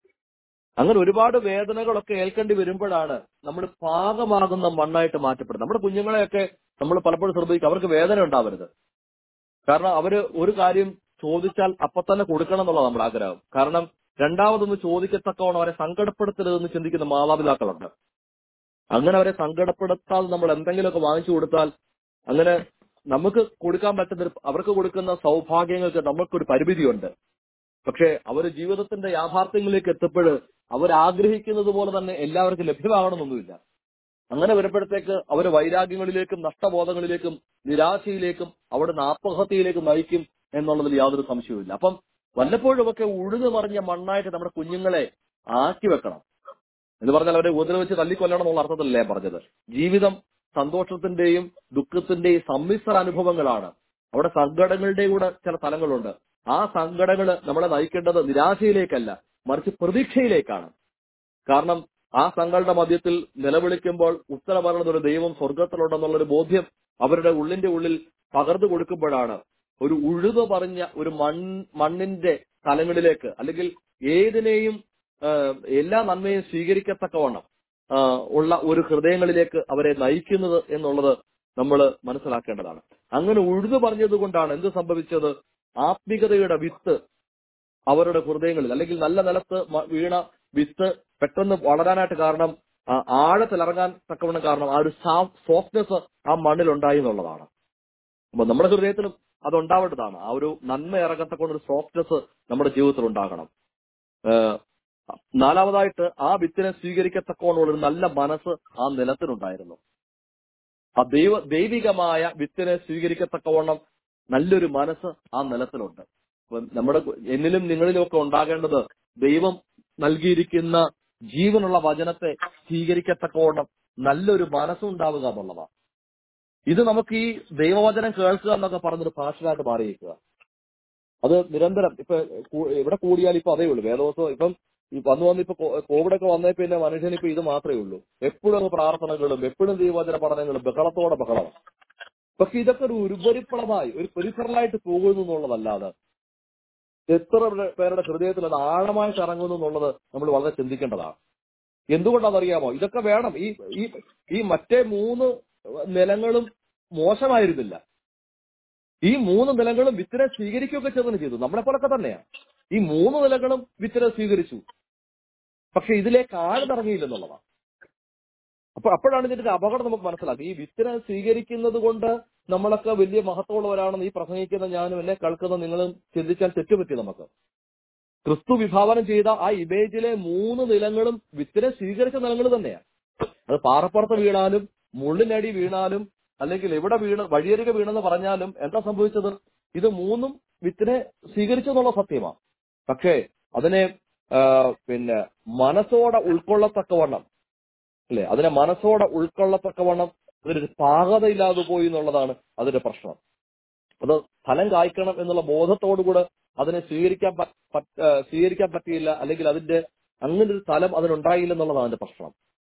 അങ്ങനെ ഒരുപാട് വേദനകളൊക്കെ ഏൽക്കേണ്ടി വരുമ്പോഴാണ് നമ്മൾ പാകമാകുന്ന മണ്ണായിട്ട് മാറ്റപ്പെടുന്നത് നമ്മുടെ കുഞ്ഞുങ്ങളെയൊക്കെ നമ്മൾ പലപ്പോഴും ശ്രദ്ധിക്കും അവർക്ക് വേദന ഉണ്ടാവരുത് കാരണം അവര് ഒരു കാര്യം ചോദിച്ചാൽ അപ്പൊ തന്നെ കൊടുക്കണം എന്നുള്ളത് നമ്മുടെ ആഗ്രഹം കാരണം രണ്ടാമതൊന്ന് ചോദിക്കത്തക്കവണ്ണം അവരെ സങ്കടപ്പെടുത്തരുതെന്ന് ചിന്തിക്കുന്ന മാതാപിതാക്കളുണ്ട് അങ്ങനെ അവരെ സങ്കടപ്പെടുത്താതെ നമ്മൾ എന്തെങ്കിലുമൊക്കെ വാങ്ങിച്ചു കൊടുത്താൽ അങ്ങനെ നമുക്ക് കൊടുക്കാൻ പറ്റുന്ന ഒരു- അവർക്ക് കൊടുക്കുന്ന സൗഭാഗ്യങ്ങൾക്ക് നമുക്കൊരു പരിമിതിയുണ്ട് പക്ഷേ അവർ ജീവിതത്തിന്റെ യാഥാർത്ഥ്യങ്ങളിലേക്ക് എത്തപ്പോൾ അവരാഗ്രഹിക്കുന്നത് പോലെ തന്നെ എല്ലാവർക്കും ലഭ്യമാകണമെന്നൊന്നുമില്ല അങ്ങനെ വരുമ്പോഴത്തേക്ക് അവർ വൈരാഗ്യങ്ങളിലേക്കും നഷ്ടബോധങ്ങളിലേക്കും നിരാശയിലേക്കും അവിടുന്ന് ആത്മഹത്യയിലേക്കും നയിക്കും എന്നുള്ളതിൽ യാതൊരു സംശയവുമില്ല അപ്പം വല്ലപ്പോഴും ഒക്കെ ഉഴുതു മറിഞ്ഞ മണ്ണായിട്ട് നമ്മുടെ കുഞ്ഞുങ്ങളെ ആക്കി വെക്കണം എന്ന് പറഞ്ഞാൽ അവരെ ഉപദ്രവിച്ച് തല്ലിക്കൊല്ലണം എന്നുള്ള അർത്ഥത്തിലല്ലേ ഞാൻ പറഞ്ഞത് ജീവിതം സന്തോഷത്തിന്റെയും ദുഃഖത്തിന്റെയും സമ്മിശ്ര അനുഭവങ്ങളാണ് അവിടെ സങ്കടങ്ങളുടെയും കൂടെ ചില തലങ്ങളുണ്ട് ആ സങ്കടങ്ങൾ നമ്മളെ നയിക്കേണ്ടത് നിരാശയിലേക്കല്ല മറിച്ച് പ്രതീക്ഷയിലേക്കാണ് കാരണം ആ സങ്കട മധ്യത്തിൽ നിലവിളിക്കുമ്പോൾ ഉത്തരം പറയുന്നത് ഒരു ദൈവം സ്വർഗത്തിലുണ്ടെന്നുള്ളൊരു ബോധ്യം അവരുടെ ഉള്ളിന്റെ ഉള്ളിൽ പകർന്നു കൊടുക്കുമ്പോഴാണ് ഒരു ഉഴുതു പറഞ്ഞ ഒരു മൺ മണ്ണിന്റെ തലങ്ങളിലേക്ക് അല്ലെങ്കിൽ ഏതിനെയും ആ, എല്ലാ നന്മയും സ്വീകരിക്കത്തക്കവണ്ണം ആ, ഉള്ള ഒരു ഹൃദയങ്ങളിലേക്ക് അവരെ നയിക്കുന്നത് എന്നുള്ളത് നമ്മൾ മനസ്സിലാക്കേണ്ടതാണ് അങ്ങനെ ഉഴുതു പറഞ്ഞത് കൊണ്ടാണ് എന്ത് സംഭവിച്ചത് ആത്മികതയുടെ വിത്ത് അവരുടെ ഹൃദയങ്ങളിൽ അല്ലെങ്കിൽ നല്ല നിലത്ത് മ- വീണ വിത്ത് പെട്ടെന്ന് വളരാനായിട്ട് കാരണം ആ ആഴത്തിലിറങ്ങാൻ തക്കവണ്ണം കാരണം ആ ഒരു സോഫ്റ്റ്നെസ് ആ മണ്ണിൽ ഉണ്ടായി എന്നുള്ളതാണ് അപ്പൊ നമ്മുടെ ഹൃദയത്തിലും അത് ഉണ്ടാവേണ്ടതാണ് ആ ഒരു നന്മ ഇറങ്ങത്തക്കൊണ്ട് ഒരു സോഫ്റ്റ്നെസ് നമ്മുടെ ജീവിതത്തിൽ ഉണ്ടാകണം ഏഹ് നാലാമതായിട്ട് ആ വിത്തിനെ സ്വീകരിക്കത്തക്കോണമുള്ള ഒരു നല്ല മനസ്സ് ആ നിലത്തിനുണ്ടായിരുന്നു ആ ദൈവ ദൈവികമായ വിത്തിനെ സ്വീകരിക്കത്തക്കവണ്ണം നല്ലൊരു മനസ്സ് ആ നിലത്തിലുണ്ട് അപ്പൊ നമ്മുടെ കു- എന്നിലും നിങ്ങളിലും ഒക്കെ ഉണ്ടാകേണ്ടത് ദൈവം നൽകിയിരിക്കുന്ന ജീവനുള്ള വചനത്തെ സ്വീകരിക്കത്തക്കവണ്ണം നല്ലൊരു മനസ്സുണ്ടാവുക എന്നുള്ളതാണ് ഇത് നമുക്ക് ഈ ദൈവവചനം കേൾക്കുക എന്നൊക്കെ പറഞ്ഞൊരു ഭാഷയായിട്ട് മാറിയിരിക്കുക അത് നിരന്തരം ഇപ്പൊ കൂ- ഇവിടെ കൂടിയാൽ ഇപ്പൊ അതേ ഉള്ളൂ വേദോത്സവം ഇപ്പം ഈ വന്നു വന്ന് ഇപ്പൊ കോ- കോവിഡ് ഒക്കെ വന്നേ പിന്നെ മനുഷ്യന് ഇപ്പൊ ഇത് മാത്രമേ ഉള്ളൂ എപ്പോഴും അങ്ങ് പ്രാർത്ഥനകളും എപ്പോഴും ദൈവവചന പഠനങ്ങളും ബഹളത്തോടെ ബഹളം പക്ഷെ ഇതൊക്കെ ഒരു ഉപരിപ്ലവമായി ഒരു പെരിഫറലായിട്ട് പോകുന്നു എന്നുള്ളതല്ലാതെ എത്ര പേരുടെ- പേരുടെ ഹൃദയത്തിൽ അത് ആഴമായിട്ട് ഇറങ്ങുന്നു എന്നുള്ളത് നമ്മൾ വളരെ ചിന്തിക്കേണ്ടതാണ് എന്തുകൊണ്ടാണെന്നറിയാമോ ഇതൊക്കെ വേണം ഈ ഈ ഈ മറ്റേ മൂന്ന് നിലങ്ങളും മോശമായിരുന്നില്ല ഈ മൂന്ന് നിലകളും വിത്തിനെ സ്വീകരിക്കുകയൊക്കെ ചെറുതിന് ചെയ്തു നമ്മളെ പോലൊക്കെ തന്നെയാണ് ഈ മൂന്ന് നിലകളും വിത്തിനെ സ്വീകരിച്ചു പക്ഷെ ഇതിലേക്ക് ആഴ്ന്നിറങ്ങിയില്ലെന്നുള്ളതാണ് അപ്പൊ അപ്പോഴാണ് ഇതിന്റെ ഒരു അപകടം നമുക്ക് മനസ്സിലാക്കുക ഈ വിത്തിനെ സ്വീകരിക്കുന്നത് കൊണ്ട് നമ്മളൊക്കെ വലിയ മഹത്വമുള്ളവരാണെന്ന് ഈ പ്രസംഗിക്കുന്ന ഞാനും എന്നെ കേൾക്കുന്ന നിങ്ങളും ചിന്തിച്ചാൽ തെറ്റുപറ്റി നമുക്ക് ക്രിസ്തു വിഭാവനം ചെയ്ത ആ ഇമേജിലെ മൂന്ന് നിലങ്ങളും വിത്തിനെ സ്വീകരിച്ച നിലങ്ങൾ തന്നെയാണ് അത് പാറപ്പുറത്ത് വീണാലും മുള്ളിനടി വീണാലും അല്ലെങ്കിൽ എവിടെ വീണ് വഴിയരികെ വീണെന്ന് പറഞ്ഞാലും എന്താ സംഭവിച്ചത് ഇത് മൂന്നും വിത്തിനെ സ്വീകരിച്ചെന്നുള്ള സത്യമാണ് പക്ഷേ അതിനെ ആ, പിന്നെ മനസ്സോടെ ഉൾക്കൊള്ളത്തക്കവണ്ണം അല്ലെ അതിനെ മനസ്സോടെ ഉൾക്കൊള്ളത്തക്കവണ്ണം അതിനൊരു പാകതയില്ലാതെ പോയി എന്നുള്ളതാണ് അതിന്റെ പ്രശ്നം അത് ഫലം കായ്ക്കണം എന്നുള്ള ബോധത്തോടുകൂടെ അതിനെ സ്വീകരിക്കാൻ പ- പറ്റ- ആ, സ്വീകരിക്കാൻ പറ്റിയില്ല അല്ലെങ്കിൽ അതിന്റെ അങ്ങനെ ഒരു തലം അതിനുണ്ടായില്ല എന്നുള്ളതാണ് അതിന്റെ പ്രശ്നം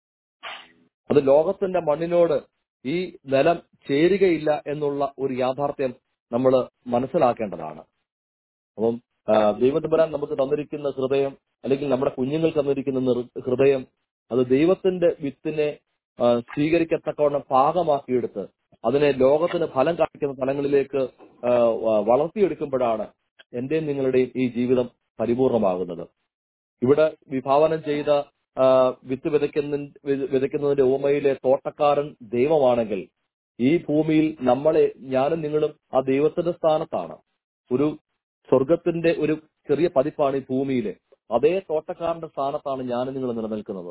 അത് ലോകത്തിന്റെ മണ്ണിനോട് ഈ നിലം ചേരുകയില്ല എന്നുള്ള ഒരു യാഥാർത്ഥ്യം നമ്മൾ മനസ്സിലാക്കേണ്ടതാണ് അപ്പം ആ, ദൈവത്തമ്പരാൻ നമുക്ക് തന്നിരിക്കുന്ന ഹൃദയം അല്ലെങ്കിൽ നമ്മുടെ കുഞ്ഞുങ്ങൾക്ക് തന്നിരിക്കുന്ന നിർ- ഹൃദയം അത് ദൈവത്തിന്റെ വിത്തിനെ ആ, സ്വീകരിക്കത്തക്കവണ്ണം പാകമാക്കിയെടുത്ത് അതിനെ ലോകത്തിന് ഫലം കാണിക്കുന്ന തലങ്ങളിലേക്ക് ആ, വ- വളർത്തിയെടുക്കുമ്പോഴാണ് എന്റെയും നിങ്ങളുടെയും ഈ ജീവിതം പരിപൂർണമാകുന്നത് ഇവിടെ വിഭാവനം ചെയ്ത ആ, വിത്ത് വിതയ്ക്കുന്ന വി- വിതയ്ക്കുന്നതിന്റെ ഓമയിലെ തോട്ടക്കാരൻ ദൈവമാണെങ്കിൽ ഈ ഭൂമിയിൽ നമ്മളെ ഞാനും നിങ്ങളും ആ ദൈവത്തിന്റെ സ്ഥാനത്താണ് ഒരു സ്വർഗത്തിന്റെ ഒരു ചെറിയ പതിപ്പാണ് ഈ ഭൂമിയിലെ അതേ തോട്ടക്കാരന്റെ സ്ഥാനത്താണ് ഞാനും നിങ്ങളും നിലനിൽക്കുന്നത്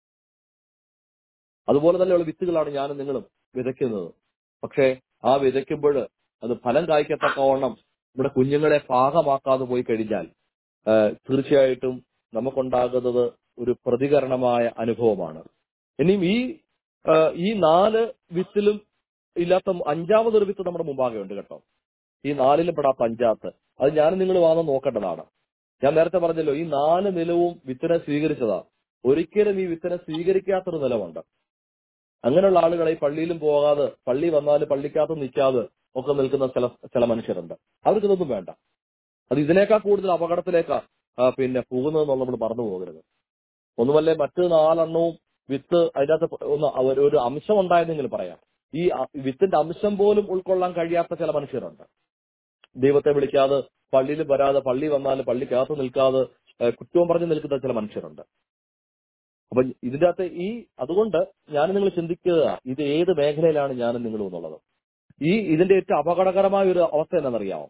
അതുപോലെ തന്നെയുള്ള വിത്തുകളാണ് ഞാനും നിങ്ങളും വിതയ്ക്കുന്നത് പക്ഷേ ആ വിതയ്ക്കുമ്പോൾ അത് ഫലം കായ്ക്കത്തക്കവണ്ണം നമ്മുടെ കുഞ്ഞുങ്ങളെ പാകമാക്കാതെ പോയി കഴിഞ്ഞാൽ ആ, തീർച്ചയായിട്ടും നമുക്കുണ്ടാകുന്നത് ഒരു പ്രതികരണമായ അനുഭവമാണ് ഇനിയും ഈ ആ, ഈ നാല് വിത്തിലും ഇല്ലാത്ത അഞ്ചാമതൊരു വിത്ത് നമ്മുടെ മുമ്പാകെ ഉണ്ട് കേട്ടോ ഈ നാലിലും പെടാത്ത അഞ്ചാത്ത് അത് ഞാൻ നിങ്ങൾ വാന്ന് നോക്കേണ്ടതാണ് ഞാൻ നേരത്തെ പറഞ്ഞല്ലോ ഈ നാല് നിലവും വിത്തിനെ സ്വീകരിച്ചതാ ഒരിക്കലും ഈ വിത്തിനെ സ്വീകരിക്കാത്തൊരു നിലമുണ്ട് അങ്ങനെയുള്ള ആളുകളെ ഈ പള്ളിയിലും പോകാതെ പള്ളി വന്നാലും പള്ളിക്കകത്ത് നിൽക്കാതെ ഒക്കെ നിൽക്കുന്ന ചില ചില മനുഷ്യരുണ്ട് അവർക്ക് ഇതൊന്നും വേണ്ട അത് ഇതിനേക്കാൾ കൂടുതൽ അപകടത്തിലേക്കാ ആ, പിന്നെ പോകുന്നതെന്നുള്ള നമ്മൾ മറന്നു പോകരുത് ഒന്നുമല്ലേ മറ്റ് നാലെണ്ണവും വിത്ത് അതിനകത്ത് ഒന്ന് അവർ ഒരു അംശം ഉണ്ടായെന്നെങ്കിലും പറയാം ഈ അ- വിത്തിന്റെ അംശം പോലും ഉൾക്കൊള്ളാൻ കഴിയാത്ത ചില മനുഷ്യരുണ്ട് ദൈവത്തെ വിളിക്കാതെ പള്ളിയിൽ വരാതെ പള്ളി വന്നാലും പള്ളിക്കകത്ത് നിൽക്കാതെ ഏഹ്, കുറ്റവും പറഞ്ഞ് നിൽക്കുന്ന ചില മനുഷ്യരുണ്ട് അപ്പൊ ഇതിന്റെ അകത്ത് ഈ അതുകൊണ്ട് ഞാൻ നിങ്ങൾ ചിന്തിക്കുക ഇത് ഏത് മേഖലയിലാണ് ഞാനും നിങ്ങളും എന്നുള്ളത് ഈ ഇതിന്റെ ഏറ്റവും അപകടകരമായ ഒരു അവസ്ഥ എന്താണെന്നറിയാമോ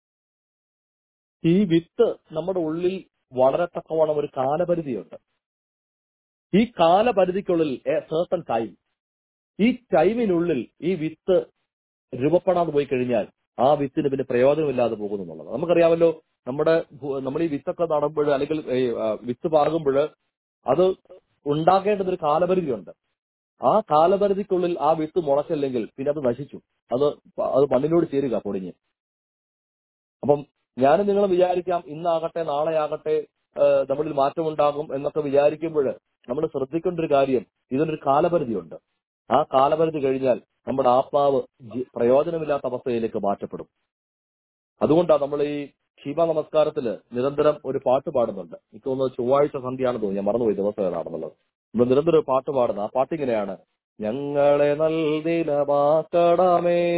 ഈ വിത്ത് നമ്മുടെ ഉള്ളിൽ വളരത്തക്കവണ്ണം ഒരു കാലപരിധിയുണ്ട് ഈ കാലപരിധിക്കുള്ളിൽ സേർട്ടൺ ടൈം ഈ ടൈമിനുള്ളിൽ ഈ വിത്ത് രൂപപ്പെടാതെ പോയി കഴിഞ്ഞാൽ ആ വിത്തിന് പിന്നെ പ്രയോജനമില്ലാതെ പോകുന്നു എന്നുള്ളത് നമുക്കറിയാമല്ലോ നമ്മുടെ ഭൂ- നമ്മൾ ഈ വിത്തൊക്കെ നടുമ്പോൾ അല്ലെങ്കിൽ ഈ, ആ, വിത്ത് പാകുമ്പോൾ അത് ഉണ്ടാക്കേണ്ടത് ഒരു കാലപരിധിയുണ്ട് ആ കാലപരിധിക്കുള്ളിൽ ആ വിത്ത് മുളച്ചില്ലെങ്കിൽ പിന്നെ അത് നശിച്ചു അത് പ- അത് മണ്ണിനോട് ചേരുക പൊടിഞ്ഞ് അപ്പം ഞാനും നിങ്ങൾ വിചാരിക്കാം ഇന്നാകട്ടെ നാളെ ആകട്ടെ ഏഹ്, നമ്മളിൽ മാറ്റമുണ്ടാകും എന്നൊക്കെ വിചാരിക്കുമ്പോൾ നമ്മൾ ശ്രദ്ധിക്കേണ്ട ഒരു കാര്യം ഇതിനൊരു കാലപരിധിയുണ്ട് ആ കാലപരിധി കഴിഞ്ഞാൽ നമ്മുടെ ആത്മാവ് ജി- പ്രയോജനമില്ലാത്ത അവസ്ഥയിലേക്ക് മാറ്റപ്പെടും അതുകൊണ്ടാണ് നമ്മൾ ഈ ക്ഷീമ നമസ്കാരത്തില് നിരന്തരം ഒരു പാട്ട് പാടുന്നുണ്ട് എനിക്ക് തോന്നുന്നത് ചൊവ്വാഴ്ച സന്ധ്യയാണെന്ന് തോന്നുന്നു ഞാൻ മറന്നുപോയി ദിവസം ഏതാണെന്നുള്ളത് നമ്മൾ നിരന്തരം ഒരു പാട്ട് പാടുന്നത് ആ പാട്ട് ഇങ്ങനെയാണ് ഞങ്ങളെ നൽകിലമാക്കണമേ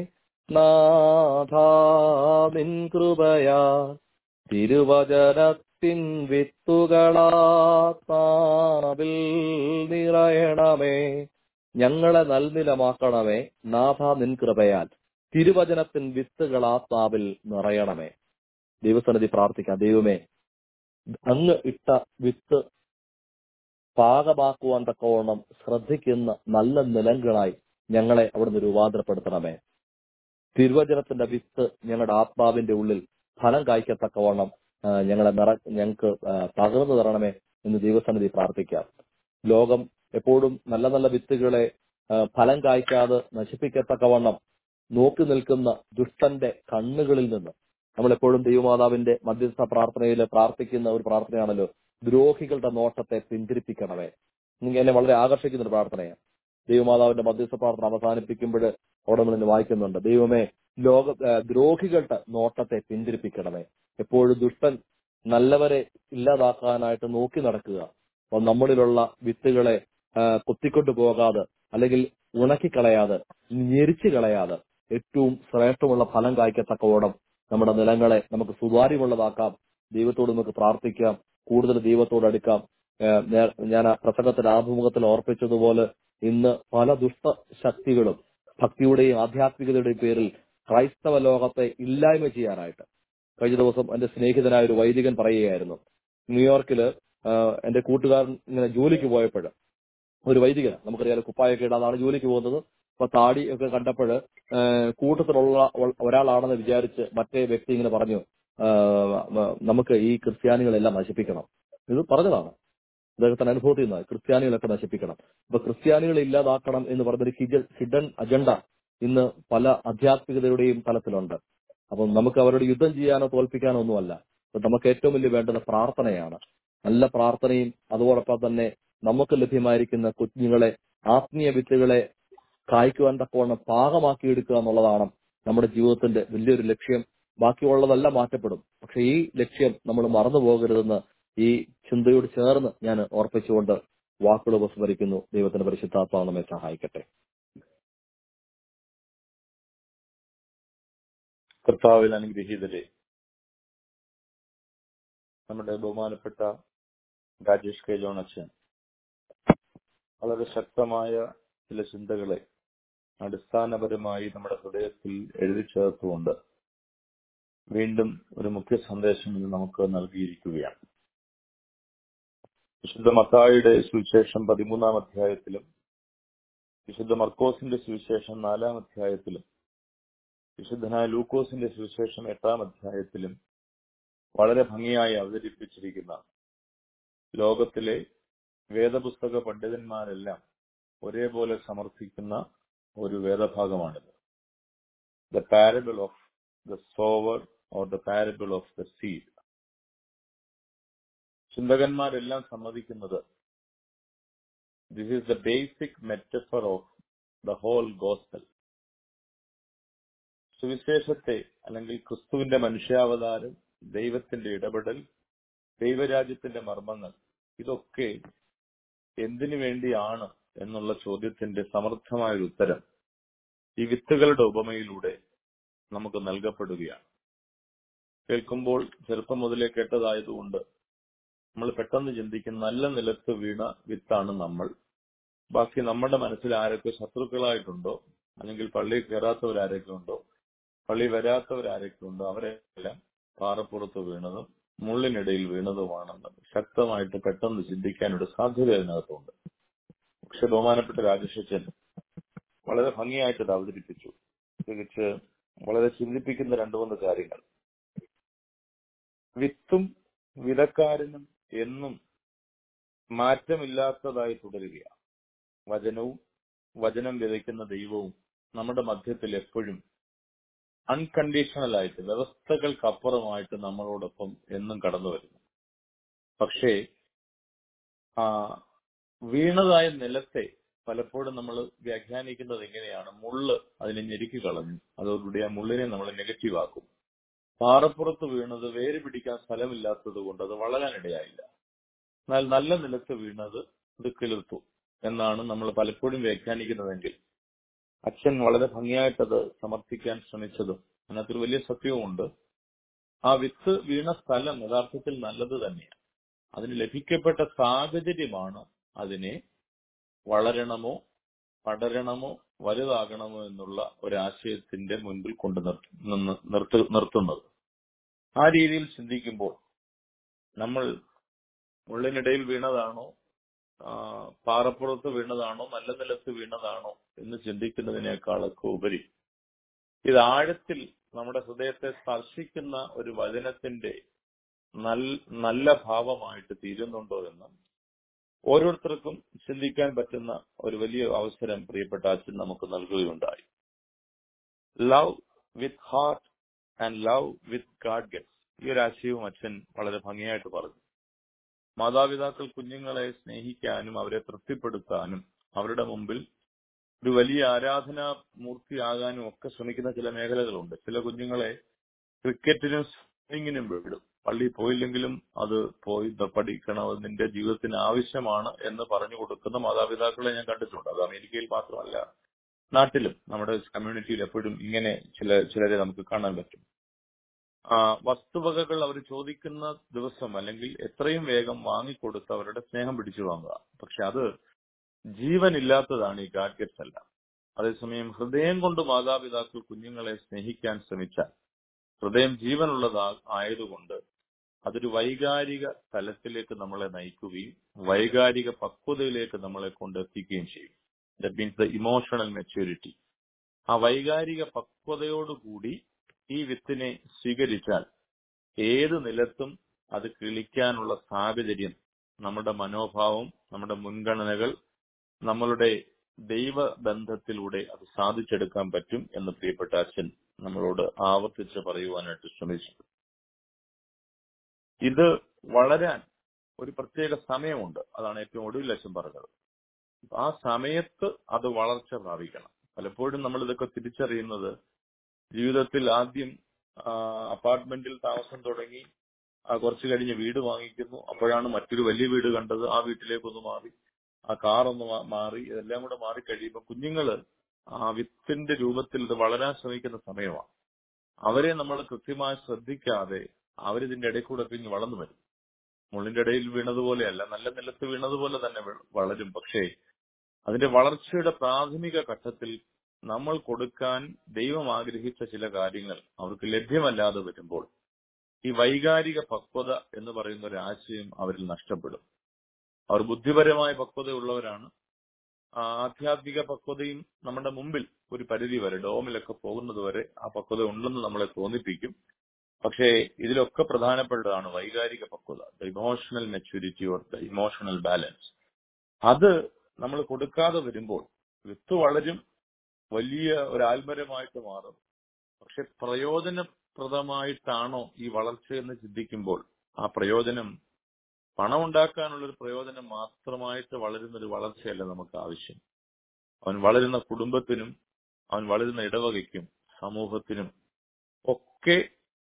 നാഥാവിൻ കൃപയാ തിരുവചനത്തിൻ വിത്തുകളാത്മാവിൽ നിറയണമേ ഞങ്ങളെ നൽനിലമാക്കണമേ നാഥ നിൻ കൃപയാൽ തിരുവചനത്തിൻ വിത്തുകൾ ആത്മാവിൽ നിറയണമേ ദൈവസന്നിധി പ്രാർത്ഥിക്കാം ദൈവമേ അങ്ങ് ഇട്ട വിത്ത് പാകമാക്കുവാൻ തക്കവണ്ണം ശ്രദ്ധിക്കുന്ന നല്ല നിലങ്ങളായി ഞങ്ങളെ അവിടുന്ന് രൂപാന്തരപ്പെടുത്തണമേ തിരുവചനത്തിന്റെ വിത്ത് ഞങ്ങളുടെ ആത്മാവിന്റെ ഉള്ളിൽ ഫലം കായ്ക്കത്തക്കവണ്ണം ആ, ഞങ്ങളെ നിറ ഞങ്ങൾക്ക് ആ, പകർന്നു തരണമേ എന്ന് ദൈവസന്നിധി പ്രാർത്ഥിക്കാം ലോകം എപ്പോഴും നല്ല നല്ല വിത്തുകളെ ആ, ഫലം കായ്ക്കാതെ നശിപ്പിക്കത്തക്കവണ്ണം നോക്കി നിൽക്കുന്ന ദുഷ്ടന്റെ കണ്ണുകളിൽ നിന്ന് നമ്മൾ എപ്പോഴും ദൈവമാതാവിന്റെ മധ്യസ്ഥ പ്രാർത്ഥനയിൽ പ്രാർത്ഥിക്കുന്ന ഒരു പ്രാർത്ഥനയാണല്ലോ ദ്രോഹികളുടെ നോട്ടത്തെ പിന്തിരിപ്പിക്കണമേ നിങ്ങൾ എന്നെ വളരെ ആകർഷിക്കുന്ന ഒരു പ്രാർത്ഥനയാണ് ദൈവമാതാവിന്റെ മധ്യസ്ഥ പ്രാർത്ഥന അവസാനിപ്പിക്കുമ്പോൾ അവിടെ നമ്മൾ ഇന്ന് വായിക്കുന്നുണ്ട് ദൈവമേ ലോക ആ, ദ്രോഹികളുടെ നോട്ടത്തെ പിന്തിരിപ്പിക്കണമേ എപ്പോഴും ദുഷ്ടൻ നല്ലവരെ ഇല്ലാതാക്കാനായിട്ട് നോക്കി നടക്കുക അപ്പോൾ നമ്മളിലുള്ള വിത്തുകളെ ആ, കുത്തിക്കൊണ്ടു പോകാതെ അല്ലെങ്കിൽ ഉണക്കിക്കളയാതെ ഞെരിച്ചു കളയാതെ ഏറ്റവും ശ്രേഷ്ഠമുള്ള ഫലം കായ്ക്കത്തക്കവണ്ണം നമ്മുടെ നിലങ്ങളെ നമുക്ക് സുതാര്യമുള്ളതാക്കാം ദൈവത്തോട് നമുക്ക് പ്രാർത്ഥിക്കാം കൂടുതൽ ദൈവത്തോട് അടുക്കാം ഏഹ് ഞാൻ- ഞാൻ ആ പ്രസംഗത്തിന്റെ ആഭിമുഖത്തിൽ ഓർപ്പിച്ചതുപോലെ ഇന്ന് പല ദുഷ്ട ശക്തികളും ഭക്തിയുടെയും ആധ്യാത്മികതയുടെയും പേരിൽ ക്രൈസ്തവ ലോകത്തെ ഇല്ലായ്മ ചെയ്യാനായിട്ട് കഴിഞ്ഞ ദിവസം എന്റെ സ്നേഹിതനായ ഒരു വൈദികൻ പറയുകയായിരുന്നു ന്യൂയോർക്കില് ആഹ് എന്റെ കൂട്ടുകാരൻ ഇങ്ങനെ ജോലിക്ക് പോയപ്പോൾ ഒരു വൈദികൻ നമുക്കറിയാലോ കുപ്പായൊക്കെ ഇടാതാണ് ജോലിക്ക് പോകുന്നത് അപ്പൊ താടി ഒക്കെ കണ്ടപ്പോൾ കൂട്ടത്തിലുള്ള ഒ- ഒരാളാണെന്ന് വിചാരിച്ച് മറ്റേ വ്യക്തി ഇങ്ങനെ പറഞ്ഞു ആഹ് മ- നമുക്ക് ഈ ക്രിസ്ത്യാനികളെല്ലാം നശിപ്പിക്കണം ഇത് പറഞ്ഞതാണ് അദ്ദേഹത്തിന്റെ അനുഭവത്തിൽ നിന്ന് ക്രിസ്ത്യാനികളൊക്കെ നശിപ്പിക്കണം അപ്പൊ ക്രിസ്ത്യാനികളെ ഇല്ലാതാക്കണം എന്ന് പറഞ്ഞൊരു ഹിഡൻ അജണ്ട ഇന്ന് പല ആധ്യാത്മികതയുടെയും തലത്തിലുണ്ട് അപ്പം നമുക്ക് അവരോട് യുദ്ധം ചെയ്യാനോ തോൽപ്പിക്കാനോ ഒന്നുമല്ല അപ്പൊ നമുക്ക് ഏറ്റവും വലിയ വേണ്ടത് പ്രാർത്ഥനയാണ് നല്ല പ്രാർത്ഥനയും അതോടൊപ്പം തന്നെ നമുക്ക് ലഭ്യമായിരിക്കുന്ന കുഞ്ഞുങ്ങളെ ആത്മീയ വിത്തുകളെ കായ്ക്കുവാൻ തക്കവണ്ണം പാകമാക്കിയെടുക്കുക എന്നുള്ളതാണ് നമ്മുടെ ജീവിതത്തിന്റെ വലിയൊരു ലക്ഷ്യം ബാക്കിയുള്ളതെല്ലാം മാറ്റപ്പെടും പക്ഷെ ഈ ലക്ഷ്യം നമ്മൾ മറന്നു പോകരുതെന്ന് ഈ ചിന്തയോട് ചേർന്ന് ഞാൻ ഓർപ്പിച്ചുകൊണ്ട് വാക്കുകൾ ഉപസ്മരിക്കുന്നു ദൈവത്തിന്റെ പരിശുദ്ധാത്മാവ് നമ്മെ സഹായിക്കട്ടെ കർത്താവിൽ അനുഗ്രഹീതരെ നമ്മുടെ ബഹുമാനപ്പെട്ട രാജേഷ് കെ ജോൺ അച്ഛൻ വളരെ ശക്തമായ ചില ചിന്തകളെ അടിസ്ഥാനപരമായി നമ്മുടെ ഹൃദയത്തിൽ എഴുതി ചേർത്തുകൊണ്ട് വീണ്ടും ഒരു മുഖ്യ സന്ദേശം ഇന്ന് നമുക്ക് നൽകിയിരിക്കുകയാണ് വിശുദ്ധ മത്തായിയുടെ സുവിശേഷം പതിമൂന്നാം അധ്യായത്തിലും വിശുദ്ധ മർക്കോസിന്റെ സുവിശേഷം നാലാം അധ്യായത്തിലും വിശുദ്ധനായ ലൂക്കോസിന്റെ സുവിശേഷം എട്ടാം അധ്യായത്തിലും വളരെ ഭംഗിയായി അവതരിപ്പിച്ചിരിക്കുന്ന ലോകത്തിലെ വേദപുസ്തക പണ്ഡിതന്മാരെല്ലാം ഒരേപോലെ സമർത്ഥിക്കുന്ന ഒരു വേദഭാഗമാണിത് the parable of the sower or the parable of the seed ചിന്തകന്മാരെല്ലാം സമ്മതിക്കുന്നത് this is the basic metaphor of the whole gospel സുവിശേഷത്തെ അല്ലെങ്കിൽ ക്രിസ്തുവിന്റെ മനുഷ്യാവതാരം ദൈവത്തിന്റെ ഇടപെടൽ ദൈവരാജ്യത്തിന്റെ മർമ്മങ്ങൾ ഇതൊക്കെ എന്തിനു വേണ്ടിയാണ് എന്നുള്ള ചോദ്യത്തിന്റെ സമർത്ഥമായ ഒരു ഉത്തരം ഈ വിത്തുകളുടെ ഉപമയിലൂടെ നമുക്ക് നൽകപ്പെടുകയാണ് കേൾക്കുമ്പോൾ ചെറുപ്പം മുതലേ കേട്ടതായതുകൊണ്ട് നമ്മൾ പെട്ടെന്ന് ചിന്തിക്കും നല്ല നിലത്ത് വീണ വിത്താണ് നമ്മൾ ബാക്കി നമ്മുടെ മനസ്സിൽ ആരൊക്കെ ശത്രുക്കളായിട്ടുണ്ടോ അല്ലെങ്കിൽ പള്ളിയിൽ കയറാത്തവരാരൊക്കെ ഉണ്ടോ പള്ളി വരാത്തവരാരൊക്കെ ഉണ്ടോ അവരെല്ലാം പാറപ്പുറത്ത് വീണതും മുള്ളിനിടയിൽ വീണതുമാണെന്ന് ശക്തമായിട്ട് പെട്ടെന്ന് ചിന്തിക്കാനൊരു സാധ്യത അതിനകത്തുണ്ട് പക്ഷെ ബഹുമാനപ്പെട്ട രാജശേഖരൻ വളരെ ഭംഗിയായിട്ട് ഇത് അവതരിപ്പിച്ചു പ്രത്യേകിച്ച് വളരെ ചിന്തിപ്പിക്കുന്ന രണ്ടു മൂന്ന് കാര്യങ്ങൾ വിത്തും വിലക്കാരനും എന്നും മാറ്റമില്ലാത്തതായി തുടരുകയാണ് വചനവും വചനം വിതയ്ക്കുന്ന ദൈവവും നമ്മുടെ മധ്യത്തിൽ എപ്പോഴും അൺകണ്ടീഷണൽ ആയിട്ട് വ്യവസ്ഥകൾക്കപ്പുറമായിട്ട് നമ്മളോടൊപ്പം എന്നും കടന്നു വരുന്നു പക്ഷേ ആ വീണതായ നിലത്തെ പലപ്പോഴും നമ്മൾ വ്യാഖ്യാനിക്കുന്നത് എങ്ങനെയാണ് മുള്ള് അതിനെ ഞെരുക്കി കളഞ്ഞു അതോടുകൂടി ആ മുള്ളിനെ നമ്മൾ നെഗറ്റീവ് ആക്കും പാറപ്പുറത്ത് വീണത് വേര് പിടിക്കാൻ സ്ഥലമില്ലാത്തത് കൊണ്ട് അത് വളരാനിടയായില്ല എന്നാൽ നല്ല നിലത്ത് വീണത് ഇത് കിളിർത്തു എന്നാണ് നമ്മൾ പലപ്പോഴും വ്യാഖ്യാനിക്കുന്നതെങ്കിൽ അച്ഛൻ വളരെ ഭംഗിയായിട്ടത് സമർത്ഥിക്കാൻ ശ്രമിച്ചതും അതിനകത്തൊരു വലിയ സത്യവുമുണ്ട് ആ വിത്ത് വീണ സ്ഥലം യഥാർത്ഥത്തിൽ നല്ലത് തന്നെയാണ് അതിന് ലഭിക്കപ്പെട്ട സാഹചര്യമാണ് അതിനെ വളരണമോ പടരണമോ വലുതാകണമോ എന്നുള്ള ഒരാശയത്തിന്റെ മുൻപിൽ കൊണ്ട് നിർത്തുന്നത് ആ രീതിയിൽ ചിന്തിക്കുമ്പോൾ നമ്മൾ മുള്ളിനിടയിൽ വീണതാണോ പാറപ്പുറത്ത് വീണതാണോ നല്ല നിലത്ത് വീണതാണോ എന്ന് ചിന്തിക്കുന്നതിനേക്കാളൊക്കെ ഉപരി ഇത് ആഴത്തിൽ നമ്മുടെ ഹൃദയത്തെ സ്പർശിക്കുന്ന ഒരു വചനത്തിന്റെ നല്ല ഭാവമായിട്ട് തീരുന്നുണ്ടോ എന്ന് ഓരോരുത്തർക്കും ചിന്തിക്കാൻ പറ്റുന്ന ഒരു വലിയ അവസരം പ്രിയപ്പെട്ട അച്ഛൻ നമുക്ക് നൽകുകയുണ്ടായി love with heart and love with God gets ഈ ഒരു ആശയവും അച്ഛൻ വളരെ ഭംഗിയായിട്ട് പറഞ്ഞു മാതാപിതാക്കൾ കുഞ്ഞുങ്ങളെ സ്നേഹിക്കാനും അവരെ തൃപ്തിപ്പെടുത്താനും അവരുടെ മുമ്പിൽ ഒരു വലിയ ആരാധനാ മൂർത്തിയാകാനും ഒക്കെ ശ്രമിക്കുന്ന ചില മേഖലകളുണ്ട് ചില കുഞ്ഞുങ്ങളെ ക്രിക്കറ്റിനും സ്വിമ്മിങ്ങിനും വിടും പള്ളി പോയില്ലെങ്കിലും അത് പോയി പഠിക്കണം അത് നിന്റെ ജീവിതത്തിന് ആവശ്യമാണ് എന്ന് പറഞ്ഞു കൊടുക്കുന്ന മാതാപിതാക്കളെ ഞാൻ കണ്ടിട്ടുണ്ട് അത് അമേരിക്കയിൽ മാത്രമല്ല നാട്ടിലും നമ്മുടെ കമ്മ്യൂണിറ്റിയിൽ എപ്പോഴും ഇങ്ങനെ ചില ചിലരെ നമുക്ക് കാണാൻ പറ്റും വസ്തുവകകൾ അവർ ചോദിക്കുന്ന ദിവസം അല്ലെങ്കിൽ എത്രയും വേഗം വാങ്ങിക്കൊടുത്ത് അവരുടെ സ്നേഹം പിടിച്ചു വാങ്ങുക പക്ഷെ അത് ജീവനില്ലാത്തതാണ് ഈ ഗാഡ്ഗറ്റ്സ് എല്ലാം അതേസമയം ഹൃദയം കൊണ്ട് മാതാപിതാക്കൾ കുഞ്ഞുങ്ങളെ സ്നേഹിക്കാൻ ശ്രമിച്ചാൽ ഹൃദയം ജീവനുള്ളതാ ആയതുകൊണ്ട് അതൊരു വൈകാരിക തലത്തിലേക്ക് നമ്മളെ നയിക്കുകയും വൈകാരിക പക്വതയിലേക്ക് നമ്മളെ കൊണ്ടെത്തിക്കുകയും ചെയ്യും that means the emotional maturity ആ വൈകാരിക പക്വതയോടുകൂടി ഈ വിത്തിനെ സ്വീകരിച്ചാൽ ഏത് നിലത്തും അത് കിളിക്കാനുള്ള സാഹചര്യം നമ്മുടെ മനോഭാവം നമ്മുടെ മുൻഗണനകൾ നമ്മളുടെ ദൈവബന്ധത്തിലൂടെ അത് സാധിച്ചെടുക്കാൻ പറ്റും എന്ന് പ്രിയപ്പെട്ട അച്ഛൻ നമ്മളോട് ആവർത്തിച്ച് പറയുവാനായിട്ട് ശ്രമിച്ചു ഇത് വളരാൻ ഒരു പ്രത്യേക സമയമുണ്ട് അതാണ് ഏറ്റവും ഒടുവിൽ അച്ഛൻ പറഞ്ഞത് ആ സമയത്ത് അത് വളർച്ച പ്രാപിക്കണം പലപ്പോഴും നമ്മൾ ഇതൊക്കെ തിരിച്ചറിയുന്നത് ജീവിതത്തിൽ ആദ്യം അപ്പാർട്ട്മെന്റിൽ താമസം തുടങ്ങി കുറച്ചു കഴിഞ്ഞ് വീട് വാങ്ങിക്കുന്നു അപ്പോഴാണ് മറ്റൊരു വലിയ വീട് കണ്ടത് ആ വീട്ടിലേക്കൊന്ന് മാറി ആ കാർ ഒന്ന് മാറി ഇതെല്ലാം കൂടെ മാറി കഴിയുമ്പോൾ കുഞ്ഞുങ്ങള് ആ വിത്തിന്റെ രൂപത്തിൽ ഇത് വളരാൻ ശ്രമിക്കുന്ന സമയമാണ് അവരെ നമ്മൾ കൃത്യമായി ശ്രദ്ധിക്കാതെ അവരിതിന്റെ ഇടയിൽ കൂടെ പിന്നെ വളർന്നു വരും മുള്ളിന്റെ ഇടയിൽ വീണതുപോലെയല്ല നല്ല നിലത്ത് വീണതുപോലെ തന്നെ വ- വളരും പക്ഷേ അതിന്റെ വളർച്ചയുടെ പ്രാഥമിക ഘട്ടത്തിൽ നമ്മൾ കൊടുക്കാൻ ദൈവം ആഗ്രഹിച്ച ചില കാര്യങ്ങൾ അവർക്ക് ലഭ്യമല്ലാതെ വരുമ്പോൾ ഈ വൈകാരിക പക്വത എന്ന് പറയുന്ന ഒരു ആശയം അവരിൽ നഷ്ടപ്പെടും അവർ ബുദ്ധിപരമായ പക്വതയുള്ളവരാണ് ആ ആധ്യാത്മിക പക്വതയും നമ്മുടെ മുമ്പിൽ ഒരു പരിധി വരെ ഡോമിലൊക്കെ പോകുന്നത് വരെ ആ പക്വത ഉണ്ടെന്ന് നമ്മളെ തോന്നിപ്പിക്കും പക്ഷേ ഇതിലൊക്കെ പ്രധാനപ്പെട്ടതാണ് വൈകാരിക പക്വത the emotional maturity or the emotional balance അത് നമ്മൾ കൊടുക്കാതെ വരുമ്പോൾ വിത്ത് വളരും വലിയ ഒരു ആൽമരമായിട്ട് മാറും പക്ഷെ പ്രയോജനപ്രദമായിട്ടാണോ ഈ വളർച്ച എന്ന് ചിന്തിക്കുമ്പോൾ ആ പ്രയോജനം പണം ഉണ്ടാക്കാനുള്ള ഒരു പ്രയോജനം മാത്രമായിട്ട് വളരുന്ന ഒരു വളർച്ചയല്ല നമുക്ക് ആവശ്യം അവൻ വളരുന്ന കുടുംബത്തിനും അവൻ വളരുന്ന ഇടവകയ്ക്കും സമൂഹത്തിനും ഒക്കെ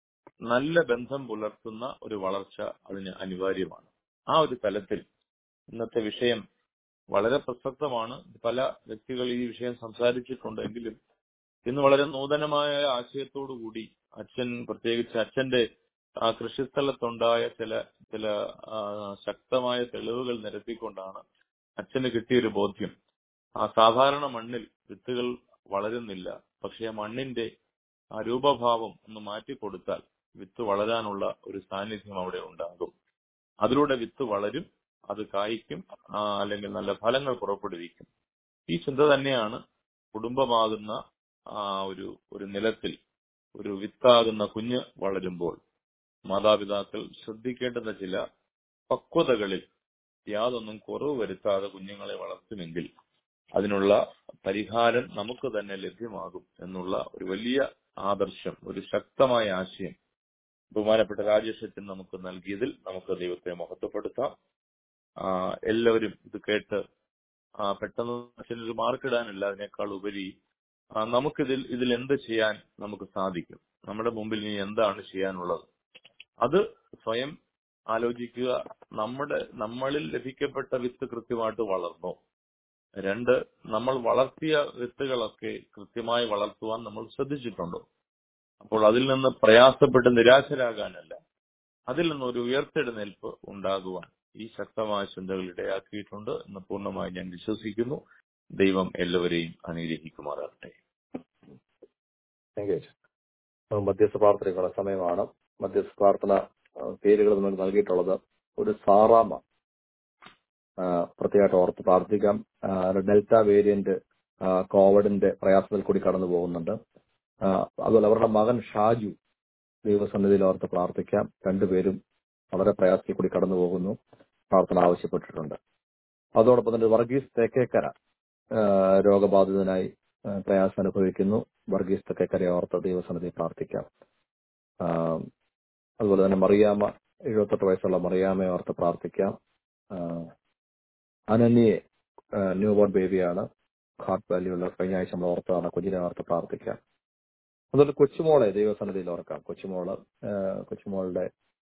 നല്ല ബന്ധം പുലർത്തുന്ന ഒരു വളർച്ച അതിന് അനിവാര്യമാണ് ആ ഒരു തലത്തിൽ ഇന്നത്തെ വിഷയം വളരെ പ്രസക്തമാണ് പല വ്യക്തികൾ ഈ വിഷയം സംസാരിച്ചിട്ടുണ്ടെങ്കിലും ഇന്ന് വളരെ നൂതനമായ ആശയത്തോടു കൂടി അച്ഛൻ പ്രത്യേകിച്ച് അച്ഛന്റെ ആ കൃഷിസ്ഥലത്തുണ്ടായ ചില ചില ആ, ശക്തമായ തെളിവുകൾ നിരത്തിക്കൊണ്ടാണ് അച്ഛന് കിട്ടിയൊരു ബോധ്യം ആ സാധാരണ മണ്ണിൽ വിത്തുകൾ വളരുന്നില്ല പക്ഷെ ആ മണ്ണിന്റെ ആ രൂപഭാവം ഒന്ന് മാറ്റിക്കൊടുത്താൽ വിത്ത് വളരാനുള്ള ഒരു സാന്നിധ്യം അവിടെ ഉണ്ടാകും അതിലൂടെ വിത്ത് വളരും അത് കായ്ക്കും ആ, അല്ലെങ്കിൽ നല്ല ഫലങ്ങൾ പുറപ്പെടുവിക്കും ഈ ചിന്ത തന്നെയാണ് കുടുംബമാകുന്ന ആ ഒരു ഒരു നിലത്തിൽ ഒരു വിത്താകുന്ന കുഞ്ഞ് വളരുമ്പോൾ മാതാപിതാക്കൾ ശ്രദ്ധിക്കേണ്ടുന്ന ചില പക്വതകളിൽ യാതൊന്നും കുറവ് വരുത്താതെ കുഞ്ഞുങ്ങളെ വളർത്തുമെങ്കിൽ അതിനുള്ള പരിഹാരം നമുക്ക് തന്നെ ലഭ്യമാകും എന്നുള്ള ഒരു വലിയ ആദർശം ഒരു ശക്തമായ ആശയം ബഹുമാനപ്പെട്ട രാജേഷത്തിന് നമുക്ക് നൽകിയതിൽ നമുക്ക് ദൈവത്തെ മഹത്വപ്പെടുത്താം ആ, എല്ലാവരും ഇത് കേട്ട് ആ, പെട്ടെന്ന് അച്ഛനൊരു മാർക്കിടാനല്ല അതിനേക്കാൾ ഉപരി ആ, നമുക്കിതിൽ ഇതിൽ എന്ത് ചെയ്യാൻ നമുക്ക് സാധിക്കും നമ്മുടെ മുമ്പിൽ ഇനി എന്താണ് ചെയ്യാനുള്ളത് അത് സ്വയം ആലോചിക്കുക നമ്മുടെ നമ്മളിൽ ലഭിക്കപ്പെട്ട വിത്ത് കൃത്യമായിട്ട് വളർന്നോ രണ്ട് നമ്മൾ വളർത്തിയ വിത്തുകളൊക്കെ കൃത്യമായി വളർത്തുവാൻ നമ്മൾ ശ്രദ്ധിച്ചിട്ടുണ്ടോ അപ്പോൾ അതിൽ നിന്ന് പ്രയാസപ്പെട്ട് നിരാശരാകാനല്ല അതിൽ നിന്ന് ഒരു ഉയർത്തെഴുന്നേൽപ്പ് ഉണ്ടാകുവാൻ ഈ ശക്തമായ ചിന്തകൾ ഇടയാക്കിയിട്ടുണ്ട് എന്ന് പൂർണ്ണമായി ഞാൻ വിശ്വസിക്കുന്നു ദൈവം എല്ലാവരെയും അനുഗ്രഹിക്കുമാറാകട്ടെ താങ്ക് യു നമുക്ക് മധ്യസ്ഥ പ്രാർത്ഥനയ്ക്കുള്ള സമയമാണ് മധ്യസ്ഥ പ്രാർത്ഥന ആ, പേരുകൾ നമുക്ക് നൽകിയിട്ടുള്ളത് ഒരു സാറാമ ആ, പ്രത്യേകമായിട്ട് ഓർത്ത് പ്രാർത്ഥിക്കാം ആ, ഒരു ഡെൽറ്റ വേരിയന്റ് ആ, കോവിഡിന്റെ പ്രയാസത്തിൽ കൂടി കടന്നു പോകുന്നുണ്ട് ആ, അതുപോലെ അവരുടെ മകൻ ഷാജു ദൈവസന്നിധിയിൽ ഓർത്ത് പ്രാർത്ഥിക്കാം രണ്ടുപേരും വളരെ പ്രയാസത്തിൽ കൂടി കടന്നു പോകുന്നു പ്രാർത്ഥന ആവശ്യപ്പെട്ടിട്ടുണ്ട് അതോടൊപ്പം തന്നെ വർഗീസ് തേക്കേക്കര ആ, രോഗബാധിതനായി ആ, പ്രയാസം അനുഭവിക്കുന്നു വർഗീസ് തെക്കേക്കരയെ ഓർത്ത് ദൈവസന്നിധി പ്രാർത്ഥിക്കാം ആ, അതുപോലെ തന്നെ മറിയാമ്മ എഴുപത്തെട്ട് വയസ്സുള്ള മറിയാമ്മയെ ഓർത്ത് പ്രാർത്ഥിക്കാം ആ, അനന്യയെ ന്യൂ ബോൺ ബേബിയാണ് ഹാർട്ട് വാല്യുള്ള കഴിഞ്ഞ ആഴ്ച നമ്മൾ ഓർത്താണ് കുഞ്ഞിനെ ഓർത്ത് പ്രാർത്ഥിക്കാം അതുപോലെ കൊച്ചുമോളെ ദൈവസന്നിധിയിൽ ഓർക്കാം കൊച്ചുമോള് ആ, കൊച്ചുമോളുടെ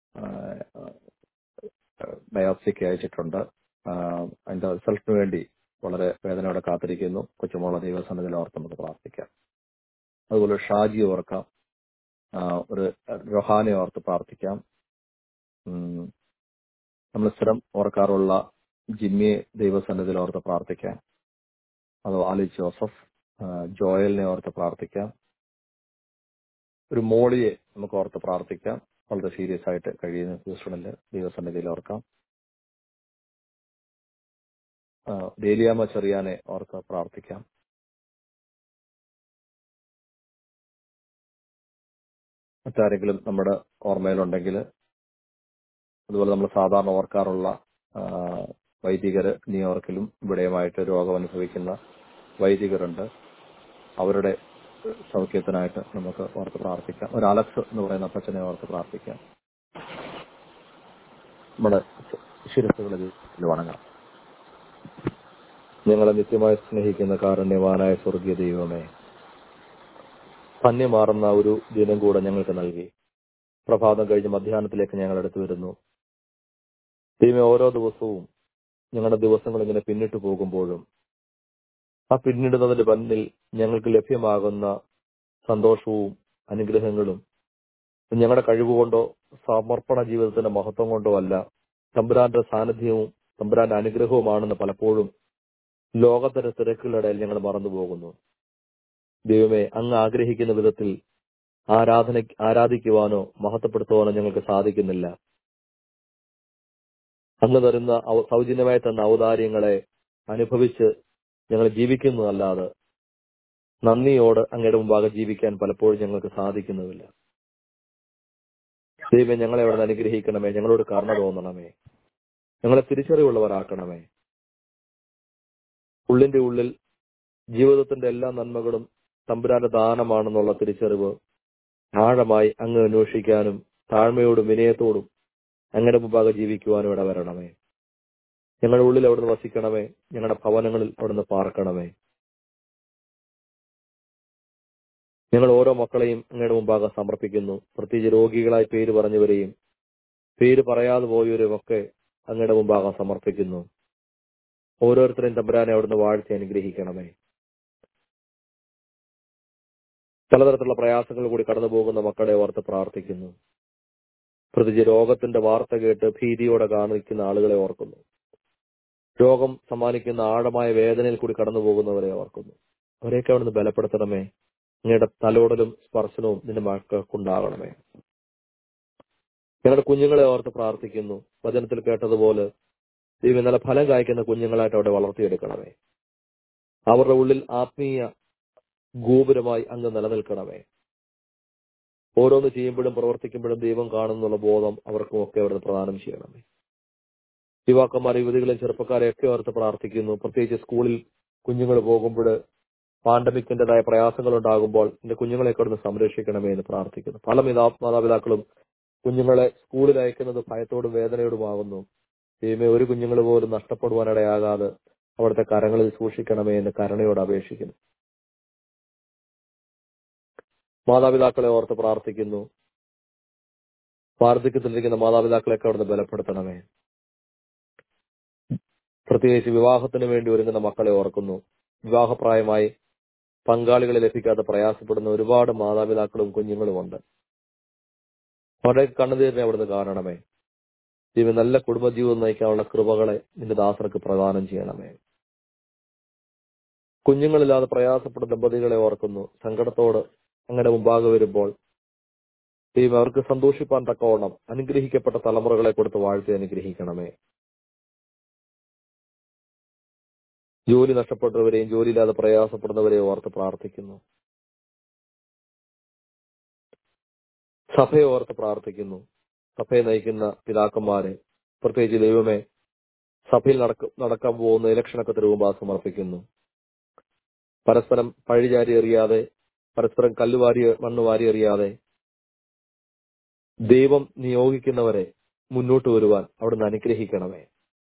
ബയോപ്സിക്ക് അയച്ചിട്ടുണ്ട് ആ, അതിന്റെ റിസൾട്ടിന് വേണ്ടി വളരെ വേദനയോടെ കാത്തിരിക്കുന്നു കൊച്ചുമോളെ ദൈവസന്നിധിയിൽ ഓർത്ത് നമുക്ക് പ്രാർത്ഥിക്കാം അതുപോലെ ഷാജി ഓർക്കാം ആ, ഒരു റൊഹാനെ ഓർത്ത് പ്രാർത്ഥിക്കാം ഉം, നമ്മൾ സ്ഥിരം ഓർക്കാറുള്ള ജിമ്മിയെ ദൈവസന്നിധിയിൽ ഓർത്ത് പ്രാർത്ഥിക്കാം അതോ ആലി ജോസഫ് ആ, ജോയലിനെ ഓർത്ത് പ്രാർത്ഥിക്കാം ഒരു മോളിയെ നമുക്ക് ഓർത്ത് പ്രാർത്ഥിക്കാം വളരെ സീരിയസ് ആയിട്ട് കഴിയുന്ന ഹ്യൂസ്റ്റണില് ദൈവസന്നിധിയിൽ ഓർക്കാം ആ, ഡേലിയാമ്മ ചെറിയാനെ ഓർത്ത് പ്രാർത്ഥിക്കാം മറ്റാരെങ്കിലും നമ്മുടെ ഓർമ്മയിലുണ്ടെങ്കിൽ അതുപോലെ നമ്മൾ സാധാരണ ഓർക്കാറുള്ള ആ, വൈദികര് ന്യൂയോർക്കിലും ഇവിടെയുമായിട്ട് രോഗം അനുഭവിക്കുന്ന വൈദികരുണ്ട് അവരുടെ സൗഖ്യത്തിനായിട്ട് നമുക്ക് ഓർത്ത് പ്രാർത്ഥിക്കാം ഒരു അലക്സ് എന്ന് പറയുന്ന അപ്പച്ചനെ ഓർത്ത് പ്രാർത്ഥിക്കാം നമ്മുടെ ശിരസുകളിൽ വണങ്ങാം ഞങ്ങളെ നിത്യമായി സ്നേഹിക്കുന്ന കാരുണ്യവാനായ സ്വർഗീയ ദൈവമേ ധന്യമാറുന്ന ഒരു ദിനം കൂടെ ഞങ്ങൾക്ക് നൽകി പ്രഭാതം കഴിഞ്ഞ് മധ്യാഹ്നത്തിലേക്ക് ഞങ്ങൾ അടുത്ത് വരുന്നു ദൈവമേ ഓരോ ദിവസവും ഞങ്ങളുടെ ദിവസങ്ങൾ ഇങ്ങനെ പിന്നിട്ട് പോകുമ്പോഴും ആ പിന്നിടുന്നതിന്റെ പന്നിൽ ഞങ്ങൾക്ക് ലഭ്യമാകുന്ന സന്തോഷവും അനുഗ്രഹങ്ങളും ഞങ്ങളുടെ കഴിവുകൊണ്ടോ സമർപ്പണ ജീവിതത്തിന്റെ മഹത്വം കൊണ്ടോ അല്ല തമ്പുരാന്റെ സാന്നിധ്യവും തമ്പുരാന്റെ അനുഗ്രഹവുമാണെന്ന് പലപ്പോഴും ലോകത്തിന്റെ തിരക്കുകളിടയിൽ ഞങ്ങൾ മറന്നു പോകുന്നു ദൈവമേ അങ്ങ് ആഗ്രഹിക്കുന്ന വിധത്തിൽ ആരാധന ആരാധിക്കുവാനോ മഹത്വപ്പെടുത്തുവാനോ ഞങ്ങൾക്ക് സാധിക്കുന്നില്ല അങ്ങ് തരുന്ന ഔ- സൗജന്യമായി തന്ന ഔദാര്യങ്ങളെ അനുഭവിച്ച് ഞങ്ങൾ ജീവിക്കുന്നതല്ലാതെ നന്ദിയോട് അങ്ങയുടെ മുമ്പാകെ ജീവിക്കാൻ പലപ്പോഴും ഞങ്ങൾക്ക് സാധിക്കുന്നുമില്ല ദൈവമേ ഞങ്ങളെ അവിടെ അനുഗ്രഹിക്കണമേ ഞങ്ങളോട് കരുണ തോന്നണമേ ഞങ്ങളെ തിരിച്ചറിവുള്ളവരാക്കണമേ ഉള്ളിന്റെ ഉള്ളിൽ ജീവിതത്തിന്റെ എല്ലാ നന്മകളും തമ്പുരാന്റെ ദാനമാണെന്നുള്ള തിരിച്ചറിവ് ആഴമായി അങ്ങ് അന്വേഷിക്കാനും താഴ്മയോടും വിനയത്തോടും അങ്ങയുടെ മുമ്പാകെ ജീവിക്കുവാനും ഇട വരണമേ ഞങ്ങളുടെ ഉള്ളിൽ അവിടുന്ന് വസിക്കണമേ ഞങ്ങളുടെ ഭവനങ്ങളിൽ അവിടുന്ന് പാർക്കണമേ ഞങ്ങൾ ഓരോ മക്കളെയും അങ്ങയുടെ മുമ്പാകെ സമർപ്പിക്കുന്നു പ്രത്യേകിച്ച് രോഗികളായി പേര് പറഞ്ഞവരെയും പേര് പറയാതെ പോയവരും ഒക്കെ അങ്ങയുടെ മുമ്പാകെ സമർപ്പിക്കുന്നു ഓരോരുത്തരെയും തമ്പുരാനെ അവിടുന്ന് വാഴ്ത്തി അനുഗ്രഹിക്കണമേ പലതരത്തിലുള്ള പ്രയാസങ്ങൾ കൂടി കടന്നു പോകുന്ന മക്കളെ ഓർത്ത് പ്രാർത്ഥിക്കുന്നു പ്രത്യേകിച്ച് രോഗത്തിന്റെ വാർത്ത കേട്ട് ഭീതിയോടെ കാണിക്കുന്ന ആളുകളെ ഓർക്കുന്നു രോഗം സമ്മാനിക്കുന്ന ആഴമായ വേദനയിൽ കൂടി കടന്നു പോകുന്നവരെ ഓർക്കുന്നു അവരെയൊക്കെ അവിടുന്ന് ബലപ്പെടുത്തണമേ അങ്ങയുടെ തലോടലും സ്പർശനവും നിന്റെ മക്കൾക്കുണ്ടാകണമേ ഞങ്ങളുടെ കുഞ്ഞുങ്ങളെ ഓർത്ത് പ്രാർത്ഥിക്കുന്നു വചനത്തിൽ കേട്ടതുപോലെ ദൈവം നല്ല ഫലം കായ്ക്കുന്ന കുഞ്ഞുങ്ങളായിട്ട് അവിടെ വളർത്തിയെടുക്കണമേ അവരുടെ ഉള്ളിൽ ആത്മീയ ഗോപുരമായി അങ്ങ് നിലനിൽക്കണമേ ഓരോന്ന് ചെയ്യുമ്പോഴും പ്രവർത്തിക്കുമ്പോഴും ദൈവം കാണുന്നുള്ള ബോധം അവർക്കും ഒക്കെ അവിടുന്ന് പ്രദാനം ചെയ്യണമേ യുവാക്കന്മാർ യുവതികളെ ചെറുപ്പക്കാരെയൊക്കെ ഓർത്ത് പ്രാർത്ഥിക്കുന്നു പ്രത്യേകിച്ച് സ്കൂളിൽ കുഞ്ഞുങ്ങൾ പോകുമ്പോൾ പാണ്ഡമിക്കിൻ്റെതായ പ്രയാസങ്ങൾ ഉണ്ടാകുമ്പോൾ എന്റെ കുഞ്ഞുങ്ങളെയൊക്കെ അവിടുന്ന് സംരക്ഷിക്കണമേ എന്ന് പ്രാർത്ഥിക്കുന്നു പല മിതാ മാതാപിതാക്കളും കുഞ്ഞുങ്ങളെ സ്കൂളിൽ അയക്കുന്നത് ഭയത്തോടും വേദനയോടുമാകുന്നു ദൈവമേ ഒരു കുഞ്ഞുങ്ങൾ പോലും നഷ്ടപ്പെടുവാനിടയാകാതെ അവിടുത്തെ കരങ്ങളിൽ സൂക്ഷിക്കണമേ എന്ന് കരുണയോട് അപേക്ഷിക്കുന്നു മാതാപിതാക്കളെ ഓർത്ത് പ്രാർത്ഥിക്കുന്നു വാർദ്ധക്യത്തിലിരിക്കുന്ന മാതാപിതാക്കളെയൊക്കെ അവിടുന്ന് ബലപ്പെടുത്തണമേ പ്രത്യേകിച്ച് വിവാഹത്തിന് വേണ്ടി ഒരുങ്ങുന്ന മക്കളെ ഓർക്കുന്നു വിവാഹപ്രായമായി പങ്കാളികളെ ലഭിക്കാതെ പ്രയാസപ്പെടുന്ന ഒരുപാട് മാതാപിതാക്കളും കുഞ്ഞുങ്ങളുമുണ്ട് അവരുടെ കണ്ണുനീരിനെ അവിടുന്ന് കാണണമേ ദൈവം നല്ല കുടുംബജീവിതം നയിക്കാനുള്ള കൃപകളെ നിന്റെ ദാസർക്ക് പ്രദാനം ചെയ്യണമേ കുഞ്ഞുങ്ങളില്ലാതെ പ്രയാസപ്പെടുന്ന ദമ്പതികളെ ഓർക്കുന്നു സങ്കടത്തോട് അങ്ങനെ മുമ്പാകെ വരുമ്പോൾ ദൈവം അവർക്ക് സന്തോഷിപ്പാൻ തക്കവണ്ണം അനുഗ്രഹിക്കപ്പെട്ട തലമുറകളെ കൊടുത്ത് വാഴ്ത്തി അനുഗ്രഹിക്കണമേ ജോലി നഷ്ടപ്പെട്ടവരെയും ജോലിയില്ലാതെ പ്രയാസപ്പെടുന്നവരെയും ഓർത്ത് പ്രാർത്ഥിക്കുന്നു സഭയെ ഓർത്ത് പ്രാർത്ഥിക്കുന്നു സഭയെ നയിക്കുന്ന പിതാക്കന്മാരെ പ്രത്യേകിച്ച് ദൈവമേ സഭയിൽ നടക്ക നടക്കാൻ പോകുന്ന ഇലക്ഷനൊക്കെ തിരുവുമ്പാ സമർപ്പിക്കുന്നു പരസ്പരം പഴിചാരി എറിയാതെ പരസ്പരം കല്ലുവാരി മണ്ണ് വാരി എറിയാതെ ദൈവം നിയോഗിക്കുന്നവരെ മുന്നോട്ട് വരുവാൻ അവിടുന്ന് അനുഗ്രഹിക്കണമേ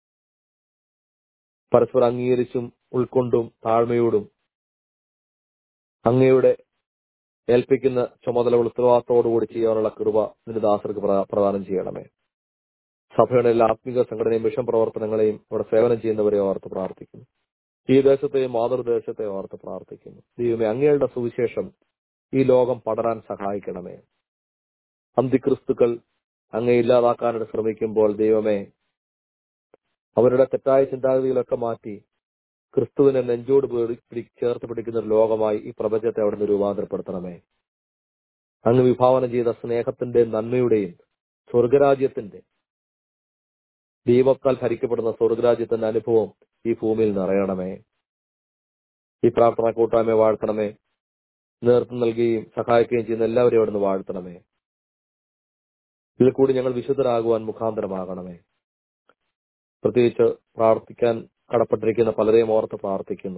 പരസ്പരം അംഗീകരിച്ചും ഉൾക്കൊണ്ടും താഴ്മയോടും അങ്ങയുടെ ഏൽപ്പിക്കുന്ന ചുമതലകൾ ഉത്തരവാദിത്തോടുകൂടി ചെയ്യാനുള്ള കൃപ നിന്റെ ദാസർക്ക് പ്രദാ- പ്രദാനം ചെയ്യണമേ സഭയുടെ എല്ലാ ആത്മിക സംഘടനയും മിഷൻ പ്രവർത്തനങ്ങളെയും അവിടെ സേവനം ചെയ്യുന്നവരെ ഓർത്ത് പ്രാർത്ഥിക്കുന്നു ഈ ദേശത്തെയും മാതൃദേശത്തെ ഓർത്ത് പ്രാർത്ഥിക്കുന്നു ദൈവമേ അങ്ങയുടെ സുവിശേഷം ഈ ലോകം പടരാൻ സഹായിക്കണമേ അന്തിക്രിസ്തുക്കൾ അങ്ങേ ഇല്ലാതാക്കാനായിട്ട് ശ്രമിക്കുമ്പോൾ ദൈവമേ അവരുടെ തെറ്റായ ചിന്താഗതികളൊക്കെ മാറ്റി ക്രിസ്തുവിനെ നെഞ്ചോട് പിടി- പിടി- ചേർത്ത് പിടിക്കുന്ന ഒരു ലോകമായി ഈ പ്രപഞ്ചത്തെ അവിടുന്ന് രൂപാന്തരപ്പെടുത്തണമേ അങ്ങ് വിഭാവനം ചെയ്ത സ്നേഹത്തിന്റെയും നന്മയുടെയും സ്വർഗരാജ്യത്തിന്റെ ദൈവത്താൽ ഭരിക്കപ്പെടുന്ന സ്വർഗരാജ്യത്തിന്റെ അനുഭവം ഈ ഭൂമിയിൽ നിറയണമേ ഈ പ്രാർത്ഥന കൂട്ടായ്മ വാഴ്ത്തണമേ നേതൃത്വം നൽകുകയും സഹായിക്കുകയും ചെയ്യുന്ന എല്ലാവരെയും അവിടുന്ന് വാഴ്ത്തണമേ ഇതിൽ കൂടി ഞങ്ങൾ വിശുദ്ധരാകുവാൻ മുഖാന്തരമാകണമേ പ്രത്യേകിച്ച് പ്രാർത്ഥിക്കാൻ കടപ്പെട്ടിരിക്കുന്ന പലരെയും ഓർത്ത് പ്രാർത്ഥിക്കുന്നു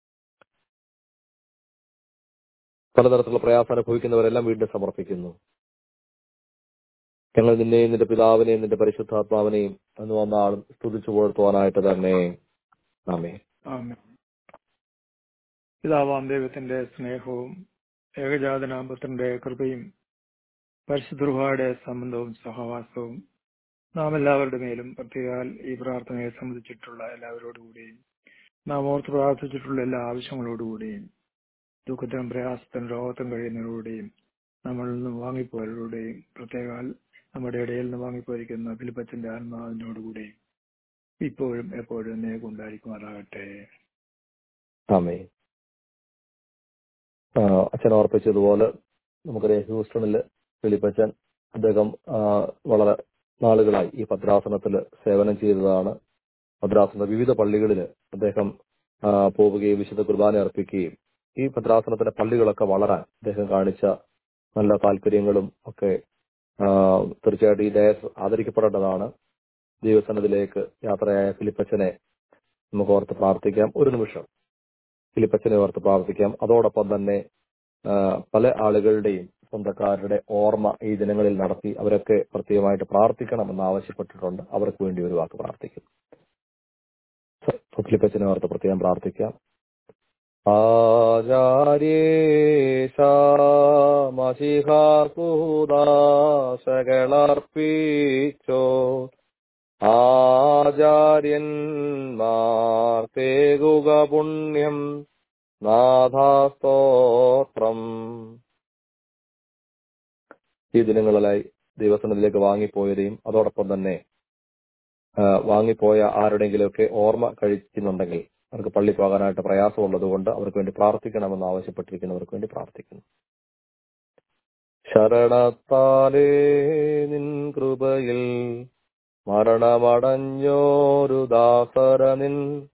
പലതരത്തിലുള്ള പ്രയാസം അനുഭവിക്കുന്നവരെല്ലാം വീണ്ടും സമർപ്പിക്കുന്നു ഞങ്ങൾ നിന്നെയും നിന്റെ പിതാവിനെയും നിന്റെ പരിശുദ്ധാത്മാവിനെയും എന്ന് വന്നാളും സ്തുതിച്ചു പുകഴ്ത്തുവാനായിട്ട് തന്നെ ആമേ ആമേൻ പിതാവാം ദൈവത്തിന്റെ സ്നേഹവും ഏകജാതനാമ്പത്തിന്റെ കൃപയും പരിശുദ്ധയുടെ സംബന്ധവും സഹവാസവും നാം എല്ലാവരുടെ മേലും പ്രത്യേകാൽ ഈ പ്രാർത്ഥനയെ സംബന്ധിച്ചിട്ടുള്ള എല്ലാവരോടുകൂടിയും നാം ഓർത്ത് പ്രാർത്ഥിച്ചിട്ടുള്ള എല്ലാ ആവശ്യങ്ങളോടുകൂടിയും ദുഃഖത്തിനും പ്രയാസത്തിനും രോഗത്തിനും കഴിയുന്നവരോടുകൂടിയും നമ്മളിൽ നിന്ന് വാങ്ങിപ്പോയവരുടെയും പ്രത്യേകാൽ നമ്മുടെ ഇടയിൽ നിന്ന് വാങ്ങിപ്പോയിരിക്കുന്ന ഫിലിപ്പച്ചന്റെ ആത്മാവിനോടുകൂടെയും ഇപ്പോഴും എപ്പോഴും എന്നേക്കും ഉണ്ടായിരിക്കുമാറാകട്ടെ ആമേ അച്ഛൻ ഓർപ്പിച്ചതുപോലെ നമുക്കറിയാം ഹ്യൂസ്റ്റണില് ഫിലിപ്പച്ചൻ അദ്ദേഹം ആ, വളരെ നാളുകളായി ഈ ഭദ്രാസനത്തിൽ സേവനം ചെയ്തതാണ് ഭദ്രാസന വിവിധ പള്ളികളിൽ അദ്ദേഹം ആ, പോവുകയും വിശുദ്ധ കുർബാന അർപ്പിക്കുകയും ഈ ഭദ്രാസനത്തിന്റെ പള്ളികളൊക്കെ വളരാൻ അദ്ദേഹം കാണിച്ച നല്ല താല്പര്യങ്ങളും ഒക്കെ ആ, തീർച്ചയായിട്ടും ഈ ഡയസ് ആദരിക്കപ്പെടേണ്ടതാണ് ദൈവസനത്തിലേക്ക് യാത്രയായ ഫിലിപ്പച്ചനെ നമുക്ക് ഓർത്ത് പ്രാർത്ഥിക്കാം ഒരു നിമിഷം ഫിലിപ്പച്ചനെ ഓർത്ത് പ്രാർത്ഥിക്കാം അതോടൊപ്പം തന്നെ ആ, പല ആളുകളുടെയും സ്വന്തക്കാരുടെ ഓർമ്മ ഈ ദിനങ്ങളിൽ നടത്തി അവരൊക്കെ പ്രത്യേകമായിട്ട് പ്രാർത്ഥിക്കണമെന്ന് ആവശ്യപ്പെട്ടിട്ടുണ്ട് അവർക്ക് വേണ്ടി ഒരു വാക്ക് പ്രാർത്ഥിക്കും സ- ഫിലിപ്പച്ചനെ ഓർത്ത് പ്രത്യേകം പ്രാർത്ഥിക്കാം ആചാര്യേശാമശിഹാകൂദാശകളർപ്പിച്ചോ ആചാര്യന്മാർ തേകുക പുണ്യം നാഥാസ്തോത്രം ഈ ദിനങ്ങളിലായി ദൈവസനത്തിലേക്ക് വാങ്ങിപ്പോയവരെയും അതോടൊപ്പം തന്നെ ആ, വാങ്ങിപ്പോയ ആരുടെങ്കിലുമൊക്കെ ഓർമ്മ കഴിക്കുന്നുണ്ടെങ്കിൽ അവർക്ക് പള്ളി പോകാനായിട്ട് പ്രയാസമുള്ളത് കൊണ്ട് അവർക്ക് വേണ്ടി പ്രാർത്ഥിക്കണമെന്ന് ആവശ്യപ്പെട്ടിരിക്കുന്നവർക്ക് വേണ്ടി പ്രാർത്ഥിക്കുന്നു ശരണത്താലേ നിൻ കൃപയിൽ മരണമടഞ്ഞോരു ദാസര നിൻ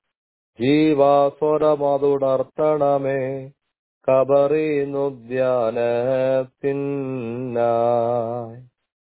ജീവാസ്വരമതുണർത്തണമേ കബറിനുദ്യാനത്തിനായി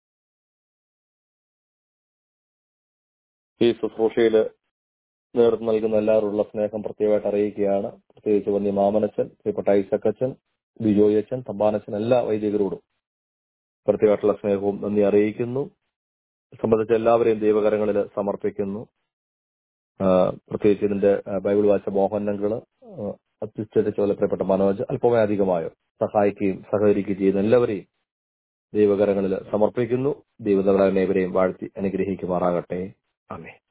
ഈ ശുശ്രൂഷയിൽ നേതൃത്വം നൽകുന്ന എല്ലാവരുള്ള സ്നേഹം പ്രത്യേകമായിട്ട് അറിയിക്കുകയാണ് പ്രത്യേകിച്ച് വന്യ മാമനച്ചൻ പ്രിയപ്പെട്ട ഐസക്കച്ചൻ ബിജോയച്ചൻ തമ്പാനച്ചൻ എല്ലാ വൈദികരോടും പ്രത്യേകമായിട്ടുള്ള സ്നേഹവും നന്ദി അറിയിക്കുന്നു സംബന്ധിച്ച എല്ലാവരെയും ദൈവകരങ്ങളിൽ സമർപ്പിക്കുന്നു ആ, പ്രത്യേകിച്ച് ഇതിന്റെ ആ, ബൈബിൾ വായിച്ച മോഹനങ്ങള് അത്യുച്ചരിച്ച പോലെ പ്രിയപ്പെട്ട മനോജ് അല്പമേ അധികമായോ സഹായിക്കുകയും സഹകരിക്കുകയും ചെയ്യുന്ന എല്ലാവരെയും ദൈവകരങ്ങളിൽ സമർപ്പിക്കുന്നു ദൈവതകളെ അനേവരെയും വാഴ്ത്തി അനുഗ്രഹിക്കുമാറാകട്ടെ ആമേ